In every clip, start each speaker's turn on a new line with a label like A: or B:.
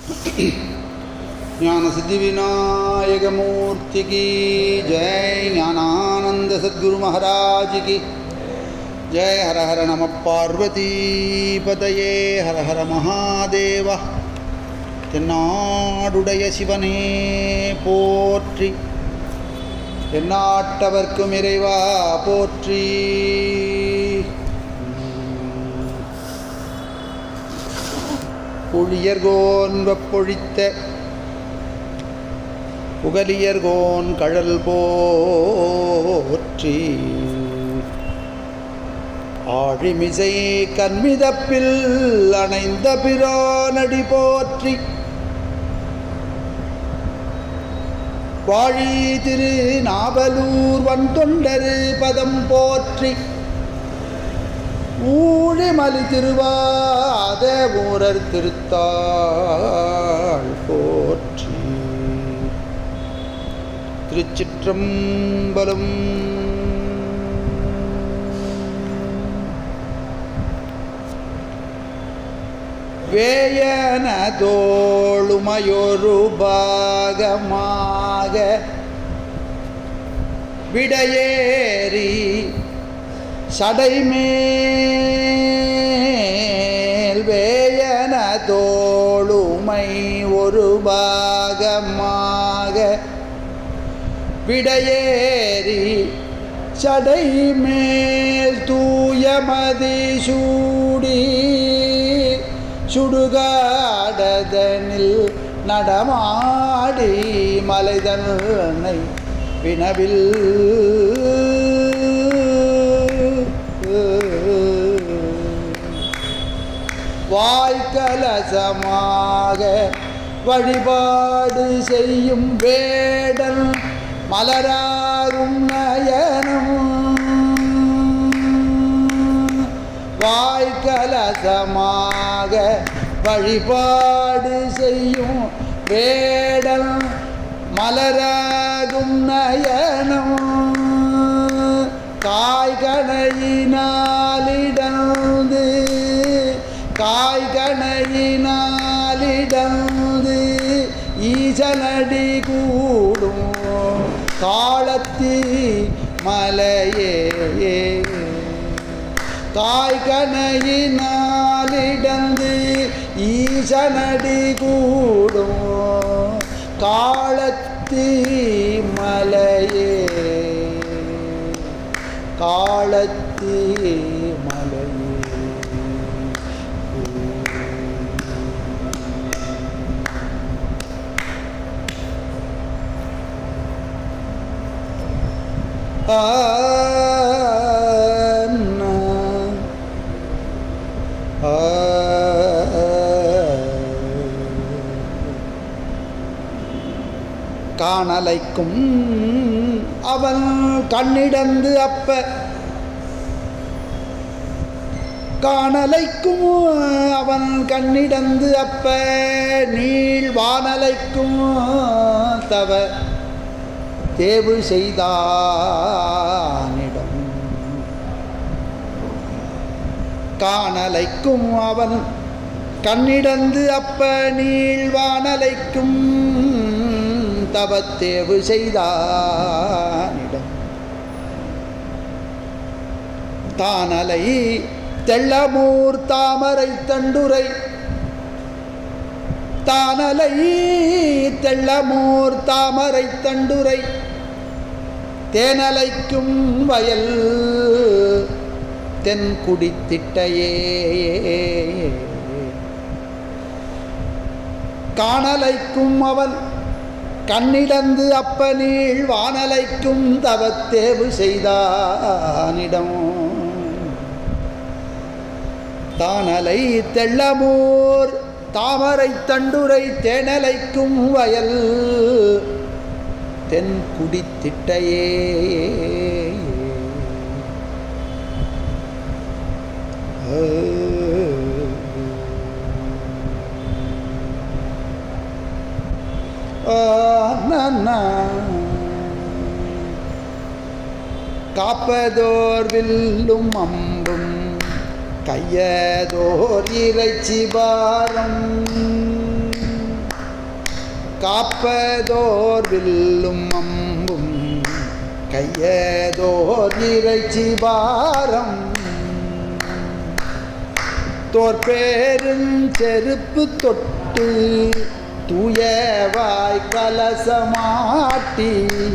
A: ஞான சித்தி விநாயகமூர்த்தி கி ஜெய் ஞானானந்த சத்குரு மகாராஜ் கி ஜெய் ஹர ஹர நம பார்வதி பதையே ஹர ஹர மகாதேவா தென்னாடுடைய சிவனே போற்றி எந்நாட்டவர்க்கும் இறைவா போற்றி புழியர்கோன் வெப்பொழித்த புகலியர்கோன் கழல் போற்றி ஆழிமிசை கண்மிதப்பில் அணைந்த பிரானடி போற்றி வாழி திரு நாவலூர் வன்தொண்டரு பதம் போற்றி ஊழிமலி திருவாத ஊரர் திருத்தாள் போற்றி திருச்சிற்றம்பலம் வேயனதோளுமையொரு பாகமாக விடையேறி சடைமேல் வேயன தோளுமை ஒரு பாகமாக விடையேறி சடைமேல் தூயமதி சூடி சுடுகாடதனில் நடமாடி மலைதன்னை வினவில் வாய்க்கலசமாக வழிபாடு செய்யும் வேடல் மலராகும் நயனம் வாய்க்கலசமாக வழிபாடு செய்யும் வேடல் மலராகும் நயனம் காய்கனையினாலிடந்து காய்கனையினாலிடந்து ஈசனடி கூடும் காலத்தி மலையே காய்கனையினாலிடந்து ஈசனடி கூடும் காலத்தி மலையே காலத்தி மலையே காணலைக்கும் அவன் கண்ணிடந்து அப்ப காணலைக்கும் அவன் கண்ணிடந்து அப்ப நீள் வானலைக்கும் தவ தேவு செய்தானிடம் காணலைக்கும் அவன் கண்ணிடந்து அப்ப நீள் வானலைக்கும் தவத்தேவு செய்தானிடம் தானலை தெள்ளமூர் தாமரை தண்டுரை தானலை தெள்ளமூர் தாமரை தண்டுரை தேனலைக்கும் வயல் தென்குடித்திட்டையே காணலைக்கும் அவன் கண்ணிடந்து அப்பனீள் வானலைக்கும் தவத்தேவு செய்தானிடம் தானலை தெள்ளமூர் தாமரை தண்டுரை தேனலைக்கும் வயல் தென் குடித்திட்டையே காப்பதோர் வில்லும் அம்பும் கையதோர் இறைச்சி பாரம் காப்பதோர் வில்லும் அம்பும் கையதோர் இறைச்சி பாரம் தோற்பேருஞ்செருப்பு தொட்டு தூயவாய் கலசமாட்டி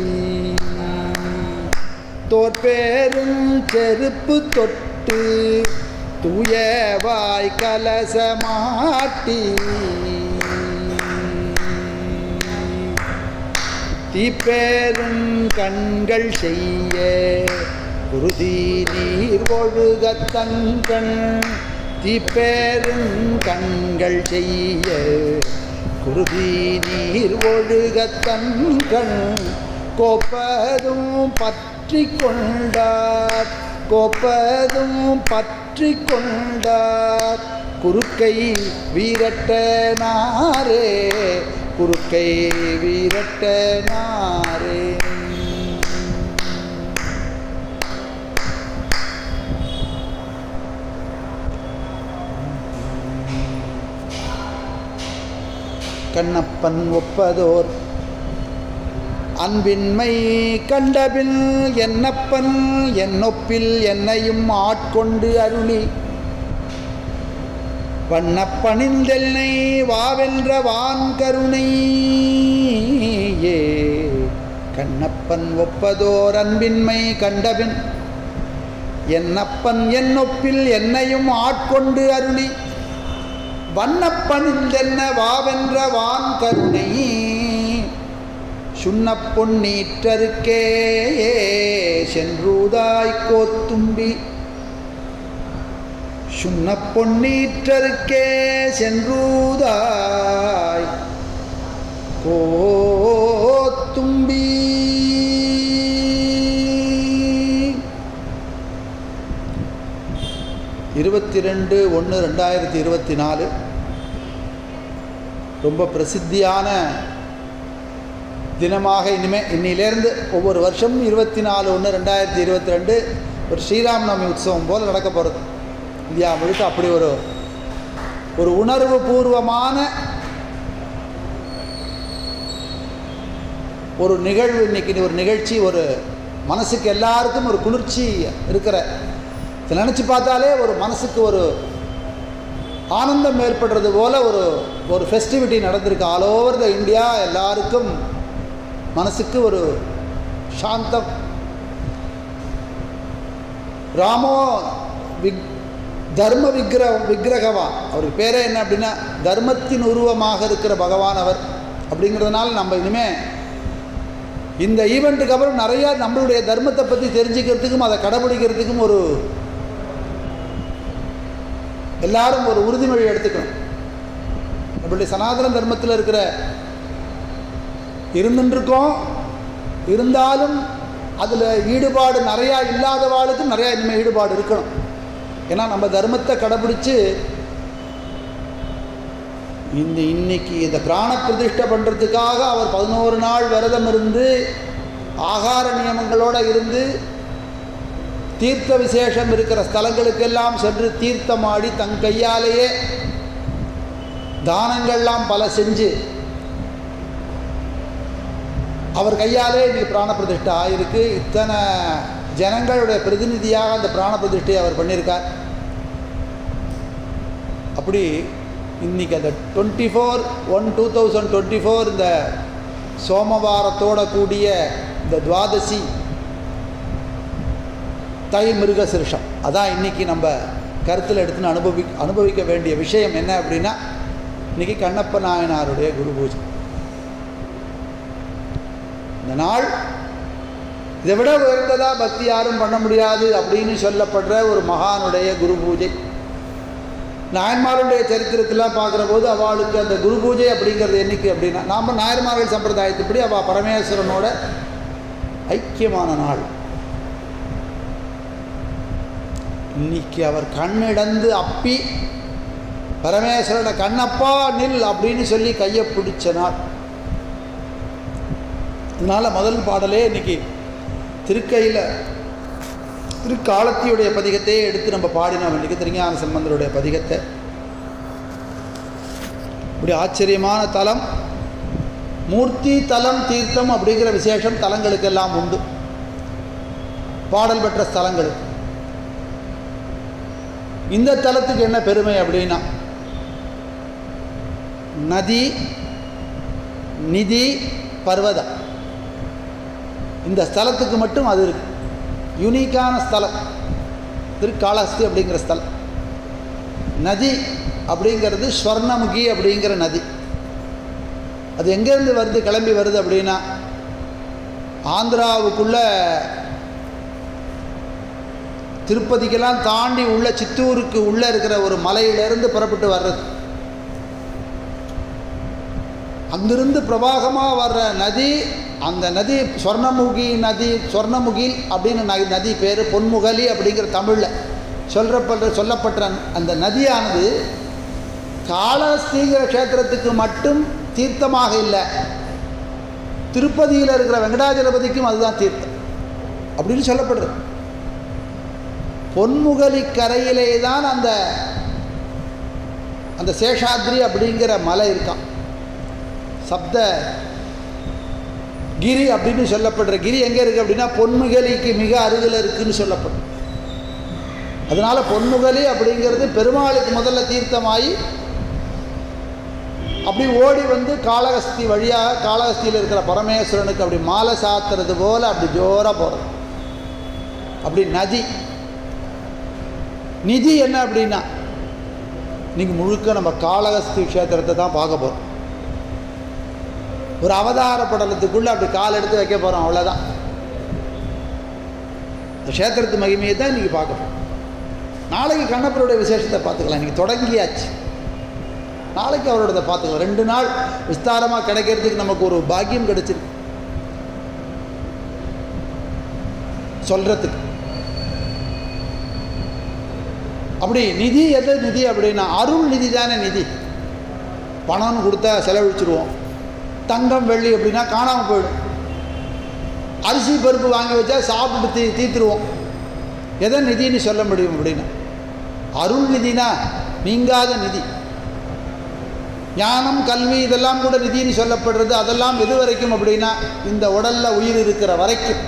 A: தோற்பேருஞ்செருப்பு தொட்டு தூயவாய் கலசமாட்டி தீப்பேரும் கண்கள் செய்ய குருதி நீர் ஒழுக தங்கண் தீப்பேரும் கண்கள் செய்ய குருதி நீர் ஒழுக தங்கண் கோப்பதும் பற்றி கொண்டார் கோப்பதும் பற்றி கொண்டார் குறுக்கை வீரட்டனாரே குறுக்கை வீரட்டனாரே கண்ணப்பன் ஒப்பதோர் அன்பின்மை கண்டபின் என்னப்பன் என்னொப்பில் என்னையும் ஆட்கொண்டு அருளி வண்ணப்பணிந்தெல்லை வாவென்ற வான் கருணை ஏ கண்ணப்பன் ஒப்பதோர் அன்பின்மை கண்டபின் என்னப்பன் என்னொப்பில் என்னையும் ஆட்கொண்டு அருளி வண்ணப்பணிந்தென்ன வாவென்ற வான் கருணை சுண்ணப் பொன்னீற்றருக்கே சென்றூதாய் கோத்தும்பி சுண்ணப் பொன்னீற்றருக்கே சென்றூதாய் கோத்தும்பி இருபத்தி ரெண்டு ஒன்று ரெண்டாயிரத்தி இருபத்தி நாலு ரொம்ப பிரசித்தியான தினமாக இனிமே இன்னிலேருந்து ஒவ்வொரு வருஷமும் இருபத்தி நாலு ஒன்று ரெண்டாயிரத்தி இருபத்தி ரெண்டு ஒரு ஸ்ரீராம் நவமி உற்சவம் போல் நடக்க போகிறது இந்தியா முழுக்க அப்படி ஒரு ஒரு உணர்வு பூர்வமான ஒரு நிகழ்வு இன்னைக்கு ஒரு நிகழ்ச்சி ஒரு மனசுக்கு எல்லாருக்கும் ஒரு குளிர்ச்சி இருக்கிற இதை நினச்சி பார்த்தாலே ஒரு மனசுக்கு ஒரு ஆனந்தம் ஏற்படுறது போல் ஒரு ஒரு ஃபெஸ்டிவிட்டி நடந்திருக்கு ஆல் ஓவர் த இந்தியா எல்லாருக்கும் மனசுக்கு ஒரு சாந்தம் ராமோ விக் தர்ம விக்கிர விக்கிரகவா அவருக்கு பேரே என்ன அப்படின்னா தர்மத்தின் உருவமாக இருக்கிற பகவான் அவர் அப்படிங்கிறதுனால நம்ம இனிமேல் இந்த ஈவெண்ட்டுக்கு அப்புறம் நிறையா நம்மளுடைய தர்மத்தை பற்றி தெரிஞ்சுக்கிறதுக்கும் அதை கடைபிடிக்கிறதுக்கும் ஒரு எல்லாரும் ஒரு உறுதிமொழி எடுத்துக்கணும் நம்மளுடைய சனாதன தர்மத்தில் இருக்கிற இருந்துருக்கோம் இருந்தாலும் அதில் ஈடுபாடு நிறையா இல்லாதவாளுக்கும் நிறையா இனிமேல் ஈடுபாடு இருக்கணும் ஏன்னா நம்ம தர்மத்தை கடைபிடிச்சு இந்த இன்னைக்கு இந்த பிராண பிரதிஷ்டை பண்ணுறதுக்காக அவர் பதினோரு நாள் விரதம் இருந்து ஆகார நியமங்களோடு இருந்து தீர்த்த விசேஷம் இருக்கிற ஸ்தலங்களுக்கெல்லாம் சென்று தீர்த்தமாடி தன் கையாலேயே தானங்கள்லாம் பல செஞ்சு அவர் கையாலே இன்னைக்கு பிராண பிரதிஷ்டை ஆயிருக்கு இத்தனை ஜனங்களுடைய பிரதிநிதியாக அந்த பிராண பிரதிஷ்டையை அவர் பண்ணியிருக்கார் அப்படி இன்னைக்கு அந்த twenty four one two thousand twenty four இந்த சோமவாரத்தோட கூடிய இந்த துவாதசி தை மிருக சிருஷம் அதான் இன்னைக்கு நம்ம கருத்தில் எடுத்துன்னு அனுபவி அனுபவிக்க வேண்டிய விஷயம் என்ன அப்படின்னா இன்னைக்கு கண்ணப்ப நாயனாருடைய குரு பூஜை இந்த நாள் இதை விட உயர்ந்ததா பக்தி யாரும் பண்ண முடியாது அப்படின்னு சொல்லப்படுற ஒரு மகானுடைய குரு பூஜை நாயன்மாருடைய சரித்திரத்தெல்லாம் பார்க்குற போது அவளுக்கு அந்த குரு பூஜை அப்படிங்கிறது என்னைக்கு அப்படின்னா நாம் நாயன்மார்கள் சம்பிரதாயத்துப்படி அவள் பரமேஸ்வரனோட ஐக்கியமான நாள் இன்னைக்கு அவர் கண்ணிடந்து அப்பி பரமேஸ்வரனை கண்ணப்பா நில் அப்படின்னு சொல்லி கையை பிடிச்ச நாள் இதனால் முதல் பாடலே இன்னைக்கு திருக்கையில் திருக்காலத்தியுடைய பதிகத்தையே எடுத்து நம்ம பாடினோம் இன்றைக்கி திருஞான சம்பந்தருடைய பதிகத்தை இப்படி ஆச்சரியமான தலம் மூர்த்தி தலம் தீர்த்தம் அப்படிங்கிற விசேஷம் தலங்களுக்கெல்லாம் உண்டு பாடல் பெற்ற ஸ்தலங்களுக்கு இந்த தலத்துக்கு என்ன பெருமை அப்படின்னா நதி நிதி பர்வதம் இந்த ஸ்தலத்துக்கு மட்டும் அது இருக்கு யூனிக்கான ஸ்தலம் திருக்காளஹஸ்தி அப்படிங்கிற ஸ்தலம் நதி அப்படிங்கிறது ஸ்வர்ணமுகி அப்படிங்கிற நதி அது எங்கேருந்து வருது கிளம்பி வருது அப்படின்னா ஆந்திராவுக்குள்ள திருப்பதிக்கெல்லாம் தாண்டி உள்ள சித்தூருக்கு உள்ளே இருக்கிற ஒரு மலையிலேருந்து புறப்பட்டு வர்றது அங்கிருந்து பிரவாகமாக வர்ற நதி அந்த நதி சொர்ணமுகி நதி சொர்ணமுகி அப்படின்னு ந- நதி பேர் பொன்முகலி அப்படிங்கிற தமிழில் சொல்றப்பட்ட சொல்லப்பட்ட அந்த நதியானது காளஹஸ்திங்கிற க்ஷேத்திரத்துக்கு மட்டும் தீர்த்தமாக இல்லை திருப்பதியில் இருக்கிற வெங்கடாஜலபதிக்கும் அதுதான் தீர்த்தம் அப்படின்னு சொல்லப்படுறது பொன்முகலி கரையிலே தான் அந்த அந்த சேஷாத்ரி அப்படிங்கிற மலை இருக்கான் சப்த கிரி அப்படின்னு சொல்லப்படுற கிரி எங்கே இருக்குது அப்படின்னா பொன்முகலிக்கு மிக அருகில் இருக்குன்னு சொல்லப்படும் அதனால பொன்முகலி அப்படிங்கிறது பெருமாளுக்கு முதல்ல தீர்த்தமாகி அப்படி ஓடி வந்து காளஹஸ்தி வழியாக காளஹஸ்தியில் இருக்கிற பரமேஸ்வரனுக்கு அப்படி மாலை சாத்துறது போல் அப்படி ஜோராக போகிறது அப்படி நதி நிதி என்ன அப்படின்னா இன்னைக்கு முழுக்க நம்ம காளஹஸ்தி க்ஷேத்திரத்தை தான் பார்க்க போகிறோம் ஒரு அவதார படலத்துக்குள்ளே அப்படி கால் எடுத்து வைக்க போகிறோம் அவ்வளோதான் இந்த க்ஷேத்திரத்து மகிமையை தான் இன்றைக்கி பார்க்க போகிறோம் நாளைக்கு கண்ணப்பருடைய விசேஷத்தை பார்த்துக்கலாம் இன்றைக்கி தொடங்கியாச்சு நாளைக்கு அவரோடதை பார்த்துக்கலாம் ரெண்டு நாள் விஸ்தாரமாக கிடைக்கிறதுக்கு நமக்கு ஒரு பாக்கியம் கிடைச்சிருக்கு சொல்கிறதுக்கு அப்படி நிதி எது நிதி அப்படின்னா அருள் நிதி தானே நிதி பணம்னு கொடுத்தா செலவழிச்சிருவோம் தங்கம் வெள்ளி அப்படின்னா காணாமல் போயிடும் அரிசி பருப்பு வாங்கி வச்சா சாப்பிட்டு தீ தீத்துருவோம் எதை நிதின்னு சொல்ல முடியும் அப்படின்னா அருள் நிதினா நீங்காத நிதி ஞானம் கல்வி இதெல்லாம் கூட நிதின்னு சொல்லப்படுறது அதெல்லாம் எது வரைக்கும் அப்படின்னா இந்த உடல்ல உயிர் இருக்கிற வரைக்கும்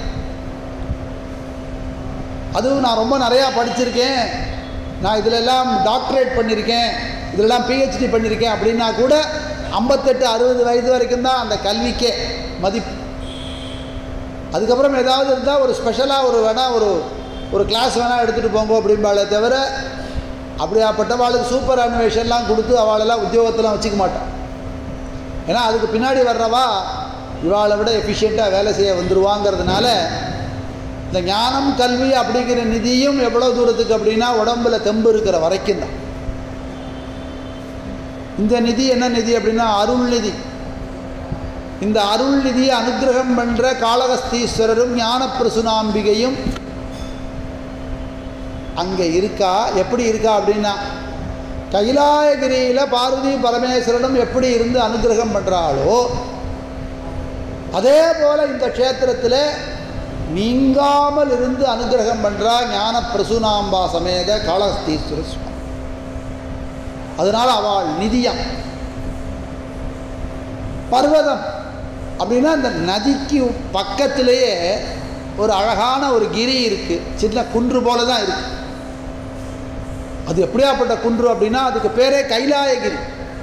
A: அதுவும் நான் ரொம்ப நிறையா படிச்சிருக்கேன் நான் இதிலெல்லாம் டாக்டரேட் பண்ணியிருக்கேன் இதிலெல்லாம் பிஹெச்டி பண்ணியிருக்கேன் அப்படின்னா கூட ஐம்பத்தெட்டு அறுபது வயது வரைக்கும் தான் அந்த கல்விக்கே மதிப்பு அதுக்கப்புறம் ஏதாவது இருந்தால் ஒரு ஸ்பெஷலாக ஒரு வேணால் ஒரு ஒரு கிளாஸ் வேணால் எடுத்துகிட்டு போங்க அப்படிம்பாளே தவிர அப்படியாப்பட்டவாளுக்கு சூப்பர் அனிமேஷன்லாம் கொடுத்து அவளெல்லாம் உத்தியோகத்தெல்லாம் வச்சுக்க மாட்டான் ஏன்னா அதுக்கு பின்னாடி வர்றவா இவாளை விட எஃபிஷியண்ட்டாக வேலை செய்ய வந்துருவாங்கிறதுனால இந்த ஞானம் கல்வி அப்படிங்கிற நிதியும் எவ்வளோ தூரத்துக்கு அப்படின்னா உடம்புல தெம்பு இருக்கிற வரைக்கும் தான் இந்த நிதி என்ன நிதி அப்படின்னா அருள் நிதி இந்த அருள் நிதியை அனுகிரகம் பண்ற காளகஸ்தீஸ்வரரும் ஞானப்பிரசுனாம்பிகையும் அங்கே இருக்கா எப்படி இருக்கா அப்படின்னா கைலாயகிரியில் பார்வதி பரமேஸ்வரனும் எப்படி இருந்து அனுகிரகம் பண்ணுறாளோ அதே போல் இந்த க்ஷேத்திரத்தில் நீங்காமல் இருந்து அனுகிரகம் பண்ணுறா ஞான பிரசுனாம்பா சமேத காளஹஸ்தீஸ்வர சுவாமி அதனால் அவள் நிதியம் பர்வதம் அப்படின்னா இந்த நதிக்கு பக்கத்திலேயே ஒரு அழகான ஒரு கிரி இருக்குது சின்ன குன்று போல தான் இருக்குது அது எப்படியாப்பட்ட குன்று அப்படின்னா அதுக்கு பேரே கைலாயகிரி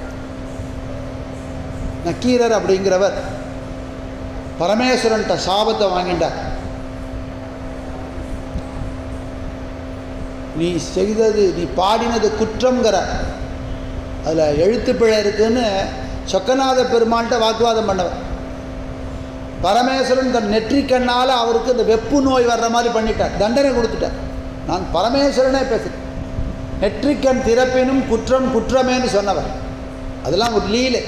A: நக்கீரர் அப்படிங்கிறவர் பரமேஸ்வரன்ட்ட சாபத்தை வாங்கிட்டார் நீ செய்தது நீ பாடினது குற்றங்கிற அதில் எழுத்து பிழை இருக்குன்னு சொக்கநாத பெருமான்கிட்ட வாக்குவாதம் பண்ணவர் பரமேஸ்வரன் தன் நெற்றிக்கண்ணால் அவருக்கு இந்த வெப்பு நோய் வர்ற மாதிரி பண்ணிட்டார் தண்டனை கொடுத்துட்டார் நான் பரமேஸ்வரனே பேசுகிறேன் நெற்றிக்கண் திறப்பினும் குற்றம் குற்றமேன்னு சொன்னவர் அதெல்லாம் ஒரு லீலை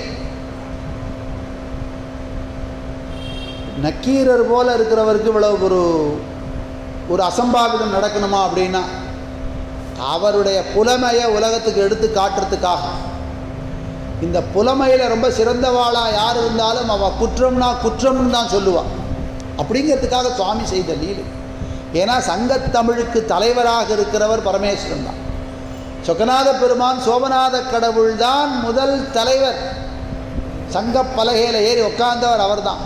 A: நக்கீரர் போல இருக்கிறவருக்கு இவ்வளவு ஒரு ஒரு அசம்பாவிதம் நடக்கணுமா அப்படின்னா அவருடைய புலமையை உலகத்துக்கு எடுத்து காட்டுறதுக்காக இந்த புலமையில் ரொம்ப சிறந்தவாளாக யார் இருந்தாலும் அவள் குற்றம்னா குற்றம்னு தான் சொல்லுவாள் அப்படிங்கிறதுக்காக சுவாமி செய்த லீலை ஏன்னா சங்கத்தமிழுக்கு தலைவராக இருக்கிறவர் பரமேஸ்வரன் தான் சொக்கநாத பெருமான் சோமநாத கடவுள் தான் முதல் தலைவர் சங்க பலகையில் ஏறி உட்கார்ந்தவர் அவர்தான்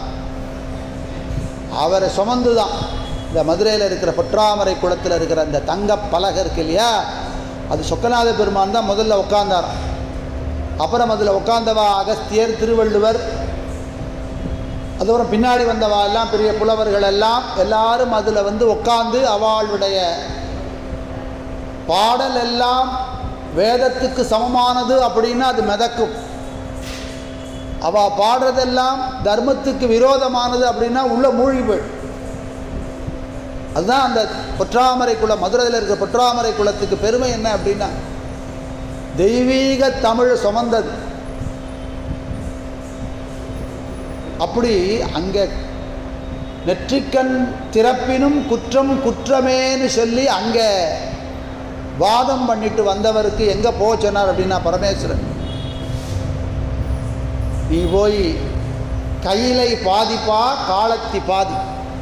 A: அவரை சுமந்து தான் இந்த மதுரையில் இருக்கிற பொற்றாமரை குளத்தில் இருக்கிற அந்த தங்க பலகை இருக்கு இல்லையா அது சொக்கநாத பெருமான் தான் முதல்ல உட்கார்ந்தாராம் அப்புறம் அதில் உட்கார்ந்தவா அகஸ்தியர் திருவள்ளுவர் அதுக்கப்புறம் பின்னாடி வந்தவா எல்லாம் பெரிய புலவர்கள் எல்லாம் எல்லாரும் அதில் வந்து உட்கார்ந்து அவளுடைய பாடல் எல்லாம் வேதத்துக்கு சமமானது அப்படின்னா அது மிதக்கும் அவ பாடுறதெல்லாம் தர்மத்துக்கு விரோதமானது அப்படின்னா உள்ள மூழ்கி போயிடும் அதுதான் அந்த பொற்றாமரை குளம் மதுரையில் இருக்கிற பொற்றாமரை குளத்துக்கு பெருமை என்ன அப்படின்னா தெய்வீக தமிழ் சுமந்தது அப்படி அங்கே நெற்றிக்கண் திறப்பினும் குற்றம் குற்றமேன்னு சொல்லி அங்கே வாதம் பண்ணிட்டு வந்தவருக்கு எங்கே போக சொன்னார் அப்படின்னா பரமேஸ்வரன் நீ போய் கையிலை பாதிப்பா காலத்தி பாதி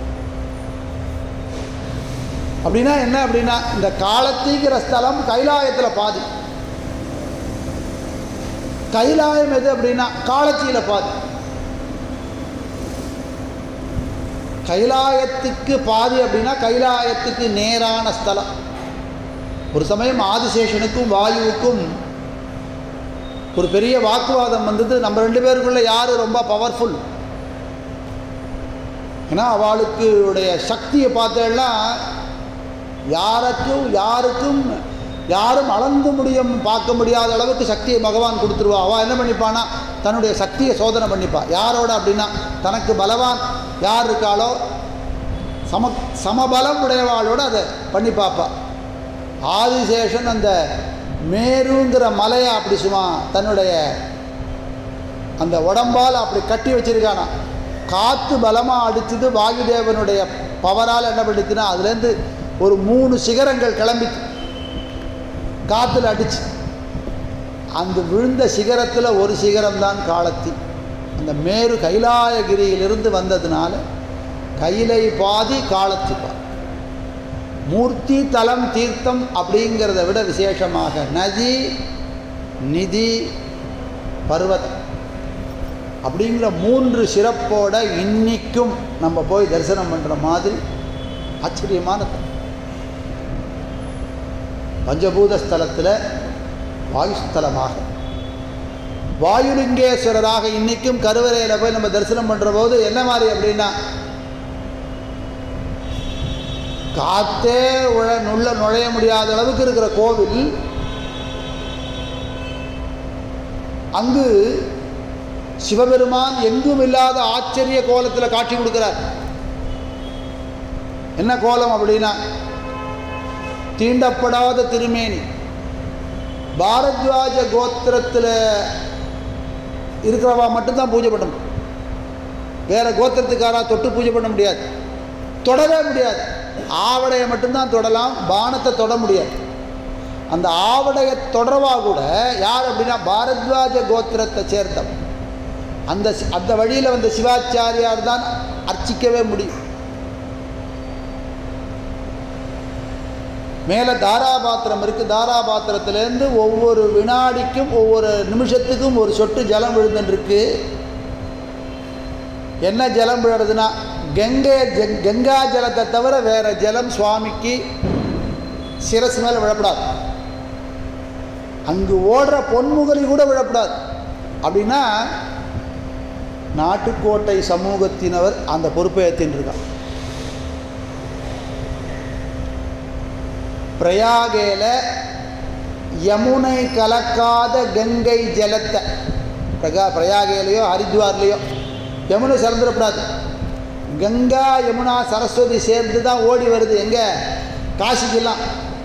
A: அப்படின்னா என்ன அப்படின்னா இந்த காலத்திங்கிற ஸ்தலம் கைலாயத்தில் பாதி கைலாயம் எது அப்படின்னா காலத்தியில் பாதி கைலாயத்துக்கு பாதி அப்படின்னா கைலாயத்துக்கு நேரான ஸ்தலம் ஒரு சமயம் ஆதிசேஷனுக்கும் வாயுவுக்கும் ஒரு பெரிய வாக்குவாதம் வந்தது நம்ம ரெண்டு பேருக்குள்ள யார் ரொம்ப பவர்ஃபுல் ஏன்னா அவளுக்கு உடைய சக்தியை பார்த்தேன்னா யாருக்கும் யாருக்கும் யாரும் அளந்து முடியும் பார்க்க முடியாத அளவுக்கு சக்தியை பகவான் கொடுத்துருவா அவள் என்ன பண்ணிப்பானா தன்னுடைய சக்தியை சோதனை பண்ணிப்பா யாரோட அப்படின்னா தனக்கு பலவான் யார் இருக்காளோ சம சமபலம் உடையவாளோட அதை பண்ணி பார்ப்பா ஆதிசேஷன் அந்த மேருங்கிற மலையை அப்படி சும்மா தன்னுடைய அந்த உடம்பால் அப்படி கட்டி வச்சிருக்கானா காற்று பலமாக அடிச்சது வாயுதேவனுடைய பவரால் என்ன பண்ணிச்சுன்னா அதுலேருந்து ஒரு மூணு சிகரங்கள் கிளம்பிச்சு காற்றுல அடிச்சு அந்த விழுந்த சிகரத்தில் ஒரு சிகரம் தான் காலத்தி அந்த மேரு கைலாயகிரியிலிருந்து வந்ததுனால கைலை பாதி காலத்தி பாதி மூர்த்தி தலம் தீர்த்தம் அப்படிங்கிறத விட விசேஷமாக நதி நிதி பர்வதம் அப்படிங்கிற மூன்று சிறப்போட இன்னிக்கும் நம்ம போய் தரிசனம் பண்ணுற மாதிரி ஆச்சரியமான தலம் பஞ்சபூத ஸ்தலத்தில் வாயுஸ்தலமாக வாயுலிங்கேஸ்வரராக இன்னைக்கும் கருவறையில் போய் நம்ம தரிசனம் பண்ணுற போது என்ன மாதிரி அப்படின்னா காத்தே உழ உள்ள நுழைய முடியாத அளவுக்கு இருக்கிற கோவில் அங்கு சிவபெருமான் எங்கும் இல்லாத ஆச்சரிய கோலத்தில் காட்சி கொடுக்கிறார் என்ன கோலம் அப்படின்னா தீண்டப்படாத திருமேனி பாரத்வாஜ கோத்திரத்தில் இருக்கிறவா மட்டும்தான் பூஜை பண்ணணும் வேற கோத்திரத்துக்காரா தொட்டு பூஜை பண்ண முடியாது தொடவே முடியாது ஆவடையை மட்டும்தான் தொடலாம் பானத்தை தொட முடியாது அந்த ஆவடையை தொடரவா கூட யார் அப்படின்னா பாரத்வாஜ கோத்திரத்தை சேர்ந்தவன் அந்த சி- அந்த வழியில் வந்த சிவாச்சாரியார் தான் அர்ச்சிக்கவே முடியும் மேலே தாராபாத்திரம் இருக்குது தாராபாத்திரத்திலேருந்து ஒவ்வொரு வினாடிக்கும் ஒவ்வொரு நிமிஷத்துக்கும் ஒரு சொட்டு ஜலம் விழுந்துருக்கு என்ன ஜலம் விழுறதுன்னா கங்கை ஜ- கங்கா ஜலத்தை தவிர வேறு ஜலம் சுவாமிக்கு சிரசு மேலே விழப்படாது அங்கு ஓடுற பொன்முகலி கூட விழப்படாது அப்படின்னா நாட்டுக்கோட்டை சமூகத்தினவர் அந்த பொறுப்பை ஏற்றின்னு பிரயாகேல யமுனை கலக்காத கங்கை ஜலத்தை பிரகா பிரயாகேலையோ ஹரித்வார்லேயோ யமுனை சிறந்துடக்கூடாது கங்கா யமுனா சரஸ்வதி சேர்ந்து தான் ஓடி வருது எங்கே காசிக்கெல்லாம்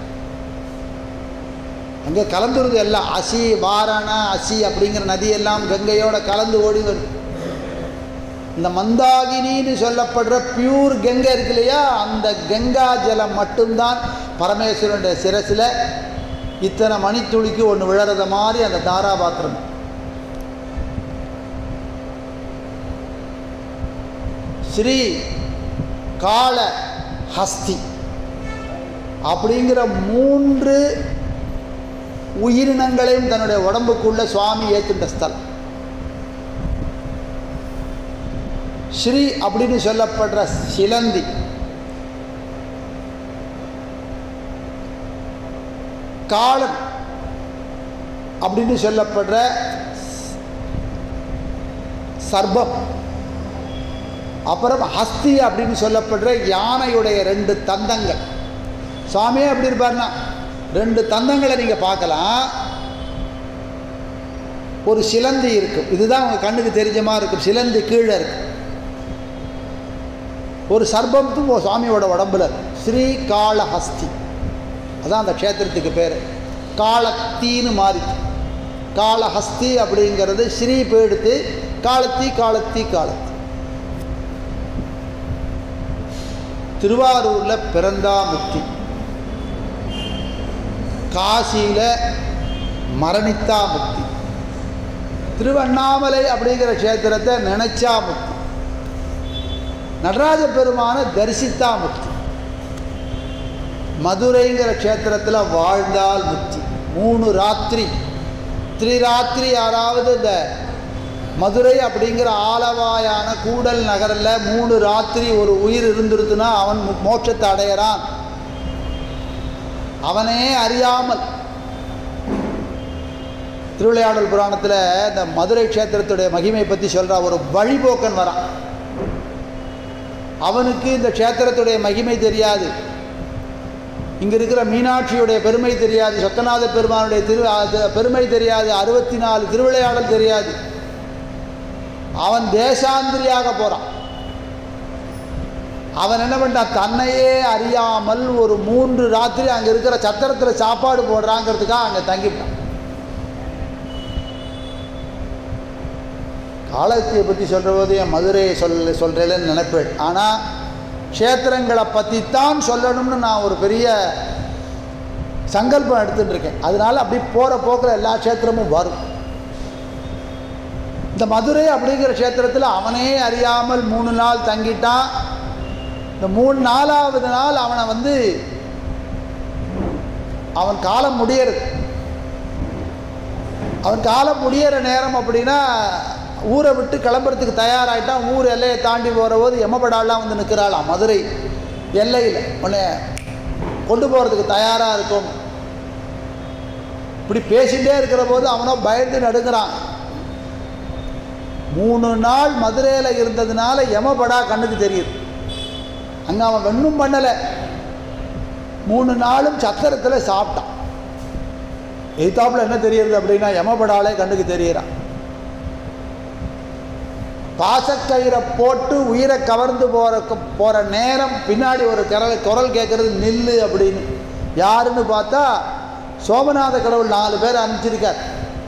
A: அங்கே கலந்துருது எல்லாம் அசி வாரணா அசி அப்படிங்கிற நதியெல்லாம் கங்கையோட கலந்து ஓடி வருது இந்த மந்தாகினின்னு சொல்லப்படுற பியூர் கங்கை இருக்கு இல்லையா அந்த கங்கா ஜலம் மட்டும்தான் பரமேஸ்வரனுடைய சிரசில் இத்தனை மணித்துளிக்கு ஒன்று விழறத மாதிரி அந்த தாராபாத்திரம் ஸ்ரீ கால ஹஸ்தி அப்படிங்கிற மூன்று உயிரினங்களையும் தன்னுடைய உடம்புக்குள்ள சுவாமி ஏற்றுண்ட ஸ்தலம் ஸ்ரீ அப்படின்னு சொல்லப்படுற சிலந்தி காளன் அப்படின்னு சொல்லப்படுற சர்பம் அப்புறம் ஹஸ்தி அப்படின்னு சொல்லப்படுற யானையுடைய ரெண்டு தந்தங்கள் சுவாமியே எப்படி இருப்பார்னா ரெண்டு தந்தங்களை நீங்கள் பார்க்கலாம் ஒரு சிலந்தி இருக்கும் இதுதான் உங்கள் கண்ணுக்கு தெரிஞ்ச மாதிரி இருக்கும் சிலந்தி கீழே இருக்கு ஒரு சர்பத்தும் ஒரு சுவாமியோட உடம்புல இருக்கு ஸ்ரீ காளஹஸ்தி அதான் அந்த க்ஷேத்திரத்துக்கு பேர் காலத்தீன்னு மாறி காளஹஸ்தி அப்படிங்கிறது ஸ்ரீ போயிடுத்து காலத்தி காலத்தி காலத்தி திருவாரூரில் பிறந்தா முக்தி காசியில் மரணித்தா முக்தி திருவண்ணாமலை அப்படிங்கிற க்ஷேத்திரத்தை நினைச்சா முக்தி நடராஜ பெருமான தரிசித்தா முக்தி மதுரைங்கிற க்ஷேத்திரத்தில் வாழ்ந்தால் முக்தி மூணு ராத்திரி திரிராத்திரி யாராவது இந்த மதுரை அப்படிங்கிற ஆலவாயான கூடல் நகரில் மூணு ராத்திரி ஒரு உயிர் இருந்துருதுன்னா அவன் மு- மோட்சத்தை அடையறான் அவனே அறியாமல் திருவிளையாடல் புராணத்தில் இந்த மதுரை க்ஷேத்திரத்துடைய மகிமை பற்றி சொல்கிறா ஒரு வழிபோக்கன் வரான் அவனுக்கு இந்த க்ஷேத்திரத்துடைய மகிமை தெரியாது இங்கே இருக்கிற மீனாட்சியுடைய பெருமை தெரியாது சொக்கநாத பெருமானுடைய திரு அது பெருமை தெரியாது அறுபத்தி நாலு திருவிளையாடல் தெரியாது அவன் தேசாந்திரியாக போகிறான் அவன் என்ன பண்ணிட்டான் தன்னையே அறியாமல் ஒரு மூன்று ராத்திரி அங்கே இருக்கிற சத்திரத்தில் சாப்பாடு போடுறாங்கிறதுக்காக அங்கே தங்கிவிட்டான் காலத்தியை பற்றி சொல்கிற போது என் மதுரையை சொல் சொல்கிறேன்னு நினைப்பேன் ஆனால் க்ஷேத்திரங்களை பற்றித்தான் சொல்லணும்னு நான் ஒரு பெரிய சங்கல்பம் எடுத்துட்டு இருக்கேன் அதனால அப்படி போகிற போக்கில் எல்லா க்ஷேத்திரமும் வரும் இந்த மதுரை அப்படிங்கிற க்ஷேத்திரத்தில் அவனே அறியாமல் மூணு நாள் தங்கிட்டான் இந்த மூணு நாலாவது நாள் அவனை வந்து அவன் காலம் முடியறது அவன் காலம் முடியிற நேரம் அப்படின்னா ஊரை விட்டு கிளம்புறதுக்கு தயாராகிட்டான் ஊர் எல்லையை தாண்டி போகிற போது எம்மப்படாலாம் வந்து நிற்கிறாளாம் மதுரை எல்லையில் உன்னை கொண்டு போகிறதுக்கு தயாராக இருக்கும் இப்படி பேசிகிட்டே இருக்கிற போது அவனோ பயந்து நடுங்கிறான் மூணு நாள் மதுரையில் இருந்ததுனால யமபடா கண்ணுக்கு தெரியுது அங்கே அவன் ஒன்றும் பண்ணலை மூணு நாளும் சத்திரத்தில் சாப்பிட்டான் எய்தாப்புல என்ன தெரியுது அப்படின்னா யமபடாலே கண்ணுக்கு தெரியறான் பாசக்கயிறை போட்டு உயிரை கவர்ந்து போகிற போகிற நேரம் பின்னாடி ஒரு குரல் குரல் கேட்குறது நில்லு அப்படின்னு யாருன்னு பார்த்தா சோமநாத கடவுள் நாலு பேர் அனுப்பிச்சிருக்கார்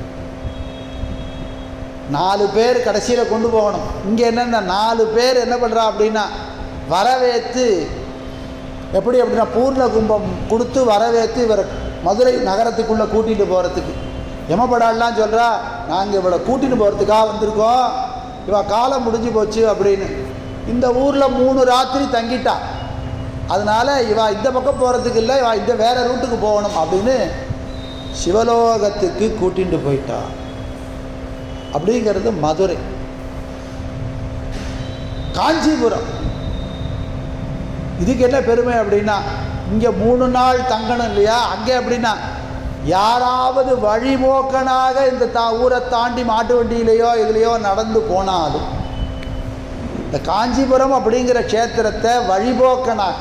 A: நாலு பேர் கடைசியில் கொண்டு போகணும் இங்கே என்னென்ன நாலு பேர் என்ன பண்ணுறா அப்படின்னா வரவேற்று எப்படி அப்படின்னா பூர்ண கும்பம் கொடுத்து வரவேற்று இவரை மதுரை நகரத்துக்குள்ளே கூட்டிகிட்டு போகிறதுக்கு எமப்படாலாம் சொல்கிறா நாங்கள் இவளை கூட்டிகிட்டு போகிறதுக்காக வந்திருக்கோம் இவ காலம் முடிஞ்சு போச்சு அப்படின்னு இந்த ஊரில் மூணு ராத்திரி தங்கிட்டா அதனால் இவ இந்த பக்கம் போகிறதுக்கு இல்லை இவ இந்த வேறு ரூட்டுக்கு போகணும் அப்படின்னு சிவலோகத்துக்கு கூட்டிகிட்டு போயிட்டா அப்படிங்கிறது மதுரை காஞ்சிபுரம் இதுக்கு என்ன பெருமை அப்படின்னா இங்கே மூணு நாள் தங்கணும் இல்லையா அங்கே அப்படின்னா யாராவது வழிமோக்கனாக இந்த தா ஊரை தாண்டி மாட்டு வண்டியிலையோ இதுலேயோ நடந்து போனாலும் இந்த காஞ்சிபுரம் அப்படிங்கிற க்ஷேத்திரத்தை வழிபோக்கனாக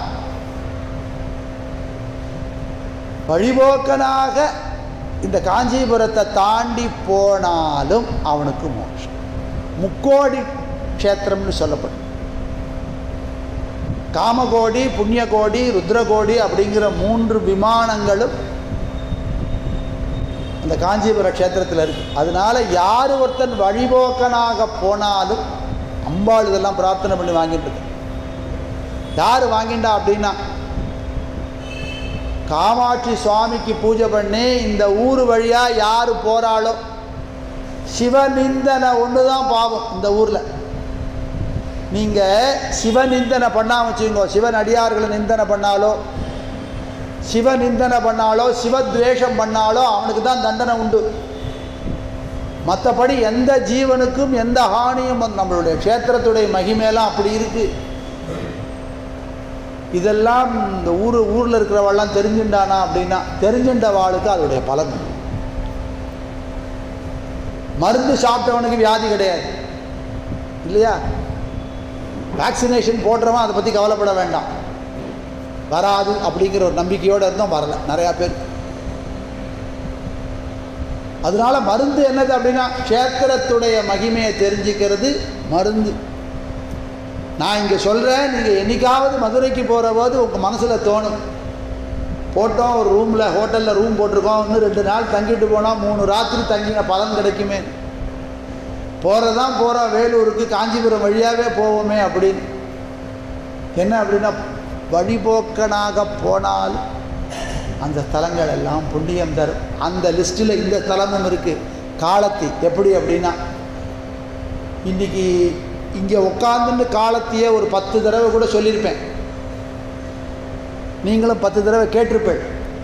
A: வழிபோக்கனாக இந்த காஞ்சிபுரத்தை தாண்டி போனாலும் அவனுக்கு மோட்சம் முக்கோடி க்ஷேத்திரம்னு சொல்லப்படும் காமகோடி புண்ணியகோடி ருத்ரகோடி அப்படிங்கிற மூன்று விமானங்களும் அந்த காஞ்சிபுர க்ஷேத்திரத்தில் இருக்குது அதனால யார் ஒருத்தன் வழிபோக்கனாக போனாலும் அம்பாள் இதெல்லாம் பிரார்த்தனை பண்ணி வாங்கிட்டு இருக்கு யார் வாங்கிண்டா அப்படின்னா காமாட்சி சுவாமிக்கு பூஜை பண்ணி இந்த ஊர் வழியாக யார் போகிறாளோ சிவநிந்தனை ஒன்று தான் பாவம் இந்த ஊரில் நீங்கள் சிவநிந்தனை பண்ணாமல் வச்சுக்கோ சிவன் அடியார்களை நிந்தனை பண்ணாலோ சிவநிந்தனை பண்ணாலோ சிவத்வேஷம் பண்ணாலோ அவனுக்கு தான் தண்டனை உண்டு மற்றபடி எந்த ஜீவனுக்கும் எந்த ஹானியும் வந்து நம்மளுடைய க்ஷேத்திரத்துடைய மகிமையெல்லாம் அப்படி இருக்குது இதெல்லாம் இந்த ஊர் ஊரில் இருக்கிறவாள்லாம் தெரிஞ்சுண்டானா அப்படின்னா தெரிஞ்சுண்ட வாளுக்கு அதோடைய பலன் மருந்து சாப்பிட்டவனுக்கு வியாதி கிடையாது இல்லையா வேக்சினேஷன் போடுறவன் அதை பற்றி கவலைப்பட வேண்டாம் வராது அப்படிங்கிற ஒரு நம்பிக்கையோடு இருந்தும் வரல நிறையா பேர் அதனால மருந்து என்னது அப்படின்னா க்ஷேத்திரத்துடைய மகிமையை தெரிஞ்சுக்கிறது மருந்து நான் இங்கே சொல்கிறேன் நீங்கள் என்னைக்காவது மதுரைக்கு போகிற போது உங்கள் மனசில் தோணும் போட்டோம் ஒரு ரூமில் ஹோட்டலில் ரூம் போட்டிருக்கோம் இன்னும் ரெண்டு நாள் தங்கிட்டு போனால் மூணு ராத்திரி தங்கின பலன் கிடைக்குமே போகிறதான் போகிறோம் வேலூருக்கு காஞ்சிபுரம் வழியாகவே போவோமே அப்படின்னு என்ன அப்படின்னா வழிபோக்கனாக போனால் அந்த ஸ்தலங்கள் எல்லாம் புண்ணியம் தரும் அந்த லிஸ்ட்டில் இந்த ஸ்தலமும் இருக்குது காலத்தி எப்படி அப்படின்னா இன்றைக்கி இங்கே உட்காந்துன்னு காலத்தையே ஒரு பத்து தடவை கூட சொல்லியிருப்பேன் நீங்களும் பத்து தடவை கேட்டிருப்பேன்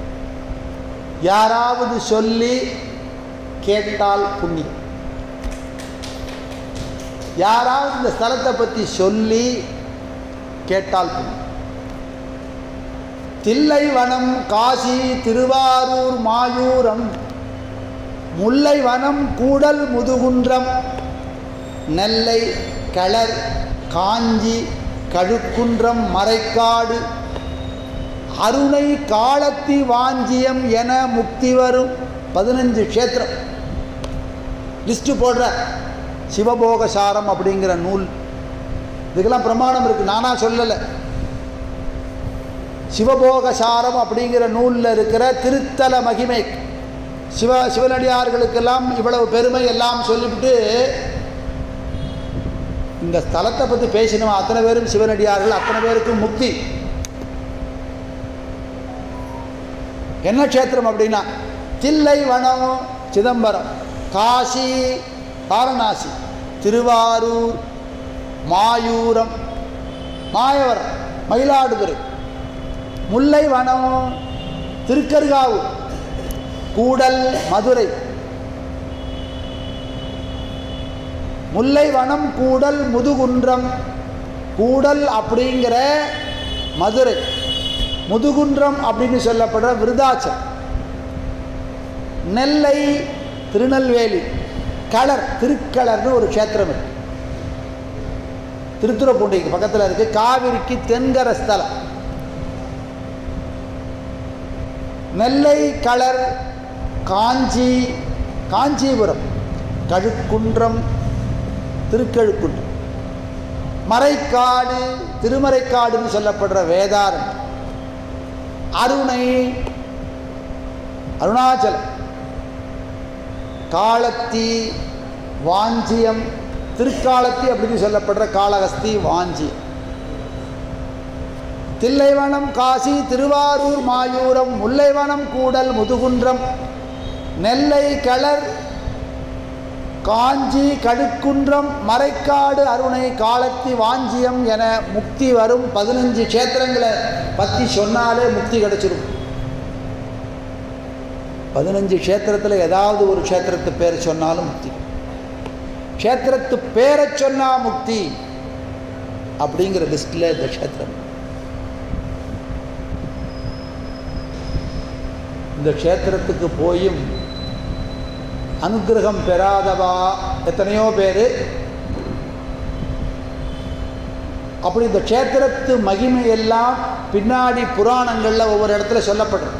A: யாராவது சொல்லி கேட்டால் புண்ணியம் யாராவது இந்த ஸ்தலத்தை பற்றி சொல்லி கேட்டால் புண்ணியம் தில்லைவனம் காசி திருவாரூர் மாயூரம் முல்லைவனம் கூடல் முதுகுன்றம் நெல்லை களர் காஞ்சி கழுக்குன்றம் மறைக்காடு அருணை காலத்தி வாஞ்சியம் என முக்தி வரும் பதினஞ்சு க்ஷேத்திரம் லிஸ்ட்டு போடுற சிவபோகசாரம் அப்படிங்கிற நூல் இதுக்கெல்லாம் பிரமாணம் இருக்குது நானாக சொல்லலை சிவபோகசாரம் அப்படிங்கிற நூலில் இருக்கிற திருத்தல மகிமை சிவ சிவனடியார்களுக்கெல்லாம் இவ்வளவு பெருமை எல்லாம் சொல்லிவிட்டு இந்த ஸ்தலத்தை பற்றி பேசினோம் அத்தனை பேரும் சிவனடியார்கள் அத்தனை பேருக்கும் முக்தி என்ன க்ஷேத்திரம் அப்படின்னா தில்லை வனம் சிதம்பரம் காசி வாரணாசி திருவாரூர் மாயூரம் மாயவரம் மயிலாடுதுறை முல்லை வனம் திருக்கர்காவூர் கூடல் மதுரை முல்லை வனம் கூடல் முதுகுன்றம் கூடல் அப்படிங்கிற மதுரை முதுகுன்றம் அப்படின்னு சொல்லப்படுற விருதாச்சல் நெல்லை திருநெல்வேலி களர் திருக்களர்னு ஒரு க்ஷேத்திரம் இருக்கு திருத்துறைப்பூண்டிக்கு பக்கத்தில் இருக்கு காவிரிக்கு தென்கர ஸ்தலம் நெல்லை களர் காஞ்சி காஞ்சிபுரம் கழுக்குன்றம் திருக்கழுக்குன்றம் மறைக்காடு திருமறைக்காடுன்னு சொல்லப்படுற வேதாரம் அருணை அருணாச்சலம் காலத்தி வாஞ்சியம் திருக்காலத்தி அப்படின்னு சொல்லப்படுற காளஹஸ்தி வாஞ்சியம் தில்லைவனம் காசி திருவாரூர் மாயூரம் முல்லைவனம் கூடல் முதுகுன்றம் நெல்லை களர் காஞ்சி கடுக்குன்றம் மறைக்காடு அருணை காலத்தி வாஞ்சியம் என முக்தி வரும் பதினஞ்சு க்ஷேத்திரங்களை பற்றி சொன்னாலே முக்தி கிடச்சிரும் பதினஞ்சு க்ஷேத்திரத்தில் ஏதாவது ஒரு க்ஷேத்திரத்து பேர் சொன்னாலும் முக்தி க்ஷேத்திரத்து பேரை சொன்னா முக்தி அப்படிங்கிற லிஸ்டில் இந்த க்ஷேத்திரம் இந்த க்ஷேத்திரத்துக்கு போயும் அனுகிரகம் பெறாதவா எத்தனையோ பேர் அப்படி இந்த க்ஷேத்திரத்து மகிமை எல்லாம் பின்னாடி புராணங்களில் ஒவ்வொரு இடத்துல சொல்லப்படுறது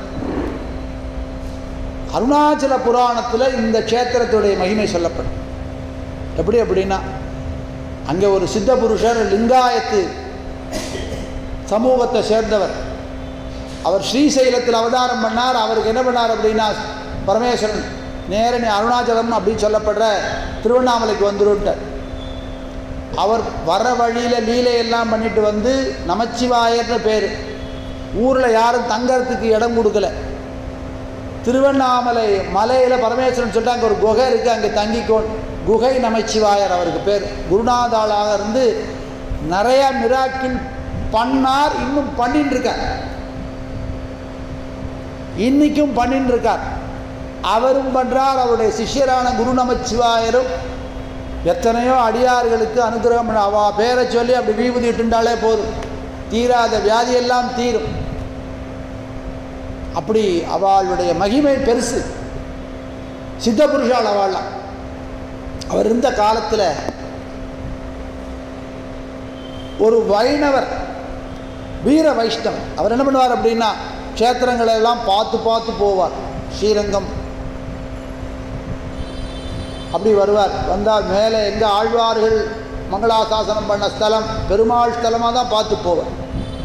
A: அருணாச்சல புராணத்தில் இந்த க்ஷேத்திரத்துடைய மகிமை சொல்லப்படும் எப்படி அப்படின்னா அங்கே ஒரு சித்த புருஷர் லிங்காயத்து சமூகத்தை சேர்ந்தவர் அவர் ஸ்ரீசைலத்தில் அவதாரம் பண்ணார் அவருக்கு என்ன பண்ணார் அப்படின்னா பரமேஸ்வரன் நேர நீ அருணாச்சலம் அப்படின்னு சொல்லப்படுற திருவண்ணாமலைக்கு வந்துருன்ட்டார் அவர் வர வழியில் லீலையெல்லாம் பண்ணிட்டு வந்து நமச்சிவாயர்னு பேர் ஊரில் யாரும் தங்கறதுக்கு இடம் கொடுக்கல திருவண்ணாமலை மலையில் பரமேஸ்வரன் சொல்லிட்டு அங்கே ஒரு குகை இருக்குது அங்கே தங்கிக்கோ குகை நமச்சிவாயர் அவருக்கு பேர் குருநாதாளாக இருந்து நிறையா மிராக்கிள் பண்ணார் இன்னும் பண்ணிட்டு இருக்கார் இன்னைக்கும் பண்ணிட்டு இருக்கார் அவரும் பண்ணுறார் அவருடைய சிஷ்யரான குரு நமச்சிவாயரும் எத்தனையோ அடியார்களுக்கு அனுகிரகம் பண்ண அவா பேரை சொல்லி அப்படி விபூதி இட்டுண்டாலே போதும் தீராத வியாதியெல்லாம் தீரும் அப்படி அவளுடைய மகிமை பெருசு சித்த புருஷால் அவள்லாம் அவர் இருந்த காலத்தில் ஒரு வைணவர் வீர வைஷ்ணவ் அவர் என்ன பண்ணுவார் அப்படின்னா க்ஷேத்திரங்களை எல்லாம் பார்த்து பார்த்து போவார் ஸ்ரீரங்கம் அப்படி வருவார் வந்தால் மேலே எங்கே ஆழ்வார்கள் மங்களாசாசனம் பண்ண ஸ்தலம் பெருமாள் ஸ்தலமாக தான் பார்த்து போவார்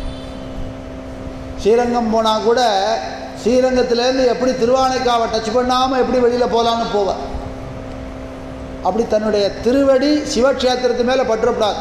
A: ஸ்ரீரங்கம் போனால் கூட ஸ்ரீரங்கத்திலேருந்து எப்படி திருவானைக்காவை டச் பண்ணாமல் எப்படி வெளியில் போகலான்னு போவார் அப்படி தன்னுடைய திருவடி சிவக்ஷேத்திரத்து மேலே பற்றப்படாது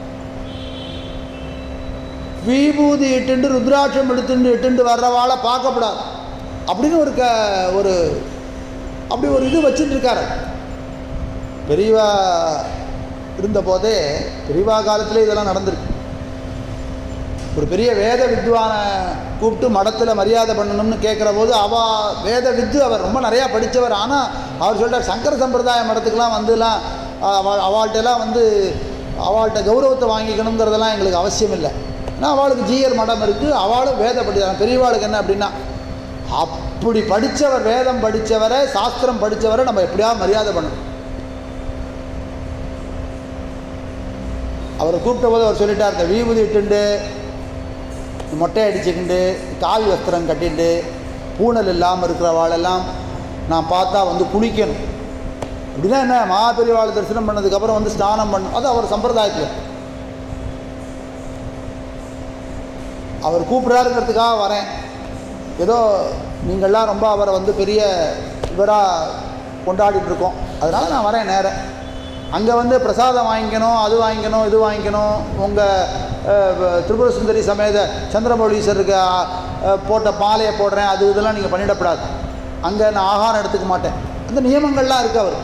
A: விபூதி இட்டுண்டு ருத்ராட்சம் எடுத்துட்டு இட்டுண்டு வர்றவாளை பார்க்கப்படாது அப்படின்னு ஒரு க ஒரு அப்படி ஒரு இது வச்சுட்டு இருக்காரு பெரியவா இருந்தபோதே பெரியவா காலத்தில் இதெல்லாம் நடந்திருக்கு ஒரு பெரிய வேத வித்வானை கூப்பிட்டு மடத்தில் மரியாதை பண்ணணும்னு கேட்குற போது அவ வேத வித்து அவர் ரொம்ப நிறையா படித்தவர் ஆனால் அவர் சொல்கிறார் சங்கர சம்பிரதாய மடத்துக்கெலாம் வந்துலாம் அவள் அவள்கிட்டலாம் வந்து அவள்கிட்ட கௌரவத்தை வாங்கிக்கணுங்கிறதெல்லாம் எங்களுக்கு அவசியம் இல்லை ஏன்னா அவளுக்கு ஜீயர் மடம் இருக்குது அவளும் வேத படித்தாங்க பெரியவாளுக்கு என்ன அப்படின்னா அப்படி படித்தவர் வேதம் படித்தவரை சாஸ்திரம் படித்தவரை நம்ம எப்படியாவது மரியாதை பண்ணணும் அவரை கூப்பிட்ட போது அவர் சொல்லிட்டார் இந்த விபூதி இட்டுண்டு மொட்டை அடிச்சுக்கிண்டு காவி வஸ்திரம் கட்டிட்டு பூனல் இல்லாமல் இருக்கிறவாளெல்லாம் நான் பார்த்தா வந்து குளிக்கணும் அப்படின்னா என்ன மகாபெரிவாள் தரிசனம் பண்ணதுக்கப்புறம் வந்து ஸ்நானம் பண்ணணும் அது அவர் சம்பிரதாயத்தில் அவர் கூப்பிட்றாருங்கிறதுக்காக வரேன் ஏதோ நீங்கள்லாம் ரொம்ப அவரை வந்து பெரிய இவராக கொண்டாடிட்டு இருக்கோம் அதனால் நான் வரேன் நேரம் அங்கே வந்து பிரசாதம் வாங்கிக்கணும் அது வாங்கிக்கணும் இது வாங்கிக்கணும் உங்கள் திரிபுர சுந்தரி சமேத சந்திரமௌலீஸ்வருக்கு அஹ், போட்ட மாலையை போடுறேன் அது இதெல்லாம் நீங்கள் பண்ணிடக்கூடாது அங்கே நான் ஆகாரம் எடுத்துக்க மாட்டேன் அந்த நியமங்கள்லாம் இருக்கு அவர்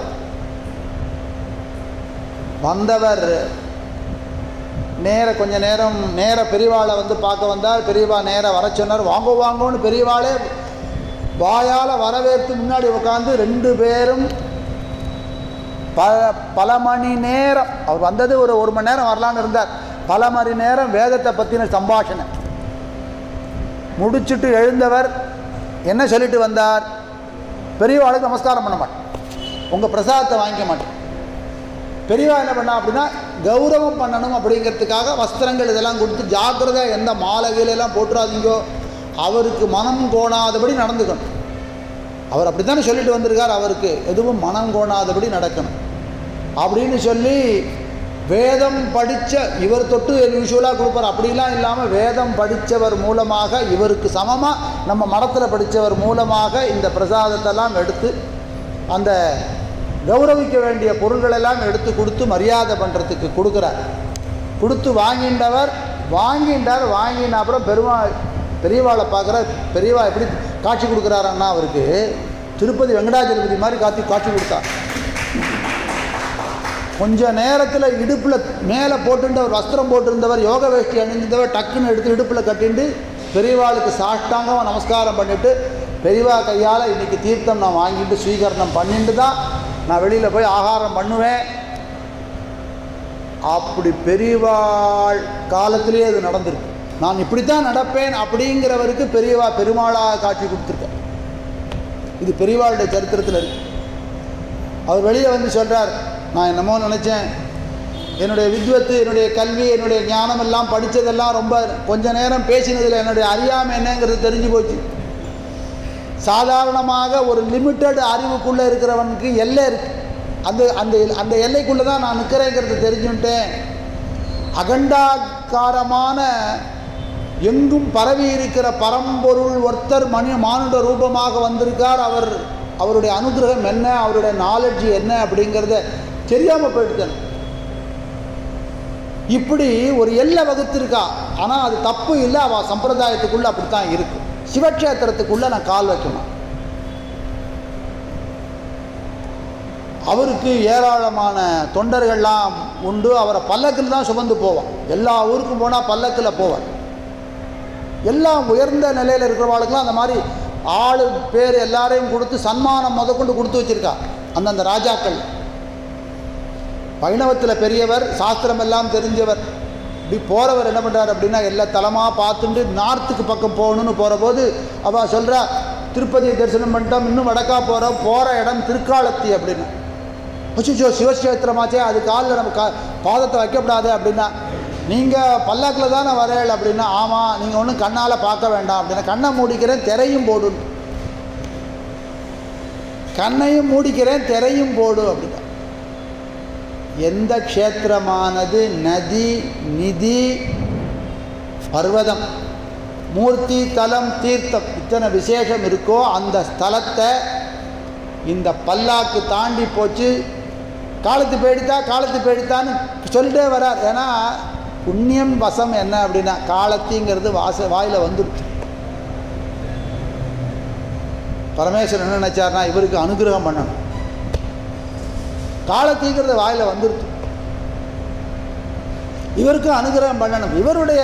A: வந்தவர் நேர கொஞ்ச நேரம் நேர பெரியவாளை வந்து பார்க்க வந்தார் பெரியவா நேர வர சொன்னார் வாங்கோ வாங்கோன்னு பெரியவாளே வாயால் வரவேற்று முன்னாடி உட்காந்து ரெண்டு பேரும் ப பல மணி நேரம் அவர் வந்தது ஒரு ஒரு மணி நேரம் வரலான்னு இருந்தார் பல மணி நேரம் வேதத்தை பற்றின சம்பாஷணை முடிச்சுட்டு எழுந்தவர் என்ன சொல்லிட்டு வந்தார் பெரியவாளுக்கு நமஸ்காரம் பண்ண மாட்டேன் உங்கள் பிரசாதத்தை வாங்கிக்க மாட்டேன் பெரியவா என்ன பண்ணா அப்படின்னா கௌரவம் பண்ணணும் அப்படிங்கிறதுக்காக வஸ்திரங்கள் இதெல்லாம் கொடுத்து ஜாக்கிரதை எந்த மாலைகளெல்லாம் போட்டுறாதீங்கோ அவருக்கு மனம் கோணாதபடி நடந்துக்கணும் அவர் அப்படி தானே சொல்லிட்டு வந்திருக்கார் அவருக்கு எதுவும் மனம் கோணாதபடி நடக்கணும் அப்படின்னு சொல்லி வேதம் படித்த இவர் தொட்டு யூஸ்வலாக கொடுப்பார் அப்படிலாம் இல்லாமல் வேதம் படித்தவர் மூலமாக இவருக்கு சமமாக நம்ம மடத்தில் படித்தவர் மூலமாக இந்த பிரசாதத்தெல்லாம் எடுத்து அந்த கௌரவிக்க வேண்டிய பொருள்களெல்லாம் எடுத்து கொடுத்து மரியாதை பண்ணுறதுக்கு கொடுக்குறார் கொடுத்து வாங்கின்றவர் வாங்கின்றார் வாங்கின அப்புறம் பெருமா பெரியவாளை பார்க்குற பெரியவா எப்படி காட்சி கொடுக்குறாருன்னா அவருக்கு திருப்பதி வெங்கடாஜலபதி மாதிரி காட்சி காட்சி கொடுத்தார் கொஞ்ச நேரத்தில் இடுப்பில் மேலே போட்டுருந்தவர் வஸ்திரம் போட்டிருந்தவர் யோக வேஷ்டி அணிந்திருந்தவர் டக்குன்னு எடுத்து இடுப்பில் கட்டிண்டு பெரியவாளுக்கு சாஷ்டாங்கமாக நமஸ்காரம் பண்ணிவிட்டு பெரியவா கையால் இன்றைக்கி தீர்த்தம் நான் வாங்கிட்டு ஸ்வீகரணம் பண்ணிட்டு தான் நான் வெளியில் போய் ஆகாரம் பண்ணுவேன் அப்படி பெரியவாள் காலத்திலே அது நடந்திருக்கு நான் இப்படித்தான் நடப்பேன் அப்படிங்கிறவருக்கு பெரியவா பெருமாளாக காட்சி கொடுத்துருக்கேன் இது பெரியவாளுடைய சரித்திரத்தில் இருக்கு அவர் வெளியே வந்து சொல்கிறார் நான் என்னமோ நினச்சேன் என்னுடைய வித்வத்து என்னுடைய கல்வி என்னுடைய ஞானம் எல்லாம் படித்ததெல்லாம் ரொம்ப கொஞ்ச நேரம் பேசினதில் என்னுடைய அறியாமை என்னங்கிறது தெரிஞ்சு போச்சு சாதாரணமாக ஒரு லிமிட்டட் அறிவுக்குள்ளே இருக்கிறவனுக்கு எல்லை இருக்குது அந்த அந்த அந்த எல்லைக்குள்ளே தான் நான் நிற்கிறேங்கிறது தெரிஞ்சுட்டேன் அகண்டாக்காரமான எங்கும் பரவி இருக்கிற பரம்பொருள் ஒருத்தர் மணி மானுட ரூபமாக வந்திருக்கார் அவர் அவருடைய அனுகிரகம் என்ன அவருடைய நாலெட்ஜ் என்ன அப்படிங்கிறத தெரியாமல் போயிடுத்தேன் இப்படி ஒரு எல்லை வகுத்திருக்கா ஆனால் அது தப்பு இல்லை அவள் சம்பிரதாயத்துக்குள்ளே அப்படித்தான் இருக்கு சிவக்ஷேத்திரத்துக்குள்ளே நான் கால் வைக்கணும் அவருக்கு ஏராளமான தொண்டர்கள்லாம் உண்டு அவரை பல்லக்கில் தான் சுமந்து போவான் எல்லா ஊருக்கும் போனால் பல்லக்கில் போவார் எல்லாம் உயர்ந்த நிலையில் இருக்கிறவாளுக்கெல்லாம் அந்த மாதிரி ஆளு பேர் எல்லாரையும் கொடுத்து சன்மானம் முதற்கொண்டு கொடுத்து வச்சிருக்கா அந்தந்த ராஜாக்கள் வைணவத்தில் பெரியவர் சாஸ்திரம் எல்லாம் தெரிஞ்சவர் இப்படி போகிறவர் என்ன பண்ணுறார் அப்படின்னா எல்லா தலமாக பார்த்துட்டு நார்த்துக்கு பக்கம் போகணும்னு போகிற போது அவள் சொல்கிறா திருப்பதியை தரிசனம் பண்ணிட்டோம் இன்னும் வடக்கா போகிறோம் போகிற இடம் திருக்காலத்தி அப்படின்னு அச்சோ சிவக்ஷேத்திரமாச்சே அது காலில் நம்ம கா பாதத்தை வைக்கப்படாது அப்படின்னா நீங்கள் பல்லாக்கில் தானே வரேள் அப்படின்னா ஆமாம் நீங்கள் ஒன்றும் கண்ணால் பார்க்க வேண்டாம் அப்படின்னா கண்ணை மூடிக்கிறேன் திரையும் போடும் கண்ணையும் மூடிக்கிறேன் திரையும் போடு அப்படின்னா எந்த க்ஷேத்திரமானது நதி நிதி பர்வதம் மூர்த்தி தலம் தீர்த்தம் இத்தனை விசேஷம் இருக்கோ அந்த ஸ்தலத்தை இந்த பல்லாக்கு தாண்டி போச்சு காலத்து போயிடுத்தா காலத்து போயிடுத்தான்னு சொல்லிட்டே வரார் ஏன்னா புண்ணியம் வசம் என்ன அப்படின்னா காலத்திங்கிறது வாச வாயில் வந்துடுச்சு பரமேஸ்வரன் என்ன நினச்சார்னா இவருக்கு அனுகிரகம் பண்ணணும் காலத்தீங்கிறது வாயில் வந்துடுச்சு இவருக்கு அனுகிரகம் பண்ணணும் இவருடைய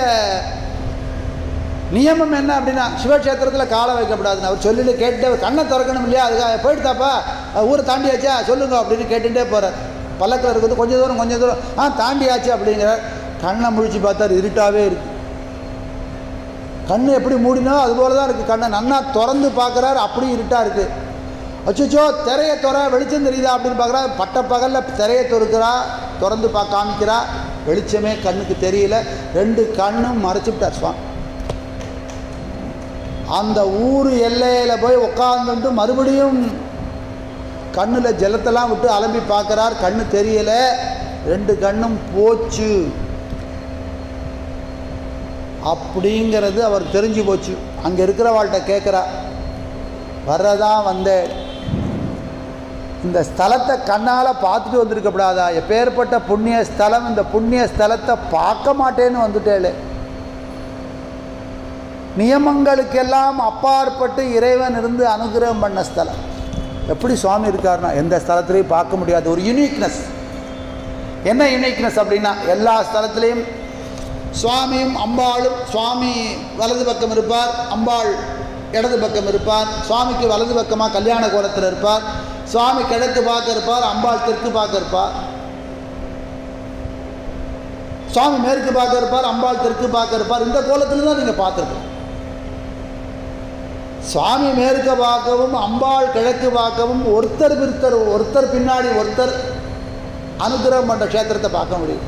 A: நியமம் என்ன அப்படின்னா சிவக்ஷேத்திரத்தில் காலை வைக்கப்படாதுன்னு அவர் சொல்லிட்டு கேட்டு கண்ணை திறக்கணும் இல்லையா அதுக்காக போயிட்டுதாப்பா ஊரை தாண்டியாச்சா சொல்லுங்க அப்படின்னு கேட்டுகிட்டே போகிறார் பல்லக்கில் இருக்குது கொஞ்சம் தூரம் கொஞ்சம் தூரம் ஆ தாண்டியாச்சு அப்படிங்கிறார் கண்ணை முழிச்சு பார்த்தார் இருட்டாகவே இருக்குது கண்ணு எப்படி மூடினோ அது போல தான் இருக்குது கண்ணை நன்னா திறந்து பார்க்குறாரு அப்படியும் இருட்டாக இருக்குது அச்சோ திரையை துற வெளிச்சம் தெரியுதா அப்படின்னு பார்க்குறா பட்ட பகலில் திரையை தொறுக்கிறா திறந்து பார்க்க காமிக்கிறா வெளிச்சமே கண்ணுக்கு தெரியல ரெண்டு கண்ணும் மறைச்சிவிட்டார் சுவாமி அந்த ஊர் எல்லையில் போய் உட்காந்துட்டு மறுபடியும் கண்ணில் ஜலத்தெல்லாம் விட்டு அலம்பி பார்க்குறார் கண்ணு தெரியல ரெண்டு கண்ணும் போச்சு அப்படிங்கிறது அவர் தெரிஞ்சு போச்சு அங்கே இருக்கிறவாள்கிட்ட கேட்குறா வர்றதான் வந்தேன் இந்த ஸ்தலத்தை கண்ணால் பார்த்துட்டு வந்திருக்கப்படாதா எப்பேற்பட்ட புண்ணிய ஸ்தலம் இந்த புண்ணிய ஸ்தலத்தை பார்க்க மாட்டேன்னு வந்துட்டேளே நியமங்களுக்கெல்லாம் அப்பாற்பட்டு இறைவன் இருந்து அனுகிரகம் பண்ண ஸ்தலம் எப்படி சுவாமி இருக்காருன்னா எந்த ஸ்தலத்திலையும் பார்க்க முடியாது ஒரு யுனிக்னஸ் என்ன யுனிக்னஸ் அப்படின்னா எல்லா ஸ்தலத்திலையும் சுவாமியும் அம்பாளும் சுவாமி வலது பக்கம் இருப்பார் அம்பாள் இடது பக்கம் இருப்பார் சுவாமிக்கு வலது பக்கமாக கல்யாண கோலத்தில் இருப்பார் சுவாமி கிழக்கு பார்க்க இருப்பார் அம்பாள் தெற்கு பார்க்க இருப்பார் சுவாமி மேற்கு பார்க்க இருப்பார் அம்பாள் தெற்கு பார்க்க இருப்பார் இந்த கோலத்தில் தான் நீங்கள் பார்த்துருக்கோம் சுவாமி மேற்க பார்க்கவும் அம்பாள் கிழக்கு பார்க்கவும் ஒருத்தர் பிரித்தர் ஒருத்தர் பின்னாடி ஒருத்தர் அனுகிரகம் பண்ணுற க்ஷேத்திரத்தை பார்க்க முடியும்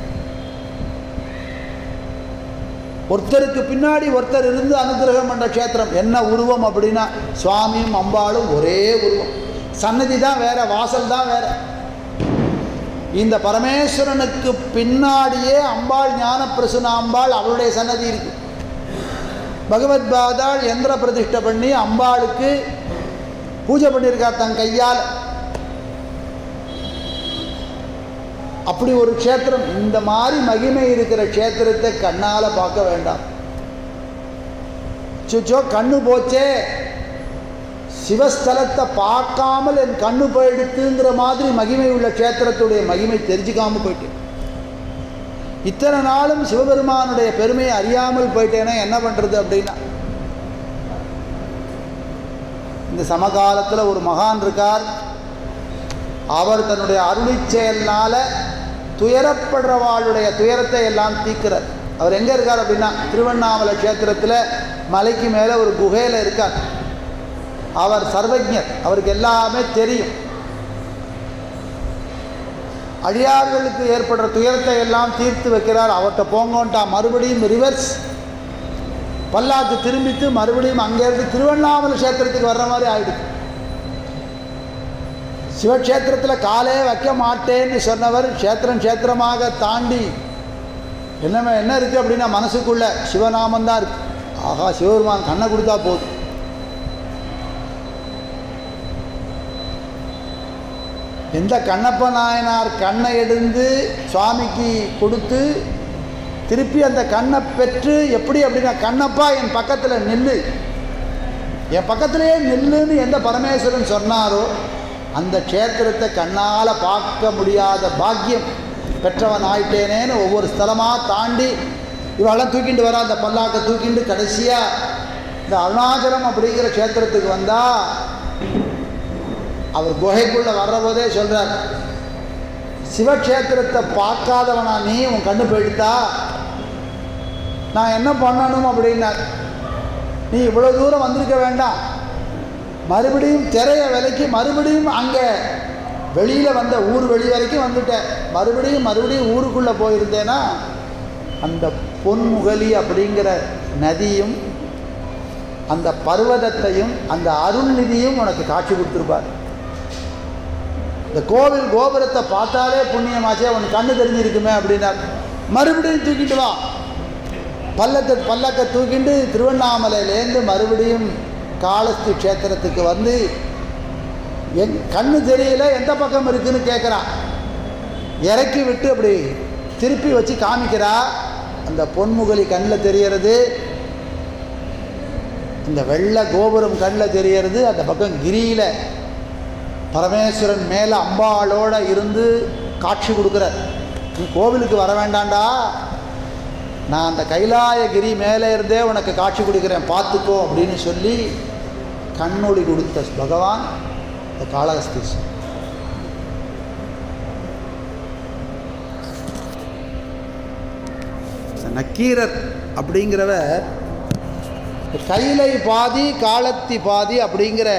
A: ஒருத்தருக்கு பின்னாடி ஒருத்தர் இருந்து அனுகிரகம் பண்ணுற க்ஷேத்திரம் என்ன உருவம் அப்படின்னா சுவாமியும் அம்பாளும் ஒரே உருவம் சன்னதி தான் வேற வாசல் தான் வேற இந்த பரமேஸ்வரனுக்கு பின்னாடியே அம்பாள் ஞான பிரசுன அம்பாள் அவளுடைய சன்னதி இருக்கு பகவத் பாதாள் எந்திர பிரதிஷ்டை பண்ணி அம்பாளுக்கு பூஜை பண்ணியிருக்கார் தன் கையால் அப்படி ஒரு க்ஷேத்திரம் இந்த மாதிரி மகிமை இருக்கிற க்ஷேத்திரத்தை கண்ணால் பார்க்க வேண்டாம் சுச்சோ கண்ணு போச்சே சிவஸ்தலத்தை பார்க்காமல் என் கண்ணு போயிடுத்துங்கிற மாதிரி மகிமை உள்ள க்ஷேத்திரத்துடைய மகிமை தெரிஞ்சுக்காமல் போயிட்டேன் இத்தனை நாளும் சிவபெருமானுடைய பெருமையை அறியாமல் போயிட்டேன்னா என்ன பண்ணுறது அப்படின்னா இந்த சமகாலத்தில் ஒரு மகான் இருக்கார் அவர் தன்னுடைய அருளி செயல்னால துயரப்படுறவாளுடைய துயரத்தை எல்லாம் தீக்கிறார் அவர் எங்கே இருக்கார் அப்படின்னா திருவண்ணாமலை க்ஷேத்திரத்தில் மலைக்கு மேலே ஒரு குகையில் இருக்கார் அவர் சர்வஜர் அவருக்கு எல்லாமே தெரியும் அடியார்களுக்கு ஏற்படுற துயரத்தை எல்லாம் தீர்த்து வைக்கிறார் அவர்கிட்ட போங்கோன்ட்டா மறுபடியும் ரிவர்ஸ் பல்லாக்கு திரும்பித்து மறுபடியும் அங்கேருந்து திருவண்ணாமலை க்ஷேத்திரத்துக்கு வர்ற மாதிரி ஆயிடுது சிவக்ஷேத்திரத்தில் காலே வைக்க மாட்டேன்னு சொன்னவர் க்ஷேத்திரம் க்ஷேத்திரமாக தாண்டி என்ன என்ன இருக்குது அப்படின்னா மனசுக்குள்ள சிவநாமம் தான் இருக்குது ஆஹா சிவபெருமான் கண்ணை கொடுத்தா போதும் எந்த கண்ணப்ப நாயனார் கண்ணை எடுந்து சுவாமிக்கு கொடுத்து திருப்பி அந்த கண்ணை பெற்று எப்படி அப்படின்னா கண்ணப்பா என் பக்கத்தில் நில்லு என் பக்கத்திலேயே நில்லுன்னு எந்த பரமேஸ்வரன் சொன்னாரோ அந்த க்ஷேத்திரத்தை கண்ணால் பார்க்க முடியாத பாக்கியம் பெற்றவன் ஆயிட்டேனேன்னு ஒவ்வொரு ஸ்தலமாக தாண்டி இவெல்லாம் தூக்கிட்டு வரா அந்த பல்லாக்கை தூக்கிட்டு கடைசியாக இந்த அருணாச்சலம் அப்படிங்கிற க்ஷேத்திரத்துக்கு வந்தால் அவர் குகைக்குள்ளே வர்ற போதே சொல்கிறார் சிவக்ஷேத்திரத்தை பார்க்காதவனா நீ உன் கண்ணு போயிடுத்தா நான் என்ன பண்ணணும் அப்படின்னார் நீ இவ்வளோ தூரம் வந்திருக்க வேண்டாம் மறுபடியும் திரைய விலைக்கு மறுபடியும் அங்கே வெளியில் வந்த ஊர் வெளி வரைக்கும் வந்துட்டேன் மறுபடியும் மறுபடியும் ஊருக்குள்ளே போயிருந்தேன்னா அந்த பொன்முகலி அப்படிங்கிற நதியும் அந்த பர்வதத்தையும் அந்த அருள்நிதியும் உனக்கு காட்சி கொடுத்துருப்பார் இந்த கோவில் கோபுரத்தை பார்த்தாலே புண்ணியமாச்சே உனக்கு கண்ணு தெரிஞ்சிருக்குமே அப்படின்னார் மறுபடியும் தூக்கிட்டு வா பல்லத்தை பல்லக்கை தூக்கிட்டு திருவண்ணாமலையிலேருந்து மறுபடியும் காளஸ்தி க்ஷேத்திரத்துக்கு வந்து என் கண்ணு தெரியல எந்த பக்கம் இருக்குன்னு கேட்குறான் இறக்கி விட்டு அப்படி திருப்பி வச்சு காமிக்கிறா அந்த பொன்முகலி கண்ணில் தெரியறது இந்த வெள்ளை கோபுரம் கண்ணில் தெரியறது அந்த பக்கம் கிரியில் பரமேஸ்வரன் மேலே அம்பாளோட இருந்து காட்சி கொடுக்குறார் நீ கோவிலுக்கு வர வேண்டாண்டா நான் அந்த கைலாயகிரி மேலே இருந்தே உனக்கு காட்சி கொடுக்குறேன் பார்த்துக்கோ அப்படின்னு சொல்லி கண்ணொளி கொடுத்த பகவான் இந்த காளஹஸ்தீஸ்வரர் இந்த நக்கீரர் அப்படிங்கிறவர் கைலை பாதி காலத்தி பாதி அப்படிங்கிற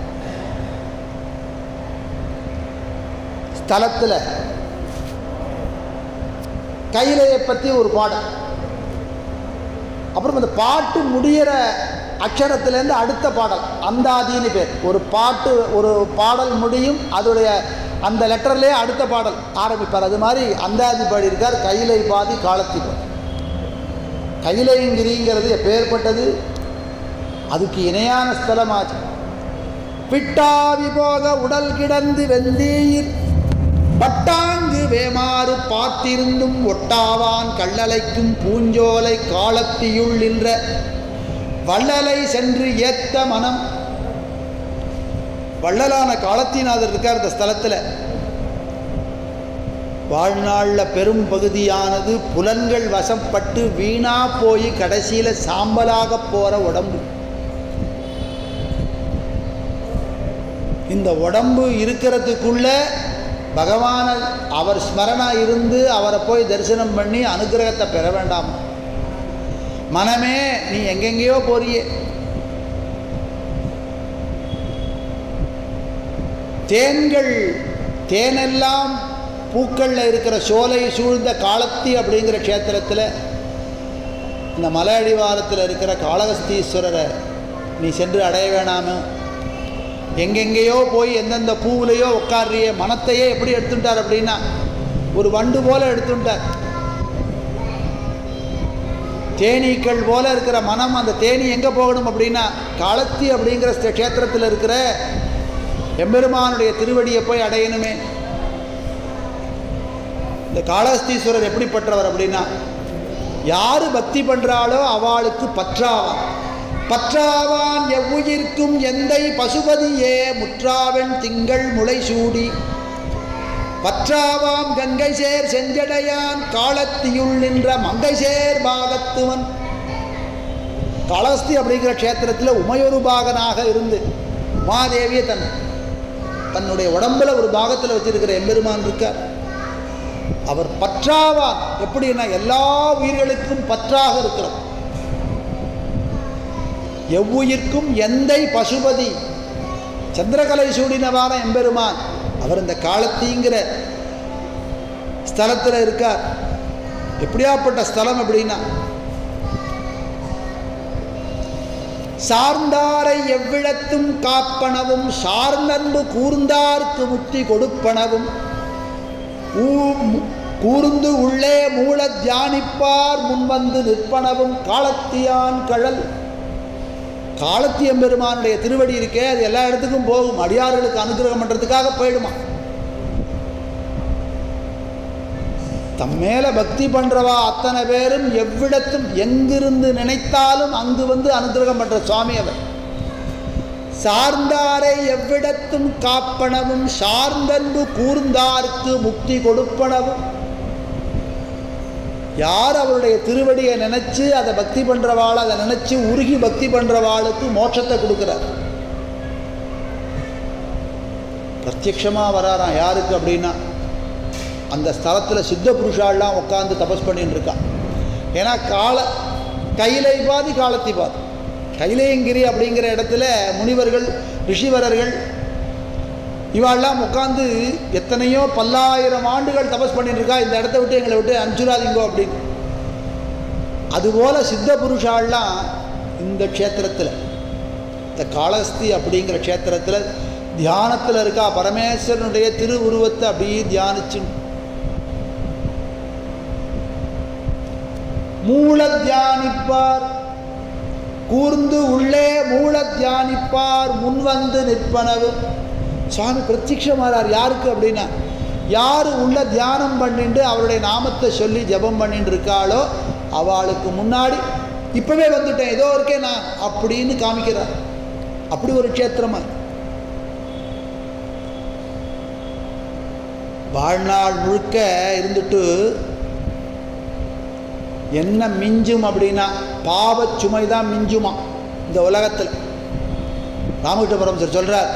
A: ஸ்தலத்தில் கைலையை பற்றி ஒரு பாடல் அப்புறம் அந்த பாட்டு முடிகிற அக்ஷரத்துலேருந்து அடுத்த பாடல் அந்தாதின்னு பேர் ஒரு பாட்டு ஒரு பாடல் முடியும் அதோடைய அந்த லெட்டர்லேயே அடுத்த பாடல் ஆரம்பிப்பார் அது மாதிரி அந்தாதி பாடியிருக்கார் கைலை பாதி காலத்தி பாதி கைலைங்கிரிங்கிறது எப்பேற்பட்டது அதுக்கு இணையான ஸ்தலமாச்சு பிட்டாவி போக உடல் கிடந்து வெந்தீர் பட்டாங்கு வேமாறு பார்த்திருந்தும் ஒட்டாவான் கள்ளலைக்கும் பூஞ்சோலை காலத்தியுள் நின்ற வள்ளலை சென்று ஏத்த மனம் வள்ளலான காலத்தினாதர் இருக்கார் இந்த ஸ்தலத்தில் வாழ்நாளில் பெரும் பகுதியானது புலன்கள் வசப்பட்டு வீணா போய் கடைசியில் சாம்பலாக போகிற உடம்பு இந்த உடம்பு இருக்கிறதுக்குள்ள பகவானை அவர் ஸ்மரணா இருந்து அவரை போய் தரிசனம் பண்ணி அனுகிரகத்தை பெற வேண்டாம் மனமே நீ எங்கெங்கேயோ போறியே தேன்கள் தேனெல்லாம் பூக்களில் இருக்கிற சோலை சூழ்ந்த காலத்தி அப்படிங்கிற க்ஷேத்திரத்தில் இந்த மலை அடிவாரத்தில் இருக்கிற காளகஸ்தீஸ்வரரை நீ சென்று அடைய வேணாமோ எங்கெங்கேயோ போய் எந்தெந்த பூவிலையோ உட்கார்றிய மனத்தையே எப்படி எடுத்துட்டார் அப்படின்னா ஒரு வண்டு போல எடுத்துட்டார் தேனீக்கள் போல இருக்கிற மனம் அந்த தேனி எங்கே போகணும் அப்படின்னா காலத்தி அப்படிங்கிற க்ஷேத்திரத்தில் இருக்கிற எம்பெருமானுடைய திருவடியை போய் அடையணுமே இந்த காளஹஸ்தீஸ்வரர் எப்படிப்பட்டவர் அப்படின்னா யார் பக்தி பண்ணுறாளோ அவளுக்கு பற்றாவான் பற்றாவான் எவ்வுயிர்க்கும் எந்தை பசுபதியே முற்றாவன் திங்கள் முளை சூடி பற்றாவாம் கங்கை சேர் செஞ்சடையான் காலத்தியுள் நின்ற மங்கை சேர் பாகத்துவன் காளஹஸ்தி அப்படிங்கிற க்ஷேத்திரத்தில் உமையொரு பாகனாக இருந்து உமாதேவியை தன் தன்னுடைய உடம்புல ஒரு பாகத்தில் வச்சிருக்கிற எம்பெருமான் இருக்கார் அவர் பற்றாவான் எப்படின்னா எல்லா உயிர்களுக்கும் பற்றாக இருக்கிறார் எவ்வுயிர்க்கும் எந்தை பசுபதி சந்திரகலை சூடினவான எம்பெருமான் அவர் இந்த காலத்திங்கிற ஸ்தலத்தில் இருக்கார் எப்படியாப்பட்ட ஸ்தலம் அப்படின்னா சார்ந்தாரை எவ்விடத்தும் காப்பனவும் சார்ந்தன்பு கூர்ந்தார்க்கு முக்தி கொடுப்பனவும் ஊ- கூர்ந்து உள்ளே மூல தியானிப்பார் முன்வந்து நிற்பனவும் காலத்தியான் கழல் காலத்தி எம்பெருமானுடைய திருவடி இருக்கே அது எல்லா இடத்துக்கும் போகும் அடியார்களுக்கு அனுகிரகம் பண்ணுறதுக்காக போயிடுமா தம் மேல பக்தி பண்றவா அத்தனை பேரும் எவ்விடத்தும் எங்கிருந்து நினைத்தாலும் அங்கு வந்து அனுகிரகம் பண்ற சுவாமி அவர் சார்ந்தாரை எவ்விடத்தும் காப்பனவும் சார்ந்தன்பு கூர்ந்தார்க்கு முக்தி கொடுப்பனவும் யார் அவருடைய திருவடியை நினச்சி அதை பக்தி பண்ணுறவாள் அதை நினச்சி உருகி பக்தி பண்ணுறவாளுக்கு மோட்சத்தை கொடுக்குறார் பிரத்யக்ஷமாக வராராம் யாருக்கு அப்படின்னா அந்த ஸ்தலத்தில் சித்த புருஷாலாம் உட்காந்து தபஸ் பண்ணிட்டு இருக்கான் ஏன்னா கால கையிலை பாதி காலத்தி பாதி கைலையங்கிரி அப்படிங்கிற இடத்துல முனிவர்கள் ரிஷிவரர்கள் இவாள்லாம் உட்காந்து எத்தனையோ பல்லாயிரம் ஆண்டுகள் தபஸ் பண்ணிட்டு இருக்கா இந்த இடத்த விட்டு எங்களை விட்டு அனுப்பிச்சுடாதீங்கோ அப்படின்னு அதுபோல சித்த புருஷாலாம் இந்த க்ஷேத்திரத்தில் இந்த காளஹஸ்தி அப்படிங்கிற க்ஷேத்திரத்தில் தியானத்தில் இருக்கா பரமேஸ்வரனுடைய திருவுருவத்தை அப்படியே தியானிச்சு மூல தியானிப்பார் கூர்ந்து உள்ளே மூல தியானிப்பார் முன்வந்து நிற்பனவு சுவாமி பிரத்யக்ஷமாறார் யாருக்கு அப்படின்னா யார் உள்ள தியானம் பண்ணிட்டு அவருடைய நாமத்தை சொல்லி ஜெபம் பண்ணிட்டு இருக்காளோ அவளுக்கு முன்னாடி இப்பவே வந்துட்டேன் ஏதோ இருக்கேன் நான் அப்படின்னு காமிக்கிறார் அப்படி ஒரு க்ஷேத்திரமா வாழ்நாள் முழுக்க இருந்துட்டு என்ன மிஞ்சும் அப்படின்னா பாவச் சுமை தான் மிஞ்சுமா இந்த உலகத்தில் ராமகிருஷ்ண பரமசர் சொல்கிறார்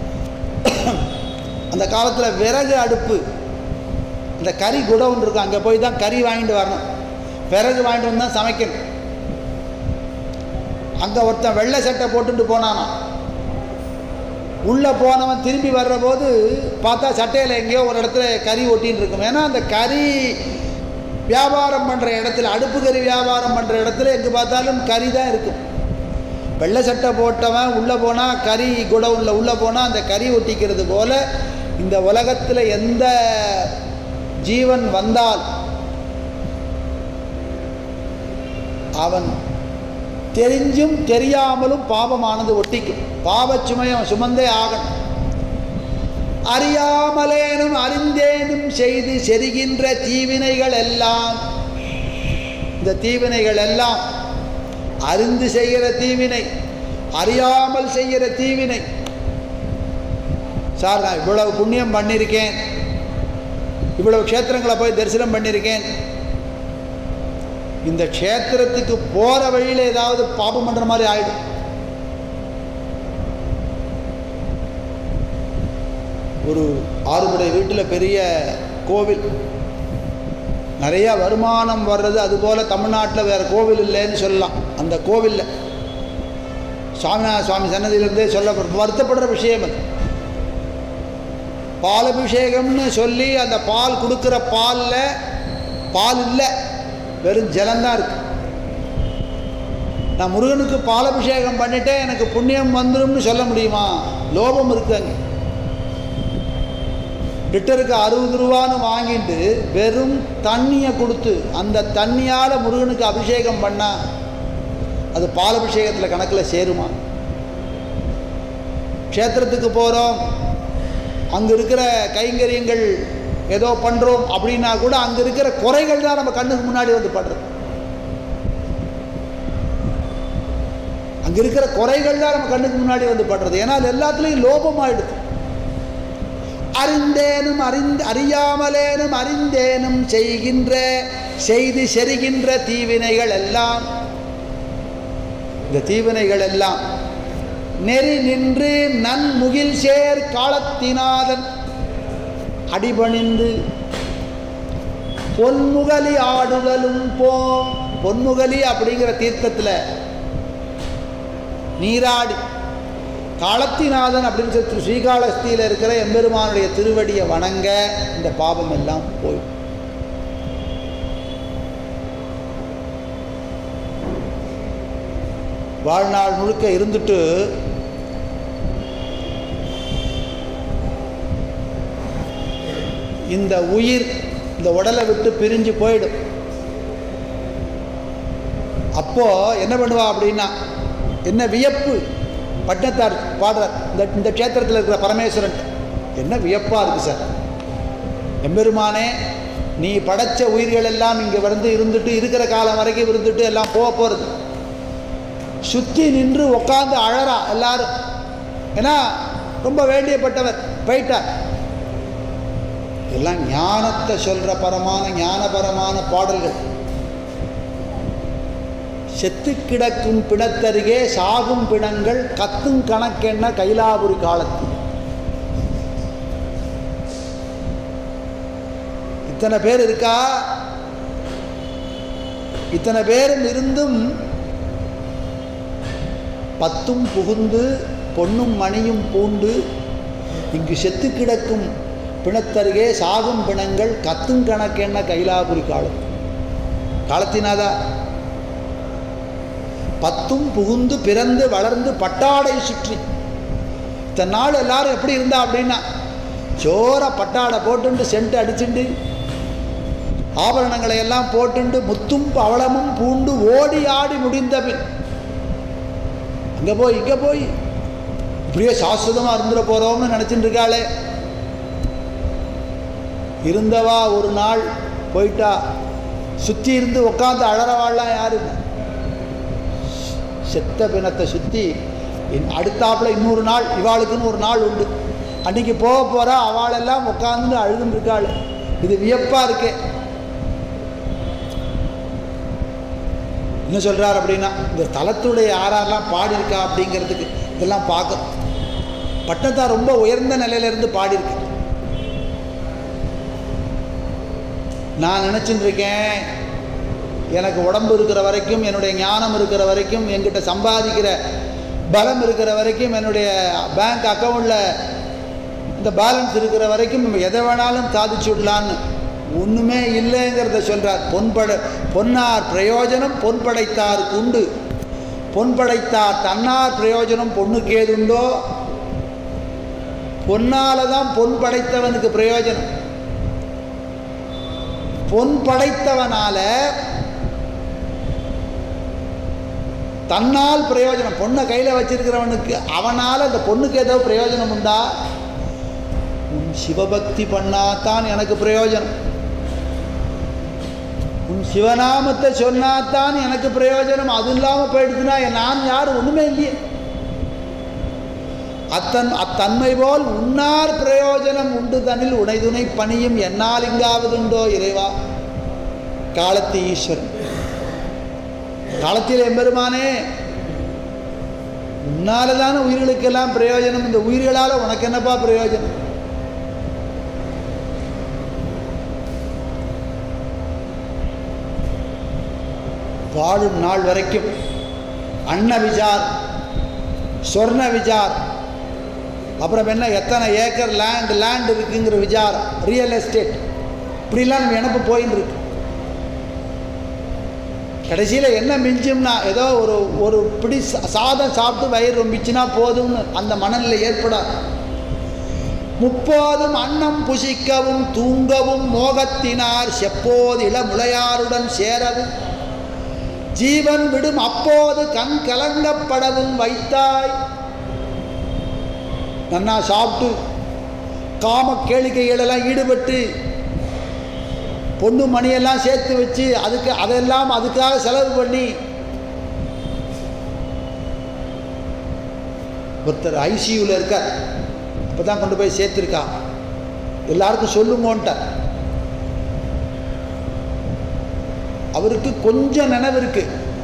A: அந்த காலத்தில் விறகு அடுப்பு இந்த கறி குடவுன் இருக்கும் அங்கே போய் தான் கறி வாங்கிட்டு வரணும் விறகு வாங்கிட்டு வந்து தான் சமைக்கணும் அங்கே ஒருத்தன் வெள்ளை சட்டை போட்டுட்டு போனானா உள்ளே போனவன் திரும்பி வர்ற போது பார்த்தா சட்டையில் எங்கேயோ ஒரு இடத்துல கறி ஒட்டின்னு இருக்கும் ஏன்னா அந்த கறி வியாபாரம் பண்ணுற இடத்துல அடுப்பு கறி வியாபாரம் பண்ணுற இடத்துல எங்கே பார்த்தாலும் கறி தான் இருக்கும் வெள்ளை சட்டை போட்டவன் உள்ளே போனால் கறி குடவுனில் உள்ளே போனால் அந்த கறி ஒட்டிக்கிறது போல் இந்த உலகத்தில் எந்த ஜீவன் வந்தால் அவன் தெரிஞ்சும் தெரியாமலும் பாவமானது ஒட்டிக்கும் பாவச்சுமையம் சுமந்தே ஆகணும் அறியாமலேனும் அறிந்தேனும் செய்து செரிகின்ற தீவினைகள் எல்லாம் இந்த தீவினைகள் எல்லாம் அறிந்து செய்கிற தீவினை அறியாமல் செய்கிற தீவினை சார் நான் இவ்வளவு புண்ணியம் பண்ணியிருக்கேன் இவ்வளவு க்ஷேத்திரங்களை போய் தரிசனம் பண்ணியிருக்கேன் இந்த க்ஷேத்திரத்துக்கு போகிற வழியில் ஏதாவது பாபம் பண்ணுற மாதிரி ஆயிடும் ஒரு ஆறுபடை வீட்டில் பெரிய கோவில் நிறையா வருமானம் வர்றது அதுபோல் தமிழ்நாட்டில் வேறு கோவில் இல்லைன்னு சொல்லலாம் அந்த கோவிலில் சுவாமிநாத சுவாமி சன்னதியிலிருந்தே சொல்ல வருத்தப்படுற விஷயம் அது பாலபிஷேகம்னு சொல்லி அந்த பால் கொடுக்குற பாலில் பால் இல்லை வெறும் ஜலம்தான் இருக்கு நான் முருகனுக்கு பாலபிஷேகம் பண்ணிட்டேன் எனக்கு புண்ணியம் வந்துடும்னு சொல்ல முடியுமா லோபம் இருக்கு அங்கே லிட்டருக்கு அறுபது ரூபான்னு வாங்கிட்டு வெறும் தண்ணியை கொடுத்து அந்த தண்ணியால் முருகனுக்கு அபிஷேகம் பண்ணால் அது பாலபிஷேகத்தில் கணக்கில் சேருமா க்ஷேத்திரத்துக்கு போகிறோம் அங்கே இருக்கிற கைங்கரியங்கள் ஏதோ பண்ணுறோம் அப்படின்னா கூட அங்கே இருக்கிற குறைகள் தான் நம்ம கண்ணுக்கு முன்னாடி வந்து படுறது அங்கே இருக்கிற குறைகள் தான் நம்ம கண்ணுக்கு முன்னாடி வந்து படுறது ஏன்னா அது எல்லாத்துலேயும் லோபமாயிடுது அறிந்தேனும் அறிந்து அறியாமலேனும் அறிந்தேனும் செய்கின்ற செய்து செரிகின்ற தீவினைகள் எல்லாம் இந்த தீவினைகள் எல்லாம் நெறி நின்று நன்முகில் சேர் காலத்தினாதன் அடிபணிந்து பொன்முகலி ஆடுதலும் போ பொன்முகலி அப்படிங்கிற தீர்த்தத்தில் நீராடி காலத்திநாதன் அப்படின்னு சொல்லி ஸ்ரீகாளஹஸ்தியில் இருக்கிற எம்பெருமானுடைய திருவடியை வணங்க இந்த பாபம் எல்லாம் போயிடும் வாழ்நாள் முழுக்க இருந்துட்டு இந்த உயிர் இந்த உடலை விட்டு பிரிஞ்சு போயிடும் அப்போ என்ன பண்ணுவா அப்படின்னா என்ன வியப்பு பட்டினத்தார் பாடுறார் இந்த இந்த க்ஷேத்திரத்தில் இருக்கிற பரமேஸ்வரன் என்ன வியப்பாக இருக்குது சார் எம்பெருமானே நீ படைச்ச உயிர்கள் எல்லாம் இங்கே வந்து இருந்துட்டு இருக்கிற காலம் வரைக்கும் இருந்துட்டு எல்லாம் போக போகிறது சுற்றி நின்று உட்காந்து அழறா எல்லாரும் ஏன்னா ரொம்ப வேண்டியப்பட்டவர் போயிட்டார் எல்லாம் ஞானத்தை சொல்கிற பரமான ஞானபரமான பாடல்கள் செத்து கிடக்கும் பிணத்தருகே சாகும் பிணங்கள் கத்தும் கணக்கென்ன கைலாபுரி காலத்தில் இத்தனை பேர் இருக்கா இத்தனை பேரும் இருந்தும் பத்தும் புகுந்து பொன்னும் மணியும் பூண்டு இங்கு செத்து கிடக்கும் பிணத்தருகே சாகும் பிணங்கள் கத்தும் கணக்கென்ன கைலாபுரி காலம் காலத்தினாதா பத்தும் புகுந்து பிறந்து வளர்ந்து பட்டாடை சுற்றி இத்தனை நாள் எல்லாரும் எப்படி இருந்தா அப்படின்னா சோர பட்டாடை போட்டுண்டு சென்ட் அடிச்சுண்டு ஆபரணங்களை எல்லாம் போட்டுண்டு முத்தும் பவளமும் பூண்டு ஓடி ஆடி முடிந்த பின் அங்கே போய் இங்கே போய் இப்படியே சாஸ்வதமாக இருந்துட போகிறோம்னு நினச்சிட்டு இருக்காளே இருந்தவா ஒரு நாள் போயிட்டா சுற்றி இருந்து உட்காந்து அழறவாள்லாம் யாரு செத்த பிணத்தை சுற்றி அடுத்தாப்புல இன்னொரு நாள் இவாளுக்குன்னு ஒரு நாள் உண்டு அன்னைக்கு போக போகிறா அவளெல்லாம் உட்காந்து அழுதுன்னு இருக்காள் இது வியப்பாக இருக்கே என்ன சொல்கிறார் அப்படின்னா இந்த தலத்துடைய யாரெல்லாம் பாடியிருக்கா அப்படிங்கிறதுக்கு இதெல்லாம் பார்க்கணும் பட்டத்தார் ரொம்ப உயர்ந்த நிலையிலேருந்து பாடியிருக்கு நான் நினச்சிட்டு இருக்கேன் எனக்கு உடம்பு இருக்கிற வரைக்கும் என்னுடைய ஞானம் இருக்கிற வரைக்கும் என்கிட்ட சம்பாதிக்கிற பலம் இருக்கிற வரைக்கும் என்னுடைய பேங்க் அக்கௌண்ட்டில் இந்த பேலன்ஸ் இருக்கிற வரைக்கும் நம்ம எதை வேணாலும் சாதிச்சு விடலான்னு ஒன்றுமே இல்லைங்கிறத சொல்கிறார் பொன்பட பொன்னார் பிரயோஜனம் பொன் படைத்தாருக்கு உண்டு பொன் படைத்தார் தன்னார் பிரயோஜனம் பொண்ணுக்கு ஏதுண்டோ பொன்னால தான் பொன் படைத்தவனுக்கு பிரயோஜனம் பொன் படைத்தவனால தன்னால் பிரயோஜனம் பொண்ணை கையில் வச்சிருக்கிறவனுக்கு அவனால் அந்த பொண்ணுக்கு ஏதோ பிரயோஜனம் உண்டா உன் சிவபக்தி பண்ணாதான் எனக்கு பிரயோஜனம் உன் சிவநாமத்தை சொன்னாதான் எனக்கு பிரயோஜனம் அது இல்லாமல் போயிடுச்சுன்னா நான் யார் ஒன்றுமே இல்லையே அத்தன் அத்தன்மை போல் உன்னார் பிரயோஜனம் உண்டு தனில் உனைதுணை பணியும் என்னால் இங்காவதுண்டோ இறைவா காலத்து ஈஸ்வரன் காலத்தில் எம்பெருமானே உன்னால தானே உயிர்களுக்கெல்லாம் பிரயோஜனம் இந்த உயிர்களால் உனக்கு என்னப்பா பிரயோஜனம் வாழும் நாள் வரைக்கும் அன்ன விஜார் சொர்ண விஜார் அப்புறம் என்ன எத்தனை ஏக்கர் லேண்ட் லேண்ட் இருக்குங்கிற விஜாரம் ரியல் எஸ்டேட் இப்படிலாம் நம்ம நினப்பு போயின்னு இருக்கு கடைசியில் என்ன மிஞ்சும்னா ஏதோ ஒரு ஒரு பிடி சா- சாதம் சாப்பிட்டு வயிறு ரொம்பிச்சுன்னா போதும்னு அந்த மனநிலை ஏற்படாது முப்போதும் அன்னம் புசிக்கவும் தூங்கவும் மோகத்தினார் செப்போது இளமுளையாருடன் சேரவும் ஜீவன் விடும் அப்போது கண் கலங்கப்படவும் வைத்தாய் நன்னா சாப்பிட்டு காம கேளிக்கைகளெல்லாம் ஈடுபட்டு பொண்ணு மணியெல்லாம் சேர்த்து வச்சு அதுக்கு அதெல்லாம் அதுக்காக செலவு பண்ணி ஒருத்தர் ஐசியூவில் இருக்கார் இப்போ தான் கொண்டு போய் சேர்த்துருக்கா எல்லாருக்கும் சொல்லுங்கோன்ட்டார் அவருக்கு கொஞ்சம் நினைவு இருக்கு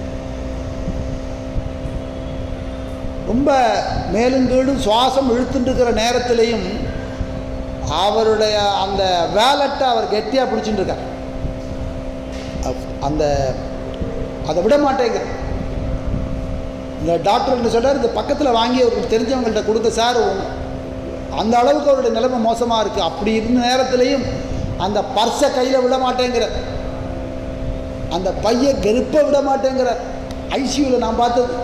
A: ரொம்ப மேலும் கீழும் சுவாசம் இழுத்துட்டு இருக்கிற நேரத்திலையும் அவருடைய அந்த வேலட்டை அவர் கெட்டியாக பிடிச்சிட்டு இருக்கார் அப்- அந்த அதை விட மாட்டேங்கிற இந்த டாக்டர் என்ன சொல்றார் இந்த பக்கத்தில் வாங்கி அவருக்கு தெரிஞ்சவங்கள்ட்ட கொடுக்க சார் உங்க- அந்த அளவுக்கு அவருடைய நிலைமை மோசமாக இருக்குது அப்படி இருந்த நேரத்திலையும் அந்த பர்ஸை கையில் விட மாட்டேங்கிற அந்த பைய கெருப்ப விட மாட்டேங்கிற ஐசியூவில் நான் பார்த்தது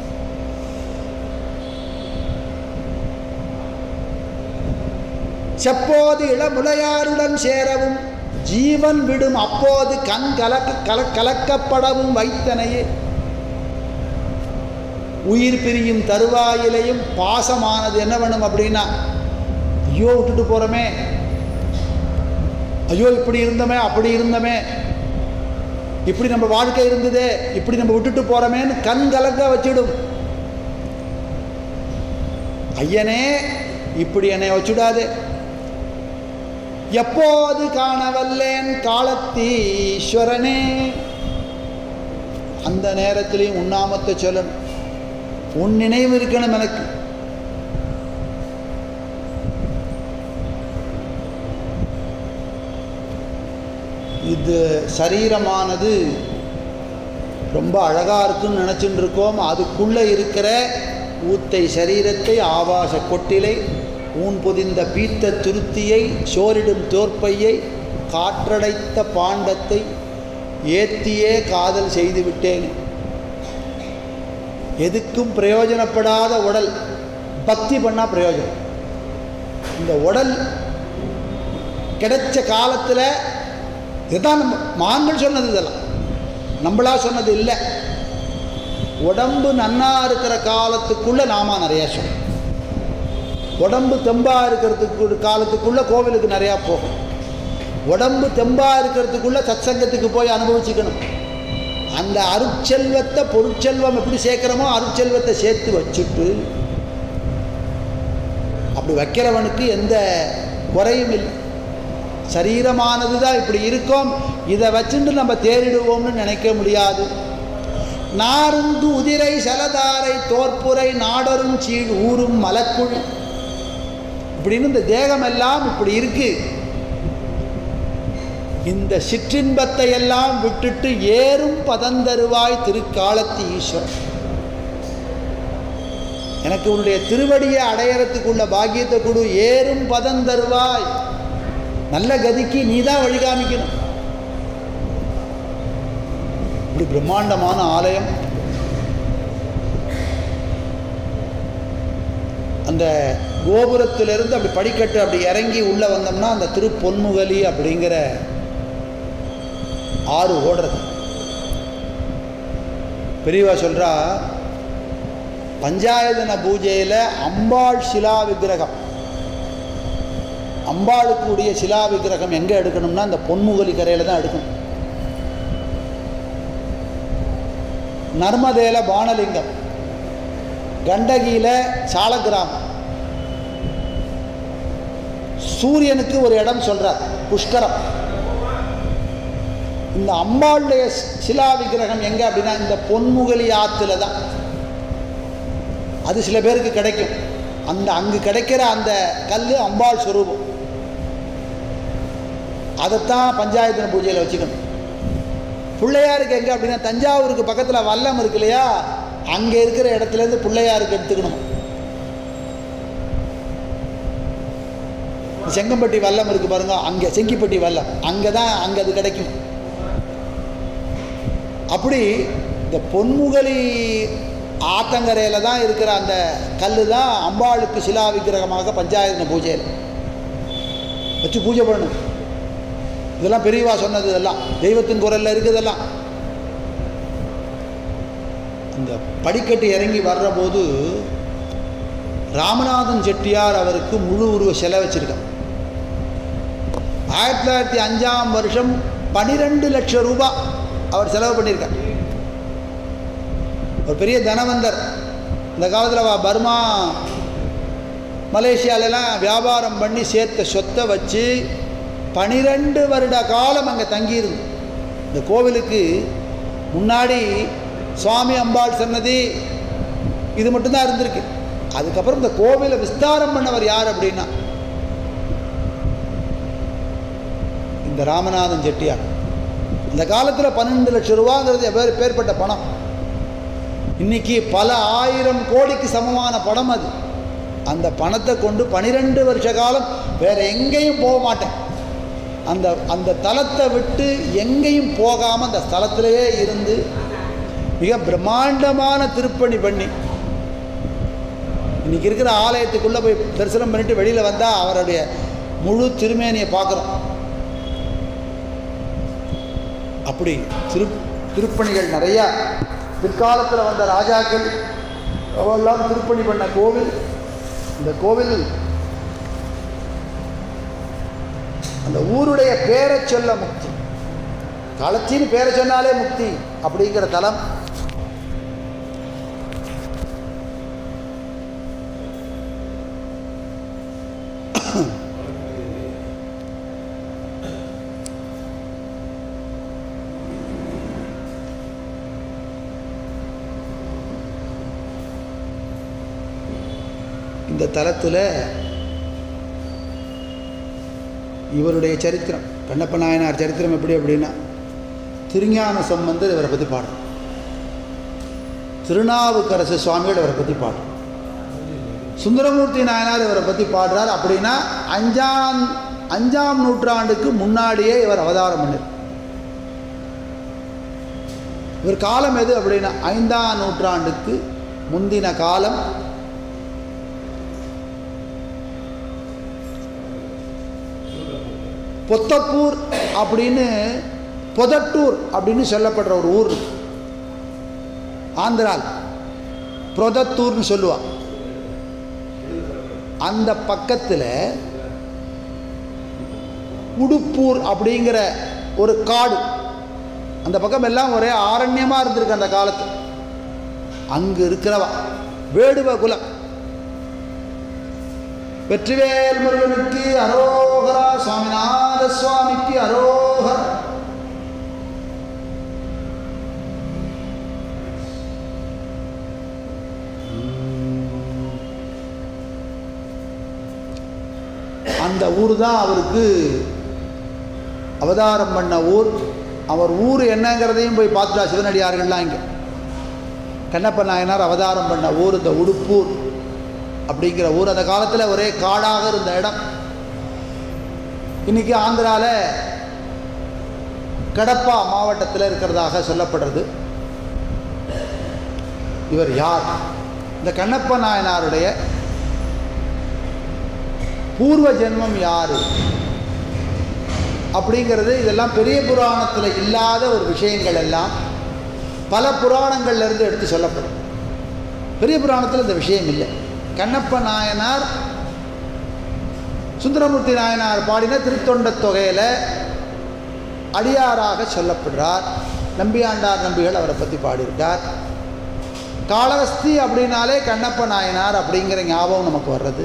A: செப்போது இளமுலையாருடன் சேரவும் ஜீவன் விடும் அப்போது கண் கலக்க கல கலக்கப்படவும் வைத்தனையே உயிர் பிரியும் தருவாயிலையும் பாசமானது என்ன வேணும் அப்படின்னா ஐயோ விட்டுட்டு போகிறோமே ஐயோ இப்படி இருந்தோமே அப்படி இருந்தோமே இப்படி நம்ம வாழ்க்கை இருந்ததே இப்படி நம்ம விட்டுட்டு போகிறோமேன்னு கண் கலங்க வச்சிடும் ஐயனே இப்படி என்னை வச்சுடாதே எப்போது காணவல்லேன் காலத்தீஸ்வரனே அந்த நேரத்திலையும் உன் நாமத்தை சொல்லணும் உன் நினைவு இருக்கணும் எனக்கு இது சரீரமானது ரொம்ப அழகாக இருக்குன்னு நினச்சிட்டு இருக்கோம் அதுக்குள்ளே இருக்கிற ஊத்தை சரீரத்தை ஆபாச கொட்டிலை ஊன் பொதிந்த பீத்த துருத்தியை சோரிடும் தோற்பையை காற்றடைத்த பாண்டத்தை ஏத்தியே காதல் செய்து விட்டேன் எதுக்கும் பிரயோஜனப்படாத உடல் பக்தி பண்ணால் பிரயோஜனம் இந்த உடல் கிடைச்ச காலத்தில் இதுதான் நம்ம மான்கள் சொன்னது இதெல்லாம் நம்மளா சொன்னது இல்லை உடம்பு நன்னா இருக்கிற காலத்துக்குள்ளே நாம நிறையா சொல்லணும் உடம்பு தெம்பாக இருக்கிறதுக்கு காலத்துக்குள்ளே கோவிலுக்கு நிறையா போகும் உடம்பு தெம்பாக இருக்கிறதுக்குள்ளே சத்சங்கத்துக்கு போய் அனுபவிச்சுக்கணும் அந்த அருட்செல்வத்தை பொருட்செல்வம் எப்படி சேர்க்குறோமோ அருட்செல்வத்தை சேர்த்து வச்சுட்டு அப்படி வைக்கிறவனுக்கு எந்த குறையும் இல்லை சரீரமானது தான் இப்படி இருக்கும் இதை வச்சுட்டு நம்ம தேறிடுவோம்னு நினைக்க முடியாது நாருந்து உதிரை சலதாரை தோற்புரை நாடரும் சீழ் ஊரும் மலக்குழி இப்படின்னு இந்த தேகம் எல்லாம் இப்படி இருக்கு இந்த சிற்றின்பத்தை எல்லாம் விட்டுட்டு ஏறும் பதந்தருவாய் திருக்காலத்து ஈஸ்வரன் எனக்கு உன்னுடைய திருவடியை அடையறதுக்குள்ள பாக்கியத்தை கொடு ஏறும் பதந்தருவாய் நல்ல கதிக்கு நீ தான் வழிகாமிக்கணும் இப்படி பிரம்மாண்டமான ஆலயம் அந்த கோபுரத்திலிருந்து அப்படி படிக்கட்டு அப்படி இறங்கி உள்ளே வந்தோம்னா அந்த திருப்பொன்முகலி அப்படிங்கிற ஆறு ஓடுறது பெரியவா சொல்கிறா பஞ்சாயதன பூஜையில் அம்பாள் சிலா விக்கிரகம் அம்பாளுக்குடைய சிலா விக்கிரகம் எங்கே எடுக்கணும்னா அந்த பொன்முகலி கரையில் தான் எடுக்கணும் நர்மதேல பானலிங்கம் கண்டகியில் சாலக்கிராமம் சூரியனுக்கு ஒரு இடம் சொல்கிறார் புஷ்கரம் இந்த அம்பாளுடைய சிலா விக்கிரகம் எங்கே அப்படின்னா இந்த பொன்முகலி ஆற்றுல தான் அது சில பேருக்கு கிடைக்கும் அந்த அங்கு கிடைக்கிற அந்த கல் அம்பாள் ஸ்வரூபம் அதைத்தான் பஞ்சாயத்து பூஜையில் வச்சுக்கணும் பிள்ளையாருக்கு எங்கே அப்படின்னா தஞ்சாவூருக்கு பக்கத்தில் வல்லம் இருக்கு இல்லையா அங்கே இருக்கிற இடத்துலேருந்து பிள்ளையாருக்கு எடுத்துக்கணும் செங்கம்பட்டி வல்லம் இருக்குது பாருங்க அங்கே செங்கிப்பட்டி வல்லம் அங்கே தான் அங்கே அது கிடைக்கும் அப்படி இந்த பொன்முகலி ஆத்தங்கரையில் தான் இருக்கிற அந்த கல் தான் அம்பாளுக்கு சிலா விக்கிரகமாக பஞ்சாயத்து பூஜையில் வச்சு பூஜை பண்ணணும் இதெல்லாம் பெரியவா சொன்னது இதெல்லாம் தெய்வத்தின் குரலில் இருக்குதெல்லாம் இந்த படிக்கட்டு இறங்கி வர்ற போது ராமநாதன் செட்டியார் அவருக்கு முழு உருவ சிலை வச்சிருக்கார் ஆயிரத்தி தொள்ளாயிரத்தி அஞ்சாம் வருஷம் பனிரெண்டு லட்சம் ரூபாய் அவர் செலவு பண்ணியிருக்கார் ஒரு பெரிய தனவந்தர் இந்த காலத்தில் பர்மா மலேசியாலெல்லாம் வியாபாரம் பண்ணி சேர்த்த சொத்தை வச்சு பனிரெண்டு வருட காலம் அங்கே தங்கியிருந்து இந்த கோவிலுக்கு முன்னாடி சுவாமி அம்பாள் சன்னதி இது மட்டும்தான் இருந்திருக்கு அதுக்கப்புறம் இந்த கோவிலை விஸ்தாரம் பண்ணவர் யார் அப்படின்னா இந்த ராமநாதன் செட்டியார் இந்த காலத்தில் பன்னெண்டு லட்சம் ரூபாங்கிறது எவ்வேறு பேர்பட்ட பணம் இன்னைக்கு பல ஆயிரம் கோடிக்கு சமமான பணம் அது அந்த பணத்தை கொண்டு பனிரெண்டு வருஷ காலம் வேற எங்கேயும் போக மாட்டேன் அந்த அந்த தலத்தை விட்டு எங்கேயும் போகாமல் அந்த ஸ்தலத்திலேயே இருந்து மிக பிரம்மாண்டமான திருப்பணி பண்ணி இன்னைக்கு இருக்கிற ஆலயத்துக்குள்ளே போய் தரிசனம் பண்ணிட்டு வெளியில் வந்தால் அவருடைய முழு திருமேனியை பார்க்குறோம் அப்படி திரு திருப்பணிகள் நிறையா பிற்காலத்தில் வந்த ராஜாக்கள் அவெல்லாம் திருப்பணி பண்ண கோவில் இந்த கோவில் அந்த ஊருடைய பேரை சொல்ல முக்தி களத்தின்னு பேரை சொன்னாலே முக்தி அப்படிங்கிற தலம் இந்த தலத்தில் இவருடைய சரித்திரம் கண்ணப்ப நாயனார் சரித்திரம் எப்படி அப்படின்னா திருஞான சம்பந்தர் இவரை பற்றி பாடுறோம் திருநாவுக்கரசு சுவாமிகள் இவரை பற்றி பாடுறோம் சுந்தரமூர்த்தி நாயனார் இவரை பற்றி பாடுறார் அப்படின்னா அஞ்சாம் அஞ்சாம் நூற்றாண்டுக்கு முன்னாடியே இவர் அவதாரம் பண்ணார் இவர் காலம் எது அப்படின்னா ஐந்தாம் நூற்றாண்டுக்கு முந்தின காலம் பொத்தப்பூர் அப்படின்னு பொதட்டூர் அப்படின்னு சொல்லப்படுற ஒரு ஊர் இருக்கு. ஆந்திரால் புரதத்தூர்னு சொல்லுவான் அந்த பக்கத்தில் உடுப்பூர் அப்படிங்கிற ஒரு காடு அந்த பக்கம் எல்லாம் ஒரே ஆரண்யமாக இருந்திருக்கு அந்த காலத்து அங்கு இருக்கிறவா வேடுவ குலம் வெற்றிவேல் முருகனுக்கு அரோகரா சுவாமிநாத சுவாமிக்கு அரோகர் அந்த ஊர் தான் அவருக்கு அவதாரம் பண்ண ஊர் அவர் ஊர் என்னங்கிறதையும் போய் பார்த்துட்டா சிவனடியார்கள்லாம் இங்கே கண்ணப்ப நாயனார் அவதாரம் பண்ண ஊர் இந்த உடுப்பூர் அப்படிங்கிற ஊர் அந்த காலத்தில் ஒரே காடாக இருந்த இடம் இன்றைக்கி ஆந்திராவில் கடப்பா மாவட்டத்தில் இருக்கிறதாக சொல்லப்படுறது இவர் யார் இந்த கண்ணப்ப நாயனாருடைய பூர்வ ஜென்மம் யார் அப்படிங்கிறது இதெல்லாம் பெரிய புராணத்தில் இல்லாத ஒரு விஷயங்கள் எல்லாம் பல புராணங்கள்ல இருந்து எடுத்து சொல்லப்படும் பெரிய புராணத்தில் இந்த விஷயம் இல்லை கண்ணப்ப நாயனார் சுந்தரமூர்த்தி நாயனார் பாடின திருத்தொண்ட தொகையில் அடியாராக சொல்லப்படுறார் நம்பியாண்டார் நம்பிகள் அவரை பற்றி பாடியிருக்கார் காளஹஸ்தி அப்படின்னாலே கண்ணப்ப நாயனார் அப்படிங்கிற ஞாபகம் நமக்கு வர்றது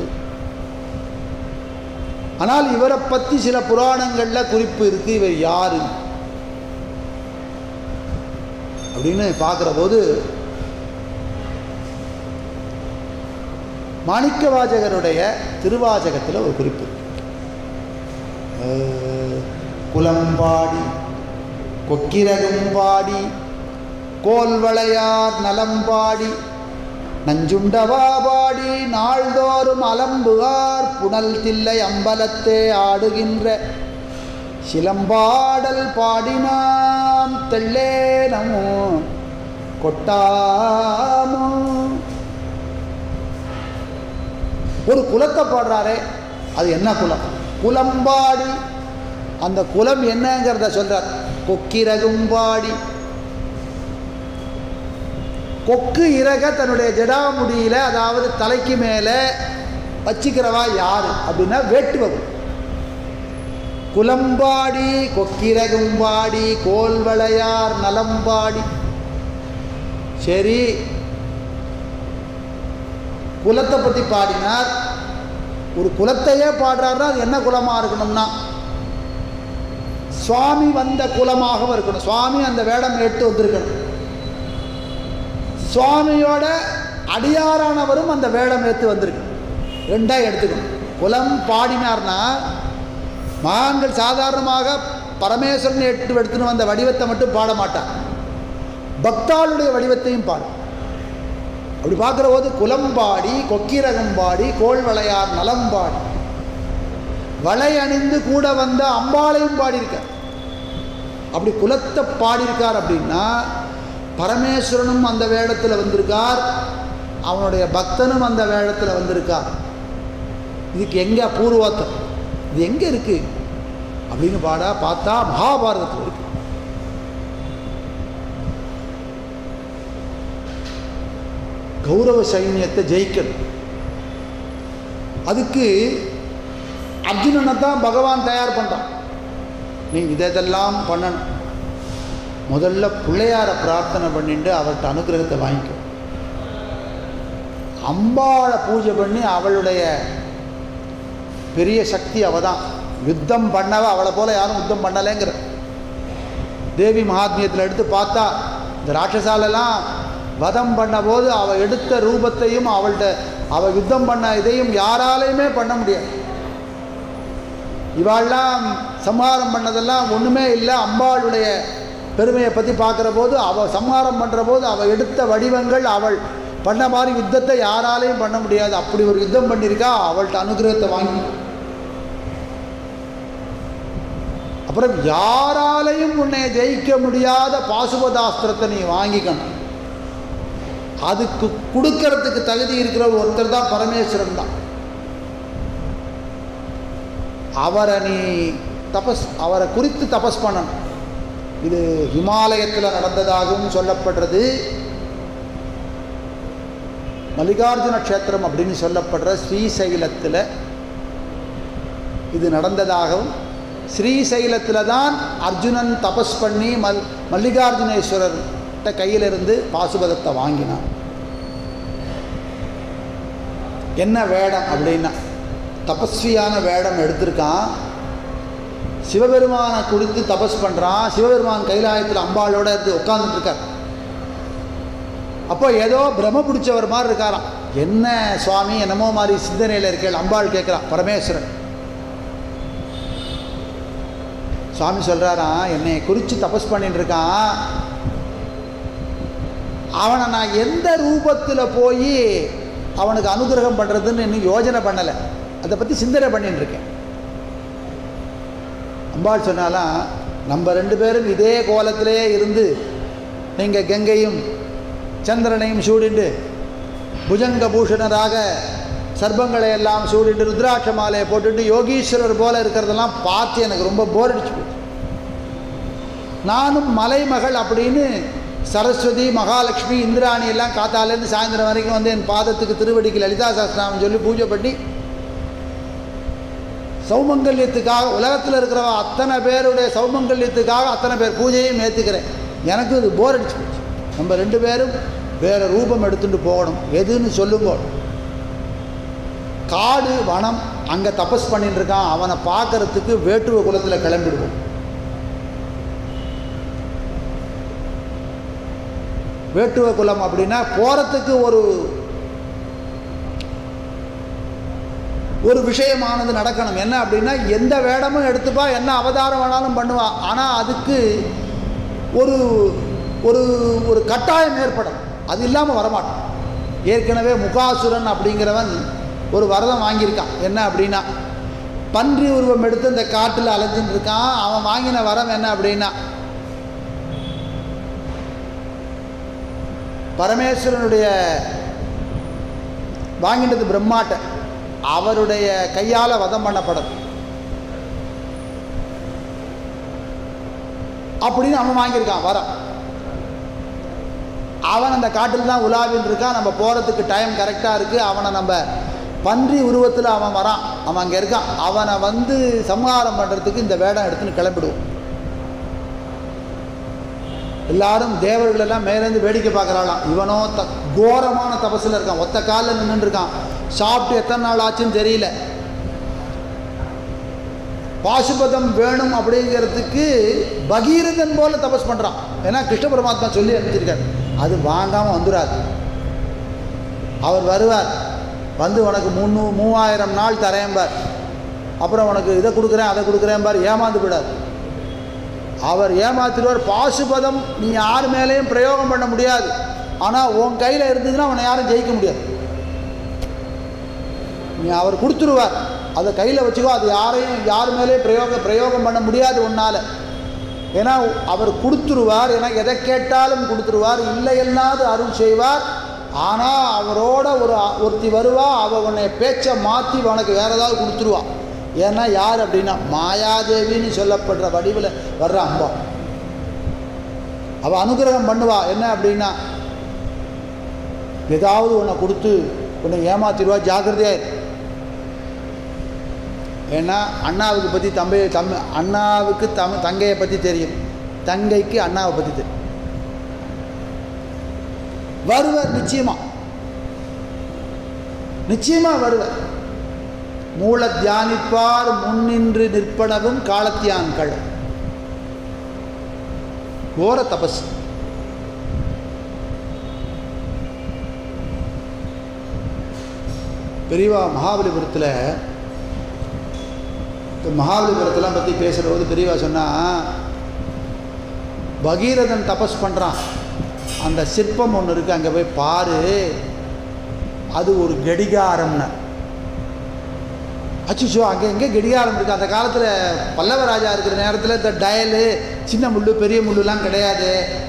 A: ஆனால் இவரை பற்றி சில புராணங்களில் குறிப்பு இருக்குது இவர் யார் அப்படின்னு பார்க்குற போது மாணிக்க வாஜகருடைய திருவாசகத்தில் ஒரு குறிப்பு இருக்கு. அஹ், குலம்பாடி கொக்கிரகும்பாடி கோல்வளையார் நலம்பாடி நஞ்சுண்டவாபாடி நாள்தோறும் அலம்புகார் புனல் தில்லை அம்பலத்தே ஆடுகின்ற சிலம்பாடல் பாடினாம் தெள்ளேனமோ கொட்டாமோ ஒரு குலத்தை பாடுறாரே அது என்ன குலம் குலம்பாடி அந்த குலம் என்னங்கிறத சொல்றார் கொக்கிரகும்பாடி கொக்கு இறக தன்னுடைய ஜடாமுடியில் அதாவது தலைக்கு மேலே வச்சுக்கிறவா யார் அப்படின்னா வேட்டுவகு குலம்பாடி கொக்கிரகும்பாடி கோல்வளையார் நலம்பாடி சரி குலத்தை பற்றி பாடினார் ஒரு குலத்தையே பாடுறாருன்னா அது என்ன குலமாக இருக்கணும்னா சுவாமி வந்த குலமாகவும் இருக்கணும் சுவாமி அந்த வேடம் எடுத்து வந்திருக்கணும் சுவாமியோட அடியாரானவரும் அந்த வேடம் எடுத்து வந்திருக்கு ரெண்டா எடுத்துக்கணும் குலம் பாடினார்னா மகான்கள் சாதாரணமாக பரமேஸ்வரன் எட்டு எடுத்துன்னு வந்த வடிவத்தை மட்டும் பாட மாட்டார் பக்தாளுடைய வடிவத்தையும் பாடும் அப்படி பார்க்குற போது குலம்பாடி கொக்கிரகம்பாடி கோள்வளையார் நலம்பாடி வளை அணிந்து கூட வந்த அம்பாளையும் பாடியிருக்கார் அப்படி குலத்தை பாடியிருக்கார் அப்படின்னா பரமேஸ்வரனும் அந்த வேடத்தில் வந்திருக்கார் அவனுடைய பக்தனும் அந்த வேடத்தில் வந்திருக்கார் இதுக்கு எங்கே பூர்வாத்தம் இது எங்கே இருக்குது அப்படின்னு பாடா பார்த்தா மகாபாரதத்தில் இருக்கு கௌரவ சைன்யத்தை ஜெயிக்கணும் அதுக்கு அர்ஜுனனை தான் பகவான் தயார் பண்ணுறான் நீ இதெல்லாம் பண்ணணும் முதல்ல பிள்ளையாரை பிரார்த்தனை பண்ணிட்டு அவர்கிட்ட அனுகிரகத்தை வாங்கிக்கோ அம்பாளை பூஜை பண்ணி அவளுடைய பெரிய சக்தி அவ தான் யுத்தம் பண்ணவ அவளை போல யாரும் யுத்தம் பண்ணலைங்கிற தேவி மகாத்மியத்தில் எடுத்து பார்த்தா இந்த ராட்சசாலெல்லாம் வதம் பண்ண போது அவள் எடுத்த ரூபத்தையும் அவள்கிட்ட அவள் யுத்தம் பண்ண இதையும் யாராலையுமே பண்ண முடியாது இவாள்லாம் சம்ஹாரம் பண்ணதெல்லாம் ஒன்றுமே இல்லை அம்பாளுடைய பெருமையை பற்றி பார்க்குற போது அவள் சம்ஹாரம் பண்ணுற போது அவள் எடுத்த வடிவங்கள் அவள் பண்ண மாதிரி யுத்தத்தை யாராலையும் பண்ண முடியாது அப்படி ஒரு யுத்தம் பண்ணியிருக்கா அவள்கிட்ட அனுகிரகத்தை வாங்கி அப்புறம் யாராலையும் உன்னை ஜெயிக்க முடியாத பாசுபதாஸ்திரத்தை நீ வாங்கிக்கணும் அதுக்கு கொடுக்கறதுக்கு தகுதி இருக்கிற ஒருத்தர் தான் பரமேஸ்வரன் தான் அவரை நீ தபஸ் அவரை குறித்து தபஸ் பண்ணணும் இது ஹிமாலயத்தில் நடந்ததாகவும் சொல்லப்படுறது மல்லிகார்ஜுன க்ஷேத்திரம் அப்படின்னு சொல்லப்படுற ஸ்ரீசைலத்தில் இது நடந்ததாகவும் ஸ்ரீசைலத்தில் தான் அர்ஜுனன் தபஸ் பண்ணி மல் மல்லிகார்ஜுனேஸ்வரர் கையிலிருந்து பாசுபதத்தை வாங்கினான் என்ன வேடம் அப்படின்னா தபஸ்வியான வேடம் எடுத்திருக்கான் சிவபெருமானை குறித்து தபஸ் பண்ணுறான் சிவபெருமான் கைலாயத்தில் அம்பாளோட இருந்து உட்காந்துட்டு இருக்கார் அப்போ ஏதோ பிரம பிடிச்சவர் மாதிரி இருக்காராம் என்ன சுவாமி என்னமோ மாதிரி சிந்தனையில் இருக்கேள் அம்பாள் கேட்குறான் பரமேஸ்வரன் சுவாமி சொல்கிறாராம் என்னை குறித்து தபஸ் பண்ணிட்டு இருக்கான் அவனை நான் எந்த ரூபத்தில் போய் அவனுக்கு அனுகிரகம் பண்ணுறதுன்னு இன்னும் யோஜனை பண்ணலை அதை பற்றி சிந்தனை பண்ணிட்டு இருக்கேன் அம்பாள் சொன்னாலாம் நம்ம ரெண்டு பேரும் இதே கோலத்திலே இருந்து நீங்கள் கங்கையும் சந்திரனையும் சூடிண்டு புஜங்க பூஷணராக சர்ப்பங்களை எல்லாம் சூடிட்டு ருத்ராட்ச மாலையை போட்டுட்டு யோகீஸ்வரர் போல இருக்கிறதெல்லாம் பார்த்து எனக்கு ரொம்ப போர் அடிச்சு போச்சு நானும் மலைமகள் அப்படின்னு சரஸ்வதி மகாலட்சுமி இந்திராணி எல்லாம் காத்தாலேருந்து சாயந்தரம் வரைக்கும் வந்து என் பாதத்துக்கு திருவடிக்கு லலிதா சாஸ்திராமன் சொல்லி பூஜை பண்ணி சௌமங்கல்யத்துக்காக உலகத்தில் இருக்கிறவ அத்தனை பேருடைய சௌமங்கல்யத்துக்காக அத்தனை பேர் பூஜையும் ஏற்றுக்கிறேன் எனக்கு இது போர் அடிச்சு போச்சு நம்ம ரெண்டு பேரும் வேறு ரூபம் எடுத்துட்டு போகணும் எதுன்னு சொல்லுங்க காடு வனம் அங்கே தபஸ் பண்ணிட்டு இருக்கான் அவனை பார்க்கறதுக்கு வேட்டுவ குலத்தில் கிளம்பிடுவோம் வேட்டுவ குலம் அப்படின்னா போகிறதுக்கு ஒரு ஒரு விஷயமானது நடக்கணும் என்ன அப்படின்னா எந்த வேடமும் எடுத்துப்பா என்ன அவதாரம் வேணாலும் பண்ணுவா ஆனால் அதுக்கு ஒரு ஒரு ஒரு கட்டாயம் ஏற்படும் அது இல்லாமல் வரமாட்டான் ஏற்கனவே முகாசுரன் அப்படிங்கிறவன் ஒரு வரதம் வாங்கியிருக்கான் என்ன அப்படின்னா பன்றி உருவம் எடுத்து இந்த காட்டில் அலைஞ்சின்னு இருக்கான் அவன் வாங்கின வரம் என்ன அப்படின்னா பரமேஸ்வரனுடைய வாங்கினது பிரம்மாட்ட அவருடைய கையால் வதம் பண்ணப்படும் அப்படின்னு அவன் வாங்கியிருக்கான் வரம் அவன் அந்த காட்டில் தான் உலாவின்னு இருக்கான் நம்ம போகிறதுக்கு டைம் கரெக்டாக இருக்குது அவனை நம்ம பன்றி உருவத்தில் அவன் வரான் அவன் அங்கே இருக்கான் அவனை வந்து சம்ஹாரம் பண்ணுறதுக்கு இந்த வேடம் எடுத்துன்னு கிளம்பிடுவோம் எல்லாரும் தேவர்கள் எல்லாம் மேலேருந்து வேடிக்கை பார்க்குறாளாம் இவனோ த கோரமான தபஸில் இருக்கான் ஒத்த காலில் நின்றுட்டு இருக்கான் சாப்பிட்டு எத்தனை நாள் ஆச்சுன்னு தெரியல பாசுபதம் வேணும் அப்படிங்கிறதுக்கு பகீரதன் போல தபஸ் பண்ணுறான் ஏன்னா கிருஷ்ண பரமாத்மா சொல்லி அனுப்பிச்சிருக்காரு அது வாங்காமல் வந்துடாது அவர் வருவார் வந்து உனக்கு முன்னூ மூவாயிரம் நாள் தரேன்பார் அப்புறம் உனக்கு இதை கொடுக்குறேன் அதை கொடுக்குறேன்பார் ஏமாந்து விடாது அவர் ஏமாத்திடுவார் பாசுபதம் நீ யார் மேலேயும் பிரயோகம் பண்ண முடியாது ஆனால் உன் கையில் இருந்ததுன்னா அவனை யாரும் ஜெயிக்க முடியாது நீ அவர் கொடுத்துருவார் அதை கையில் வச்சுக்கோ அது யாரையும் யார் மேலேயும் பிரயோக பிரயோகம் பண்ண முடியாது உன்னால் ஏன்னா அவர் கொடுத்துருவார் ஏன்னா எதை கேட்டாலும் கொடுத்துருவார் இல்லையல்லாது அருள் செய்வார் ஆனால் அவரோட ஒரு ஒருத்தி வருவா அவள் உன்னை பேச்சை மாற்றி உனக்கு வேற ஏதாவது கொடுத்துருவா ஏன்னா யார் அப்படின்னா மாயாதேவின்னு சொல்லப்படுற வடிவில் வர்ற அம்பா அவள் அனுகிரகம் பண்ணுவா என்ன அப்படின்னா ஏதாவது உன்னை கொடுத்து உன்னை ஏமாத்திடுவா ஜாக்கிரதையாக இரு. ஏன்னா அண்ணாவுக்கு பற்றி தம்பி தம் அண்ணாவுக்கு தம் தங்கையை பற்றி தெரியும் தங்கைக்கு அண்ணாவை பற்றி தெரியும் வருவர் நிச்சயமா நிச்சயமா வருவர் மூல தியானிப்பார் முன்னின்று நிற்பனவும் காலத்தியான்கள் கோர தபஸ் பெரியவா மகாபலிபுரத்தில் இந்த மகாபலிபுரத்தெல்லாம் பற்றி பேசுகிற போது பெரியவா சொன்னால் பகீரதன் தபஸ் பண்ணுறான் அந்த சிற்பம் ஒன்று இருக்குது அங்கே போய் பாரு அது ஒரு கடிகாரம்னு அச்சுச்சோ அங்கே எங்கே கடிகாரம் இருக்குது அந்த காலத்தில் பல்லவ ராஜா இருக்கிற நேரத்தில் இந்த டயலு சின்ன முள்ளு பெரிய முள்ளுலாம் கிடையாது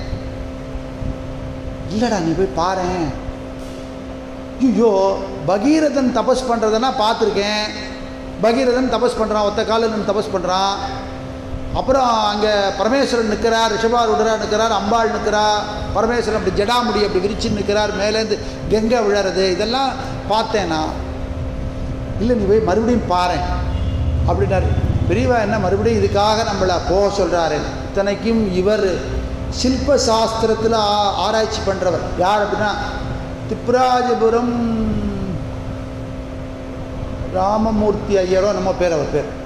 A: இல்லைடா நீ போய் பாரேன் ஐயோ பகீரதன் தபஸ் பண்ணுறதுனா பார்த்துருக்கேன் பகீரதன் தபஸ் பண்ணுறான் ஒத்த காலில் தபஸ் பண்ணுறான் அப்புறம் அங்கே பரமேஸ்வரன் நிற்கிறார் ரிஷபாரூடரா நிற்கிறார் அம்பாள் நிற்கிறா பரமேஸ்வரன் அப்படி ஜடாமுடி அப்படி விரிச்சு நிற்கிறார் மேலேருந்து கங்கை விழறது இதெல்லாம் பார்த்தேன் நான் இல்லை நீ போய் மறுபடியும் பாரேன் அப்படின்னாரு பெரியவா என்ன மறுபடியும் இதுக்காக நம்மளை போக சொல்கிறாரு இத்தனைக்கும் இவர் சில்ப சாஸ்திரத்தில் ஆ- ஆராய்ச்சி பண்ணுறவர் யார் அப்படின்னா திப்ராஜபுரம் ராமமூர்த்தி ஐயரோ நம்ம பேர் அவர் பேர்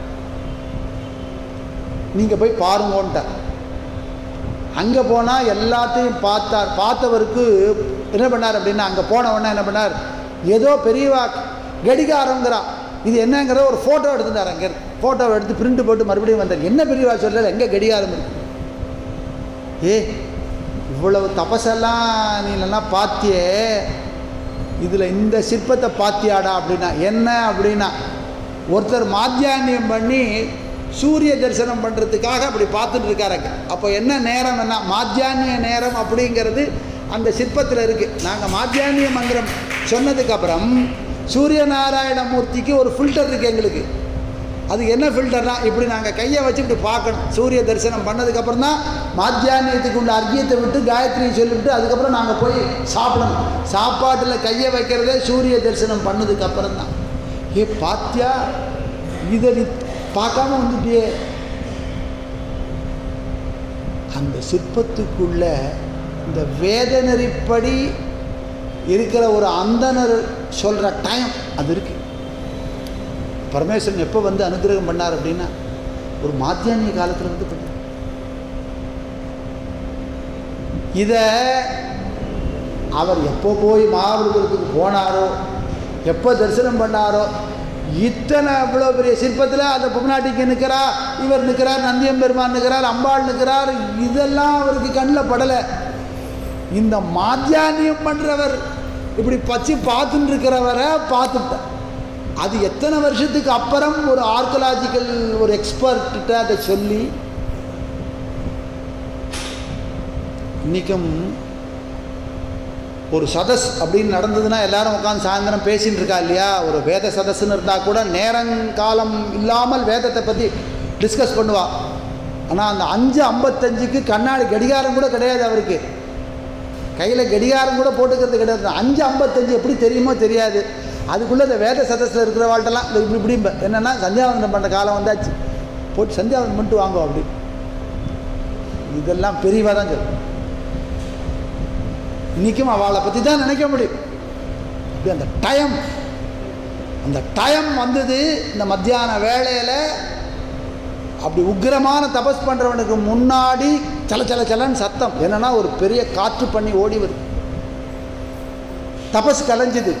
A: நீங்கள் போய் பாருங்கோன்ட்டார் அங்கே போனால் எல்லாத்தையும் பார்த்தார் பார்த்தவருக்கு என்ன பண்ணார் அப்படின்னா அங்கே போன உடனே என்ன பண்ணார் ஏதோ பெரியவா கடிகாரங்கிறா இது என்னங்கிறத ஒரு ஃபோட்டோ எடுத்துட்டார் அங்கே ஃபோட்டோவை எடுத்து பிரிண்ட் போட்டு மறுபடியும் வந்தார் என்ன பெரியவா சொல்லலை எங்கே கடிகாரம் இருக்கு ஏ இவ்வளவு தபசெல்லாம் நீ நல்லா பார்த்தியே இதில் இந்த சிற்பத்தை பார்த்தியாடா அப்படின்னா என்ன அப்படின்னா ஒருத்தர் மாத்தியானியம் பண்ணி சூரிய தரிசனம் பண்ணுறதுக்காக அப்படி பார்த்துட்டு இருக்காருங்க அப்போ என்ன நேரம் என்ன மாத்தியானிய நேரம் அப்படிங்கிறது அந்த சிற்பத்தில் இருக்குது நாங்கள் மாத்தியானிய மந்திரம் சொன்னதுக்கப்புறம் சூரிய நாராயணமூர்த்திக்கு ஒரு ஃபில்டர் இருக்குது எங்களுக்கு அது என்ன ஃபில்டர்னா இப்படி நாங்கள் கையை வச்சு இப்படி பார்க்கணும் சூரிய தரிசனம் பண்ணதுக்கப்புறம் தான் மாத்தியானியத்துக்கு உள்ள அர்க்கியத்தை விட்டு காயத்ரியை சொல்லிவிட்டு அதுக்கப்புறம் நாங்கள் போய் சாப்பிடணும் சாப்பாட்டில் கையை வைக்கிறதே சூரிய தரிசனம் பண்ணதுக்கப்புறம் தான் ஏ பாத்தியா இதை நீ பார்க்காம வந்துட்டியே அந்த சிற்பத்துக்குள்ள இந்த வேத நெறிப்படி இருக்கிற ஒரு அந்தனர் சொல்கிற டைம் அது இருக்குது பரமேஸ்வரன் எப்போ வந்து அனுகிரகம் பண்ணார் அப்படின்னா ஒரு மாத்தியானிய காலத்தில் வந்து பண்ணார் இதை அவர் எப்போ போய் மகாபலிபுரத்துக்கு போனாரோ எப்போ தரிசனம் பண்ணாரோ இத்தனை அவ்வளோ பெரிய சிற்பத்தில் அந்த பொம்னாட்டிக்கு நிற்கிறா இவர் நிற்கிறார் நந்தியம் பெருமான் நிற்கிறார் அம்பாள் நிற்கிறார் இதெல்லாம் அவருக்கு கண்ணில் படலை இந்த மாத்தியானியம் பண்ணுறவர் இப்படி பச்சு பார்த்துட்டு இருக்கிறவரை பார்த்துட்டார் அது எத்தனை வருஷத்துக்கு அப்புறம் ஒரு ஆர்கலாஜிக்கல் ஒரு எக்ஸ்பர்ட்ட அதை சொல்லி இன்றைக்கும் ஒரு சதஸ் அப்படின்னு நடந்ததுன்னா எல்லாரும் உட்காந்து சாயந்தரம் பேசின்னு இருக்கா இல்லையா ஒரு வேத சதஸ்ன்னு இருந்தால் கூட நேரங்காலம் இல்லாமல் வேதத்தை பற்றி டிஸ்கஸ் பண்ணுவா ஆனால் அந்த அஞ்சு ஐம்பத்தஞ்சுக்கு கண்ணாடி கடிகாரம் கூட கிடையாது அவருக்கு கையில் கடிகாரம் கூட போட்டுக்கிறது கிடையாது அஞ்சு ஐம்பத்தஞ்சு எப்படி தெரியுமோ தெரியாது அதுக்குள்ளே இந்த வேத சதஸில் இருக்கிற வாழ்ட்டெல்லாம் இந்த இப்படி இப்படி என்னென்னா சந்தியாவந்தனம் பண்ணுற காலம் வந்தாச்சு போட்டு சந்தியாவந்தனம் பண்ணிட்டு வாங்க அப்படி இதெல்லாம் பெரியவா தான் சொல்லும் இன்றைக்கும் அவளை பற்றி தான் நினைக்க முடியும் அப்படி அந்த டைம் அந்த டைம் வந்தது இந்த மத்தியான வேளையில் அப்படி உக்கிரமான தபஸ் பண்ணுறவனுக்கு முன்னாடி சல சல சலன்னு சத்தம் என்னன்னா ஒரு பெரிய காற்று பண்ணி ஓடி வருது தபஸ் கலைஞ்சுது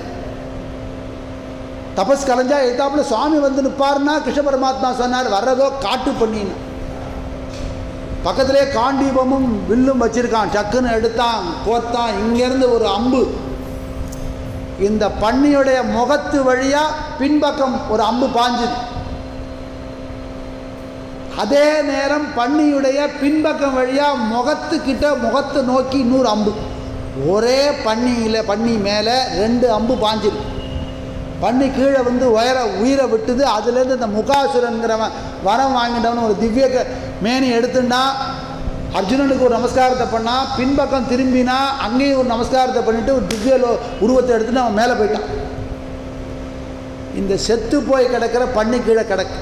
A: தபஸ் கலைஞ்சா எத்தாப்புல சுவாமி வந்து நிற்பாருன்னா கிருஷ்ண பரமாத்மா சொன்னார் வர்றதோ காட்டு பண்ணின்னு பக்கத்திலே காண்டீபமும் வில்லும் வச்சிருக்கான் டக்குன்னு எடுத்தான் கோர்த்தான் இங்கேருந்து ஒரு அம்பு இந்த பன்னியுடைய முகத்து வழியா பின்பக்கம் ஒரு அம்பு பாஞ்சுது அதே நேரம் பன்னியுடைய பின்பக்கம் வழியா முகத்துக்கிட்ட முகத்தை நோக்கி இன்னொரு அம்பு ஒரே பன்னியில் பன்னி மேலே ரெண்டு அம்பு பாஞ்சிருக்கு பன்னி கீழே வந்து உயர உயிரை விட்டுது அதுலேருந்து இந்த முகாசுரன்கிறவன் வரம் வாங்கிட்டவன் ஒரு திவ்ய க- மேனி எடுத்துட்டா அர்ஜுனனுக்கு ஒரு நமஸ்காரத்தை பண்ணா பின்பக்கம் திரும்பினா அங்கேயும் ஒரு நமஸ்காரத்தை பண்ணிட்டு ஒரு திவ்ய லோ- உருவத்தை எடுத்துட்டு அவன் மேலே போயிட்டான் இந்த செத்து போய் கிடக்கிற பன்னி கீழே கிடக்கு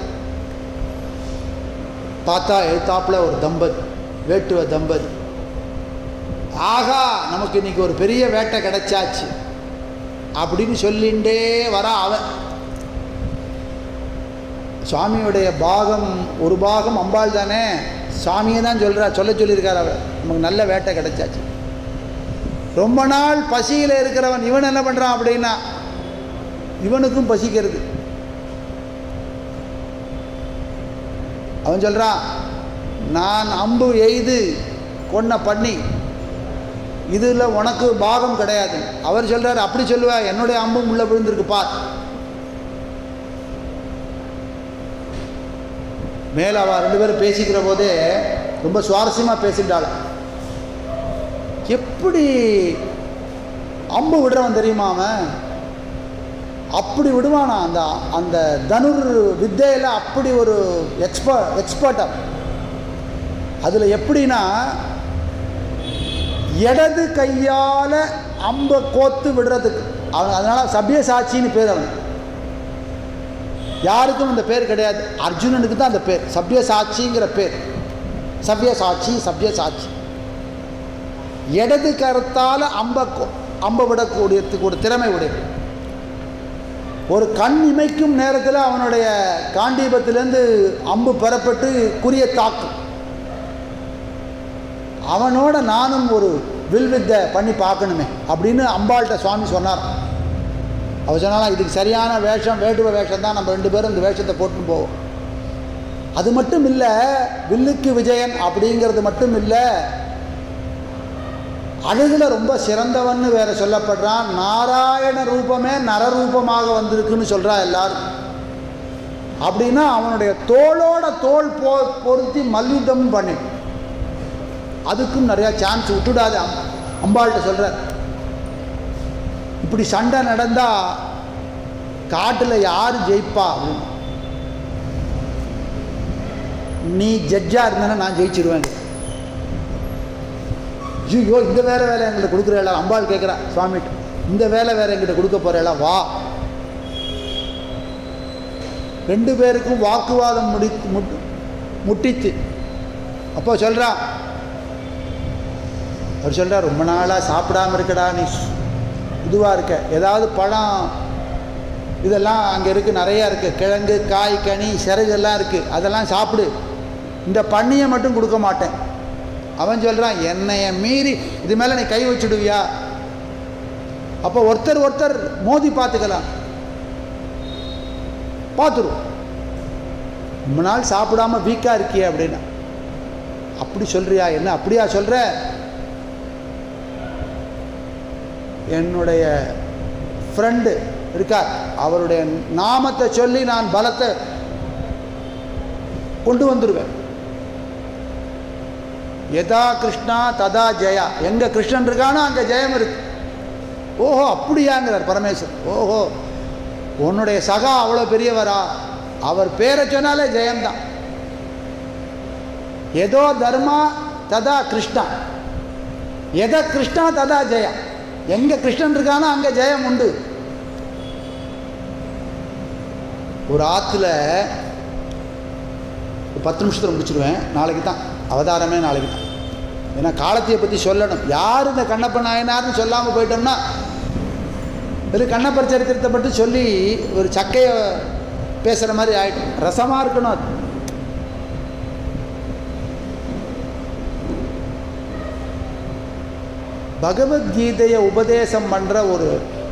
A: பார்த்தா எழுத்தாப்புல ஒரு தம்பதி வேட்டுவ தம்பதி ஆகா நமக்கு இன்னைக்கு ஒரு பெரிய வேட்டை கிடைச்சாச்சு அப்படின்னு சொல்லிண்டே வரா அவன் சுவாமியுடைய பாகம் ஒரு பாகம் அம்பாள் தானே சாமியை தான் சொல்கிறா சொல்ல சொல்லியிருக்கார் அவர் நமக்கு நல்ல வேட்டை கிடைச்சாச்சு ரொம்ப நாள் பசியில் இருக்கிறவன் இவன் என்ன பண்ணுறான் அப்படின்னா இவனுக்கும் பசிக்கிறது அவன் சொல்கிறான் நான் அம்பு எய்து கொன்ன பண்ணி இதில் உனக்கு பாகம் கிடையாது அவர் சொல்கிறார் அப்படி சொல்லுவா என்னுடைய அம்பும் உள்ள விழுந்திருக்கு பார் மேலே அவள் ரெண்டு பேரும் பேசிக்கிற போதே ரொம்ப சுவாரஸ்யமாக பேசிட்டாள் எப்படி அம்பு விடுறவன் தெரியுமா அவன் அப்படி விடுவானா அந்த அந்த தனுர் வித்தையில் அப்படி ஒரு எக்ஸ்பர்ட் எக்ஸ்பர்ட் அவன் அதில் எப்படின்னா இடது கையால் அம்பை கோத்து விடுறதுக்கு அவன் அதனால் சபியசாட்சின்னு பேர் அவன் யாருக்கும் அந்த பேர் கிடையாது அர்ஜுனனுக்கு தான் அந்த பேர் சபியசாட்சிங்கிற பேர் சவ்யசாட்சி சவ்யசாட்சி இடது கருத்தால் அம்பை கொ- அம்பை விடக்கூடியதுக்கு ஒரு திறமை உடையது ஒரு கண் இமைக்கும் நேரத்தில் அவனுடைய காண்டீபத்திலேருந்து அம்பு பெறப்பட்டு குறிய தாக்கும் அவனோட நானும் ஒரு வில்வித்தை பண்ணி பார்க்கணுமே அப்படின்னு அம்பாள்கிட்ட சுவாமி சொன்னார் அவர் சொன்னாலும் இதுக்கு சரியான வேஷம் வேட்டுவ வேஷம் தான் நம்ம ரெண்டு பேரும் இந்த வேஷத்தை போட்டு போவோம் அது மட்டும் இல்லை வில்லுக்கு விஜயன் அப்படிங்கிறது மட்டும் இல்லை அழகில் ரொம்ப சிறந்தவன்னு வேற சொல்லப்படுறான் நாராயண ரூபமே நரரூபமாக வந்திருக்குன்னு சொல்றா எல்லாரும் அப்படின்னா அவனுடைய தோளோட தோள் போ பொருத்தி மல்யுத்தம் பண்ணி அதுக்கும் நிறையா சான்ஸ் விட்டுடாது அம் அம்பாள்கிட்ட சொல்கிறார் இப்படி சண்டை நடந்தால் காட்டில் யார் ஜெயிப்பா அப்படின்னு நீ ஜட்ஜாக இருந்தேன்னா நான் ஜெயிச்சிருவேன் ஐயோ இந்த வேலை வேலை எங்கிட்ட கொடுக்குறேளா அம்பாள் கேட்குறா சுவாமிகிட்ட இந்த வேலை வேற எங்கிட்ட கொடுக்க போகிறேளா வா ரெண்டு பேருக்கும் வாக்குவாதம் முடி முட் முட்டிச்சு அப்போ சொல்கிறா அவர் சொல்கிறார் ரொம்ப நாளாக சாப்பிடாம இருக்கடா நீ இதுவாக இருக்க ஏதாவது பழம் இதெல்லாம் அங்கே இருக்குது நிறையா இருக்குது கிழங்கு காய் கனி சிறகு எல்லாம் இருக்குது அதெல்லாம் சாப்பிடு இந்த பண்ணியை மட்டும் கொடுக்க மாட்டேன் அவன் சொல்கிறான் என்னைய மீறி இது மேலே நீ கை வச்சுடுவியா அப்போ ஒருத்தர் ஒருத்தர் மோதி பார்த்துக்கலாம் பார்த்துருவோம் ரொம்ப நாள் சாப்பிடாம வீக்காக இருக்கியே அப்படின்னா அப்படி சொல்றியா என்ன அப்படியா சொல்கிற என்னுடைய ஃப்ரெண்டு இருக்கார் அவருடைய நாமத்தை சொல்லி நான் பலத்தை கொண்டு வந்துடுவேன் எதா கிருஷ்ணா ததா ஜெயா எங்கே கிருஷ்ணன் இருக்கானோ அங்கே ஜெயம் இருக்கு ஓஹோ அப்படியாங்கிறார் பரமேஸ்வர் ஓஹோ உன்னுடைய சகா அவ்வளோ பெரியவரா அவர் பேரை சொன்னாலே ஜெயம்தான் ஏதோ தர்மா ததா கிருஷ்ணா எதை கிருஷ்ணா ததா ஜெயா எங்கே கிருஷ்ணன் இருக்கானோ அங்கே ஜெயம் உண்டு ஒரு ஆற்றுல ஒரு பத்து நிமிஷத்தில் முடிச்சிடுவேன் நாளைக்கு தான் அவதாரமே நாளைக்கு தான் ஏன்னா காலத்தையை பற்றி சொல்லணும் யார் இந்த கண்ணப்ப நாயனார்னு சொல்லாமல் போயிட்டோம்னா வெறும் கண்ணப்பர் சரித்திரத்தை மட்டும் சொல்லி ஒரு சக்கையை பேசுகிற மாதிரி ஆகிடும் ரசமாக இருக்கணும் அது பகவத்கீதையை உபதேசம் பண்ணுற ஒரு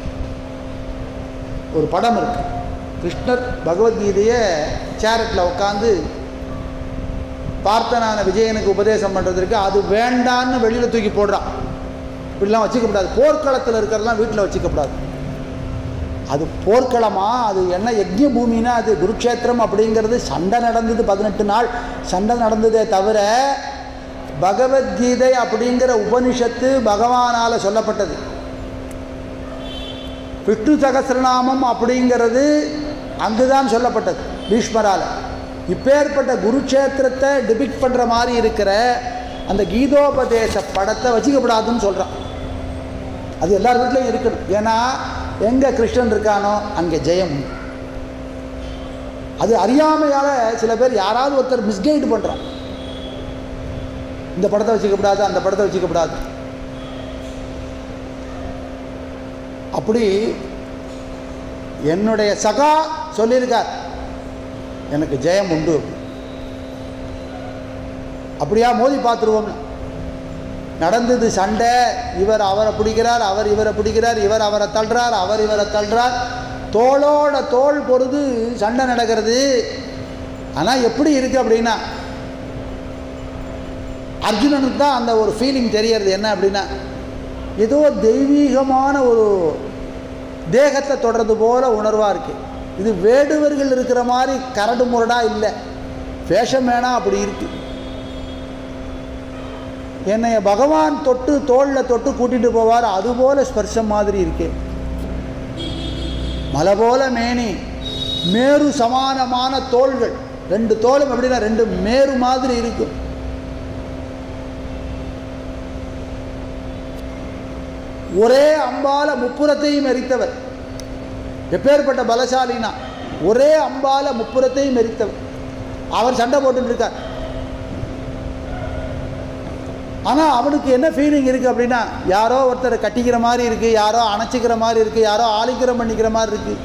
A: ஒரு படம் இருக்கு கிருஷ்ணர் பகவத்கீதையை சேரட்டில் உட்காந்து பார்த்தனான விஜயனுக்கு உபதேசம் பண்ணுறதுக்கு அது வேண்டான்னு வெளியில் தூக்கி போடுறான் இப்படிலாம் வச்சுக்கப்படாது போர்க்களத்தில் இருக்கிறதெல்லாம் வீட்டில் வச்சுக்கப்படாது அது போர்க்களமா அது என்ன யஜ்ய பூமினா அது குருக்ஷேத்திரம் அப்படிங்கிறது சண்டை நடந்தது பதினெட்டு நாள் சண்டை நடந்ததே தவிர பகவத்கீதை அப்படிங்கிற உபனிஷத்து பகவானால் சொல்லப்பட்டது விஷ்ணு சகசிரநாமம் அப்படிங்கிறது அங்குதான் சொல்லப்பட்டது பீஷ்மரால் இப்பேற்பட்ட குருக்ஷேத்திரத்தை டிபிக்ட் பண்ணுற மாதிரி இருக்கிற அந்த கீதோபதேச படத்தை வச்சுக்கப்படாதுன்னு சொல்கிறான் அது எல்லார் வீட்லையும் இருக்கணும் ஏன்னா எங்கே கிருஷ்ணன் இருக்கானோ அங்கே ஜெயம் உண்டு அது அறியாமையால் சில பேர் யாராவது ஒருத்தர் மிஸ்கைடு பண்ணுறான் இந்த படத்தை வச்சுக்கப்படாது அந்த படத்தை வச்சுக்கப்படாது அப்படி என்னுடைய சகா சொல்லியிருக்கார் எனக்கு ஜெயம் உண்டு அப்படியா மோதி பார்த்துருவோம்னு நடந்தது சண்டை இவர் அவரை பிடிக்கிறார் அவர் இவரை பிடிக்கிறார் இவர் அவரை தள்ளுறார் அவர் இவரை தள்ளுறார் தோளோட தோள் பொறுது சண்டை நடக்கிறது ஆனால் எப்படி இருக்குது அப்படின்னா அர்ஜுனனுக்கு தான் அந்த ஒரு ஃபீலிங் தெரியறது என்ன அப்படின்னா ஏதோ தெய்வீகமான ஒரு தேகத்தை தொடர்றது போல உணர்வாக இருக்குது இது வேடுவர்கள் இருக்கிற மாதிரி கரடு முரடாக இல்லை வேஷம் வேணா அப்படி இருக்குது என்னை பகவான் தொட்டு தோளில் தொட்டு கூட்டிகிட்டு போவார் அதுபோல ஸ்பர்சம் மாதிரி இருக்கு மலை போல மேனி மேரு சமானமான தோள்கள் ரெண்டு தோளும் எப்படின்னா ரெண்டு மேரு மாதிரி இருக்கும் ஒரே அம்பால முப்புறத்தையும் எரித்தவர் எப்பேற்பட்ட பலசாலினா ஒரே அம்பால முப்புறத்தையும் எரித்தவர் அவர் சண்டை போட்டுட்டு இருக்கார் ஆனால் அவனுக்கு என்ன ஃபீலிங் இருக்குது அப்படின்னா யாரோ ஒருத்தரை கட்டிக்கிற மாதிரி இருக்குது யாரோ அணைச்சிக்கிற மாதிரி இருக்குது யாரோ ஆலிக்கிரம் பண்ணிக்கிற மாதிரி இருக்குது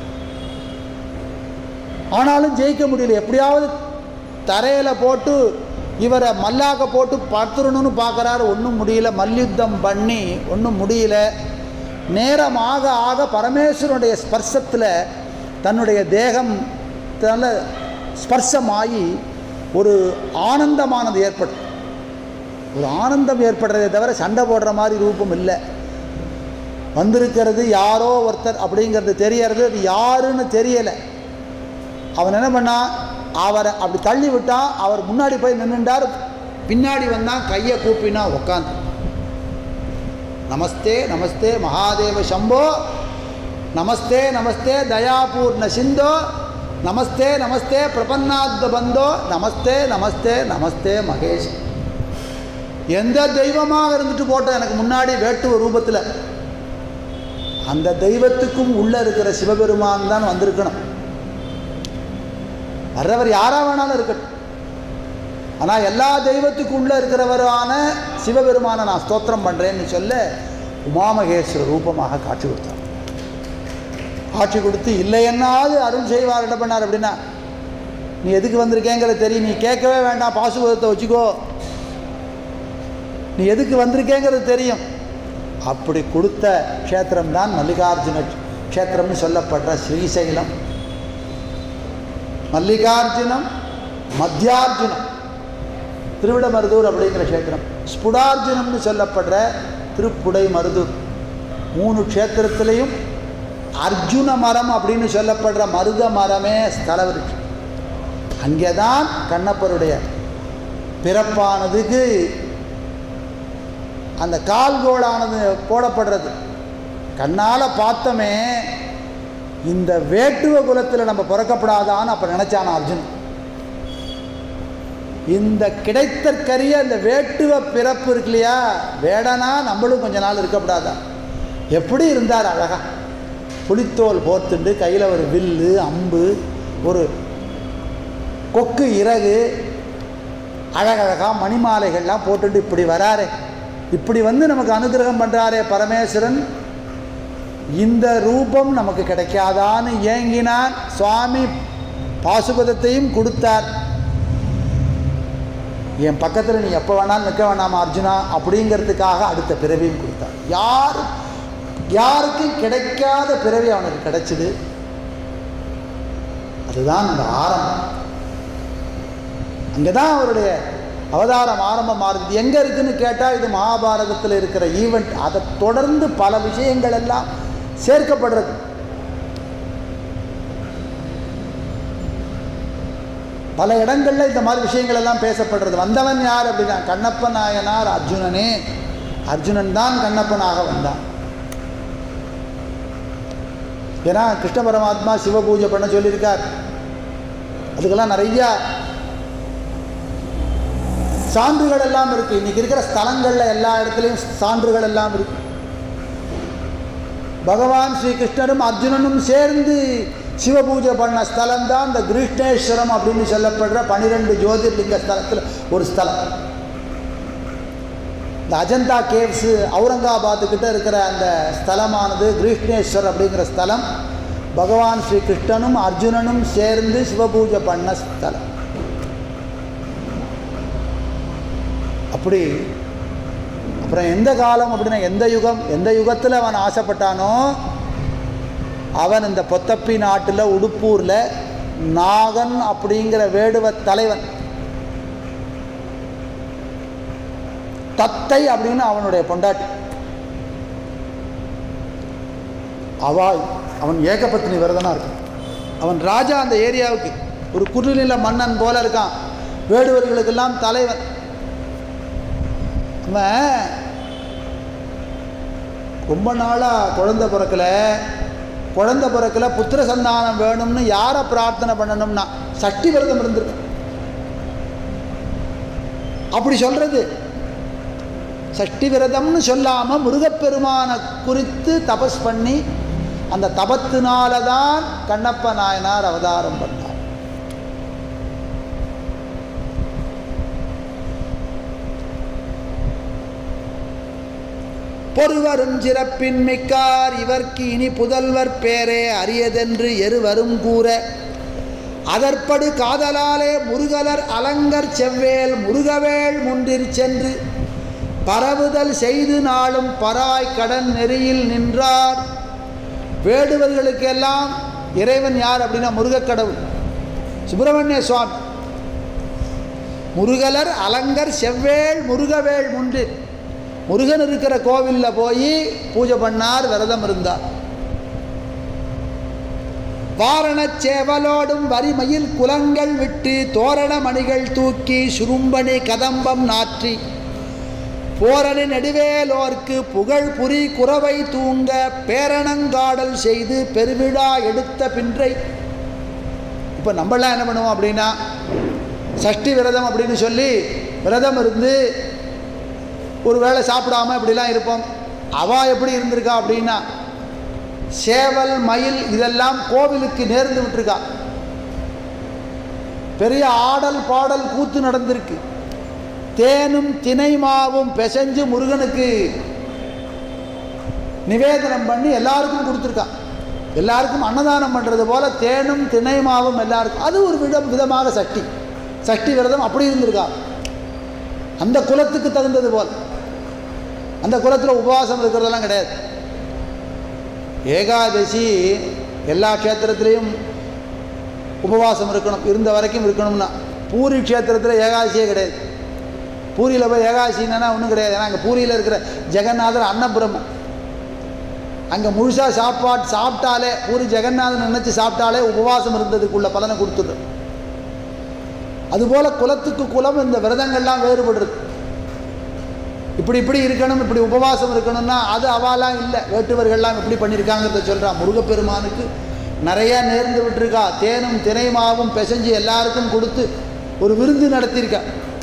A: ஆனாலும் ஜெயிக்க முடியல எப்படியாவது தரையில் போட்டு இவரை மல்லாக்க போட்டு படுத்துடணும்னு பார்க்குறாரு ஒன்றும் முடியல மல்யுத்தம் பண்ணி ஒன்றும் முடியல நேரம் ஆக ஆக பரமேஸ்வரனுடைய ஸ்பர்சத்தில் தன்னுடைய தேகம் தன்ன ஸ்பர்சமாகி ஒரு ஆனந்தமானது ஏற்படும் ஒரு ஆனந்தம் ஏற்படுறதே தவிர சண்டை போடுற மாதிரி ரூபம் இல்லை வந்திருக்கிறது யாரோ ஒருத்தர் அப்படிங்கிறது தெரியறது அது யாருன்னு தெரியலை அவன் என்ன பண்ணான் அவரை அப்படி தள்ளி விட்டான் அவர் முன்னாடி போய் நின்றுட்டார் பின்னாடி வந்தான் கையை கூப்பினா உக்காந்து நமஸ்தே நமஸ்தே மகாதேவ சம்போ நமஸ்தே நமஸ்தே தயாபூர்ண சிந்தோ நமஸ்தே நமஸ்தே பிரபன்னாத்த பந்தோ நமஸ்தே நமஸ்தே நமஸ்தே மகேஷ் எந்த தெய்வமாக இருந்துட்டு போட்டோம் எனக்கு முன்னாடி வேட்டுவ ரூபத்தில் அந்த தெய்வத்துக்கும் உள்ளே இருக்கிற சிவபெருமான் தான் வந்திருக்கணும் வர்றவர் யாராக வேணாலும் இருக்கட்டும் ஆனால் எல்லா தெய்வத்துக்கு உள்ளே இருக்கிறவரான சிவபெருமானை நான் ஸ்தோத்திரம் பண்ணுறேன்னு சொல்ல உமாமகேஸ்வர ரூபமாக காட்சி கொடுத்தார் காட்சி கொடுத்து இல்லையென்னாவது அருள் செய்வார் என்ன பண்ணார் அப்படின்னா நீ எதுக்கு வந்திருக்கேங்கிறது தெரியும் நீ கேட்கவே வேண்டாம் பாசுபதத்தை வச்சுக்கோ நீ எதுக்கு வந்திருக்கேங்கிறது தெரியும் அப்படி கொடுத்த க்ஷேத்திரம் தான் மல்லிகார்ஜுன க்ஷேத்திரம்னு சொல்லப்படுற ஸ்ரீசைலம் மல்லிகார்ஜுனம் மத்தியார்ஜுனம் திருவிடமருதூர் அப்படிங்கிற க்ஷேத்திரம் ஸ்புடார்ஜுனம்னு சொல்லப்படுற திருப்புடை மருதூர் மூணு க்ஷேத்திரத்திலையும் அர்ஜுன மரம் அப்படின்னு சொல்லப்படுற மருத மரமே ஸ்தல விருட்சம் அங்கே தான் கண்ணப்பருடைய பிறப்பானதுக்கு அந்த கால்கோளானது போடப்படுறது கண்ணால் பார்த்தோமே இந்த வேட்டுவ குலத்தில் நம்ம பிறக்கப்படாதான்னு அப்போ நினச்சான அர்ஜுன் இந்த கிடைத்தற்கரிய இந்த வேட்டுவ பிறப்பு இருக்கு இல்லையா வேடனா நம்மளும் கொஞ்ச நாள் இருக்கப்படாதா எப்படி இருந்தார் அழகா புலித்தோல் போர்த்துண்டு கையில் ஒரு வில்லு அம்பு ஒரு கொக்கு இறகு அழகழகா மணிமாலைகள்லாம் போட்டுட்டு இப்படி வராரே இப்படி வந்து நமக்கு அனுகிரகம் பண்ணுறாரே பரமேஸ்வரன் இந்த ரூபம் நமக்கு கிடைக்காதான்னு ஏங்கினான் சுவாமி பாசுபதத்தையும் கொடுத்தார் என் பக்கத்தில் நீ எப்போ வேணாலும் நிற்க வேணாமா அர்ஜுனா அப்படிங்கிறதுக்காக அடுத்த பிறவியும் கொடுத்தார் யார் யாருக்கும் கிடைக்காத பிறவி அவனுக்கு கிடைச்சிது அதுதான் அந்த ஆரம்பம் அங்கே தான் அவருடைய அவதாரம் ஆரம்பமாகுது எங்கே இருக்குன்னு கேட்டால் இது மகாபாரதத்தில் இருக்கிற ஈவெண்ட் அதை தொடர்ந்து பல விஷயங்கள் எல்லாம் சேர்க்கப்படுறது பல இடங்களில் இந்த மாதிரி விஷயங்கள் எல்லாம் பேசப்படுறது வந்தவன் யார் அப்படின்னா கண்ணப்ப நாயனார் அர்ஜுனனே அர்ஜுனன் தான் கண்ணப்பனாக வந்தான் ஏன்னா கிருஷ்ண பரமாத்மா சிவ பூஜை பண்ண சொல்லியிருக்கார் அதுக்கெல்லாம் நிறையா சான்றுகள் எல்லாம் இருக்குது இன்றைக்கி இருக்கிற ஸ்தலங்களில் எல்லா இடத்துலையும் சான்றுகள் எல்லாம் இருக்கு பகவான் ஸ்ரீ கிருஷ்ணரும் அர்ஜுனனும் சேர்ந்து சிவ பூஜை பண்ண ஸ்தலம் தான் இந்த கிருஷ்ணேஸ்வரம் அப்படின்னு சொல்லப்படுற பனிரெண்டு ஜோதிர்லிங்க ஸ்தலத்தில் ஒரு ஸ்தலம் இந்த அஜந்தா கேவ்ஸு அவுரங்காபாத்துக்கிட்ட இருக்கிற அந்த ஸ்தலமானது கிருஷ்ணேஸ்வர் அப்படிங்கிற ஸ்தலம் பகவான் ஸ்ரீ கிருஷ்ணனும் அர்ஜுனனும் சேர்ந்து சிவபூஜை பண்ண ஸ்தலம் அப்படி அப்புறம் எந்த காலம் அப்படின்னா எந்த யுகம் எந்த யுகத்தில் அவன் ஆசைப்பட்டானோ அவன் இந்த பொத்தப்பி நாட்டில் உடுப்பூரில் நாகன் அப்படிங்கிற வேடுவ தலைவன் தத்தை அப்படின்னு அவனுடைய பொண்டாட்டி அவாய் அவன் ஏகபத்தினி விரதனாக இருக்கான் அவன் ராஜா அந்த ஏரியாவுக்கு ஒரு குறுநில மன்னன் போல இருக்கான் வேடுவர்களுக்கெல்லாம் தலைவன் அவன் ரொம்ப நாளாக குழந்தை பிறக்கல குழந்தை பிறக்கல புத்திர சந்தானம் வேணும்னு யாரை பிரார்த்தனை பண்ணணும்னா சக்தி விரதம் இருந்திருக்கு அப்படி சொல்றது சஷ்டி விரதம்னு சொல்லாமல் முருகப்பெருமானை குறித்து தபஸ் பண்ணி அந்த தபத்தினால தான் கண்ணப்ப நாயனார் அவதாரம் பண்ணார் பொறுவரும் சிறப்பின் மிக்கார் இவர்க்கு இனி புதல்வர் பேரே அரியதென்று எருவரும் கூற அதற்படு காதலாலே முருகலர் அலங்கர் செவ்வேல் முருகவேள் முன்றிற் சென்று பரவுதல் செய்து நாளும் பராய் கடன் நெறியில் நின்றார் வேடுவர்களுக்கெல்லாம் இறைவன் யார் அப்படின்னா முருகக்கடவுள் சுப்பிரமணிய சுவாமி முருகலர் அலங்கர் செவ்வேள் முருகவேள் முன்று முருகன் இருக்கிற கோவிலில் போய் பூஜை பண்ணார் விரதம் இருந்தார் வாரணச் சேவலோடும் வரிமயில் குலங்கள் விட்டு தோரண மணிகள் தூக்கி சுரும்பணி கதம்பம் நாற்றி போரணி நெடுவேலோர்க்கு புகழ் புரி குறவை தூங்க பேரணங்காடல் செய்து பெருவிழா எடுத்த பின்றை இப்போ நம்மளாம் என்ன பண்ணுவோம் அப்படின்னா சஷ்டி விரதம் அப்படின்னு சொல்லி விரதம் இருந்து ஒரு வேளை சாப்பிடாம இப்படிலாம் இருப்போம் அவா எப்படி இருந்திருக்கா அப்படின்னா சேவல் மயில் இதெல்லாம் கோவிலுக்கு நேர்ந்து விட்டுருக்கா பெரிய ஆடல் பாடல் கூத்து நடந்திருக்கு தேனும் தினை மாவும் பிசைஞ்சு முருகனுக்கு நிவேதனம் பண்ணி எல்லாருக்கும் கொடுத்துருக்கா எல்லாருக்கும் அன்னதானம் பண்ணுறது போல தேனும் தினை மாவும் எல்லாருக்கும் அது ஒரு விதம் விதமாக சஷ்டி சஷ்டி விரதம் அப்படி இருந்திருக்கா அந்த குலத்துக்கு தகுந்தது போல் அந்த குலத்தில் உபவாசம் இருக்கிறதெல்லாம் கிடையாது ஏகாதசி எல்லா க்ஷேத்திரத்துலேயும் உபவாசம் இருக்கணும் இருந்த வரைக்கும் இருக்கணும்னா பூரி க்ஷேத்திரத்தில் ஏகாதசியே கிடையாது பூரியில் போய் ஏகாதசின்னா ஒன்றும் கிடையாது ஏன்னா அங்கே பூரியில் இருக்கிற ஜெகநாதர் அன்னபிரம்மன் அங்கே முழுசாக சாப்பாடு சாப்பிட்டாலே பூரி ஜெகநாதன் நினச்சி சாப்பிட்டாலே உபவாசம் இருந்ததுக்குள்ள பலனை கொடுத்துடும் அதுபோல் குலத்துக்கு குலம் இந்த விரதங்கள்லாம் வேறுபடுறது இப்படி இப்படி இருக்கணும் இப்படி உபவாசம் இருக்கணும்னா அது அவாலாம் இல்லை வேட்டுவர்கள்லாம் எப்படி பண்ணியிருக்காங்கிறத சொல்கிறான் முருகப்பெருமானுக்கு நிறையா நேர்ந்து விட்டுருக்கா தேனும் தினைமாவும் பிசைஞ்சு எல்லாருக்கும் கொடுத்து ஒரு விருந்து நடத்தியிருக்கா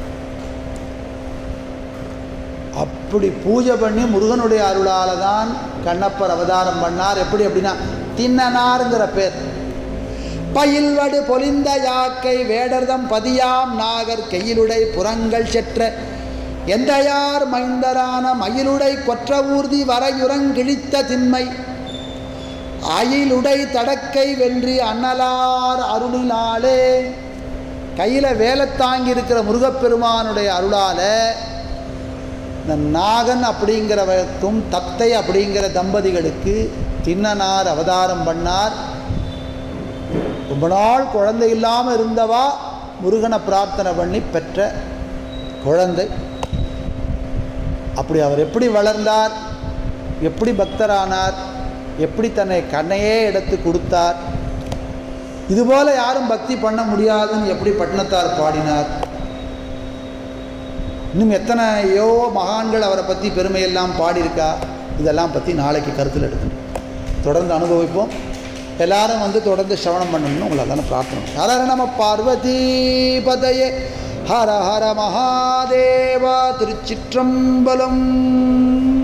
A: அப்படி பூஜை பண்ணி முருகனுடைய அருளால் தான் கண்ணப்பர் அவதாரம் பண்ணார் எப்படி அப்படின்னா தின்னனாருங்கிற பேர் பயில்வடு பொலிந்த யாக்கை வேடர்தம் பதியாம் நாகர் கையிலுடை புறங்கள் செற்ற எந்தையார் மைந்தரான மயிலுடை கொற்ற ஊர்தி வரையுறங்கிழித்த திண்மை அயிலுடை தடக்கை வென்றி அண்ணலார் அருளினாலே கையில் வேலை தாங்கி இருக்கிற முருகப்பெருமானுடைய அருளால் இந்த நாகன் அப்படிங்கிறவருக்கும் தத்தை அப்படிங்கிற தம்பதிகளுக்கு தின்னனார் அவதாரம் பண்ணார் ரொம்ப நாள் குழந்தை இல்லாமல் இருந்தவா முருகனை பிரார்த்தனை பண்ணி பெற்ற குழந்தை அப்படி அவர் எப்படி வளர்ந்தார் எப்படி பக்தரானார் எப்படி தன்னை கண்ணையே எடுத்து கொடுத்தார் இதுபோல் யாரும் பக்தி பண்ண முடியாதுன்னு எப்படி பட்டினத்தார் பாடினார் இன்னும் எத்தனையோ மகான்கள் அவரை பற்றி பெருமையெல்லாம் பாடியிருக்கா இதெல்லாம் பற்றி நாளைக்கு கருத்தில் எடுக்கணும் தொடர்ந்து அனுபவிப்போம் எல்லாரும் வந்து தொடர்ந்து சிரவணம் பண்ணணும்னு உங்களை தானே பிரார்த்தனை ஹர நம பார்வதி பதையே ஹர ஹர மகாதேவா திருச்சிற்றம்பலம்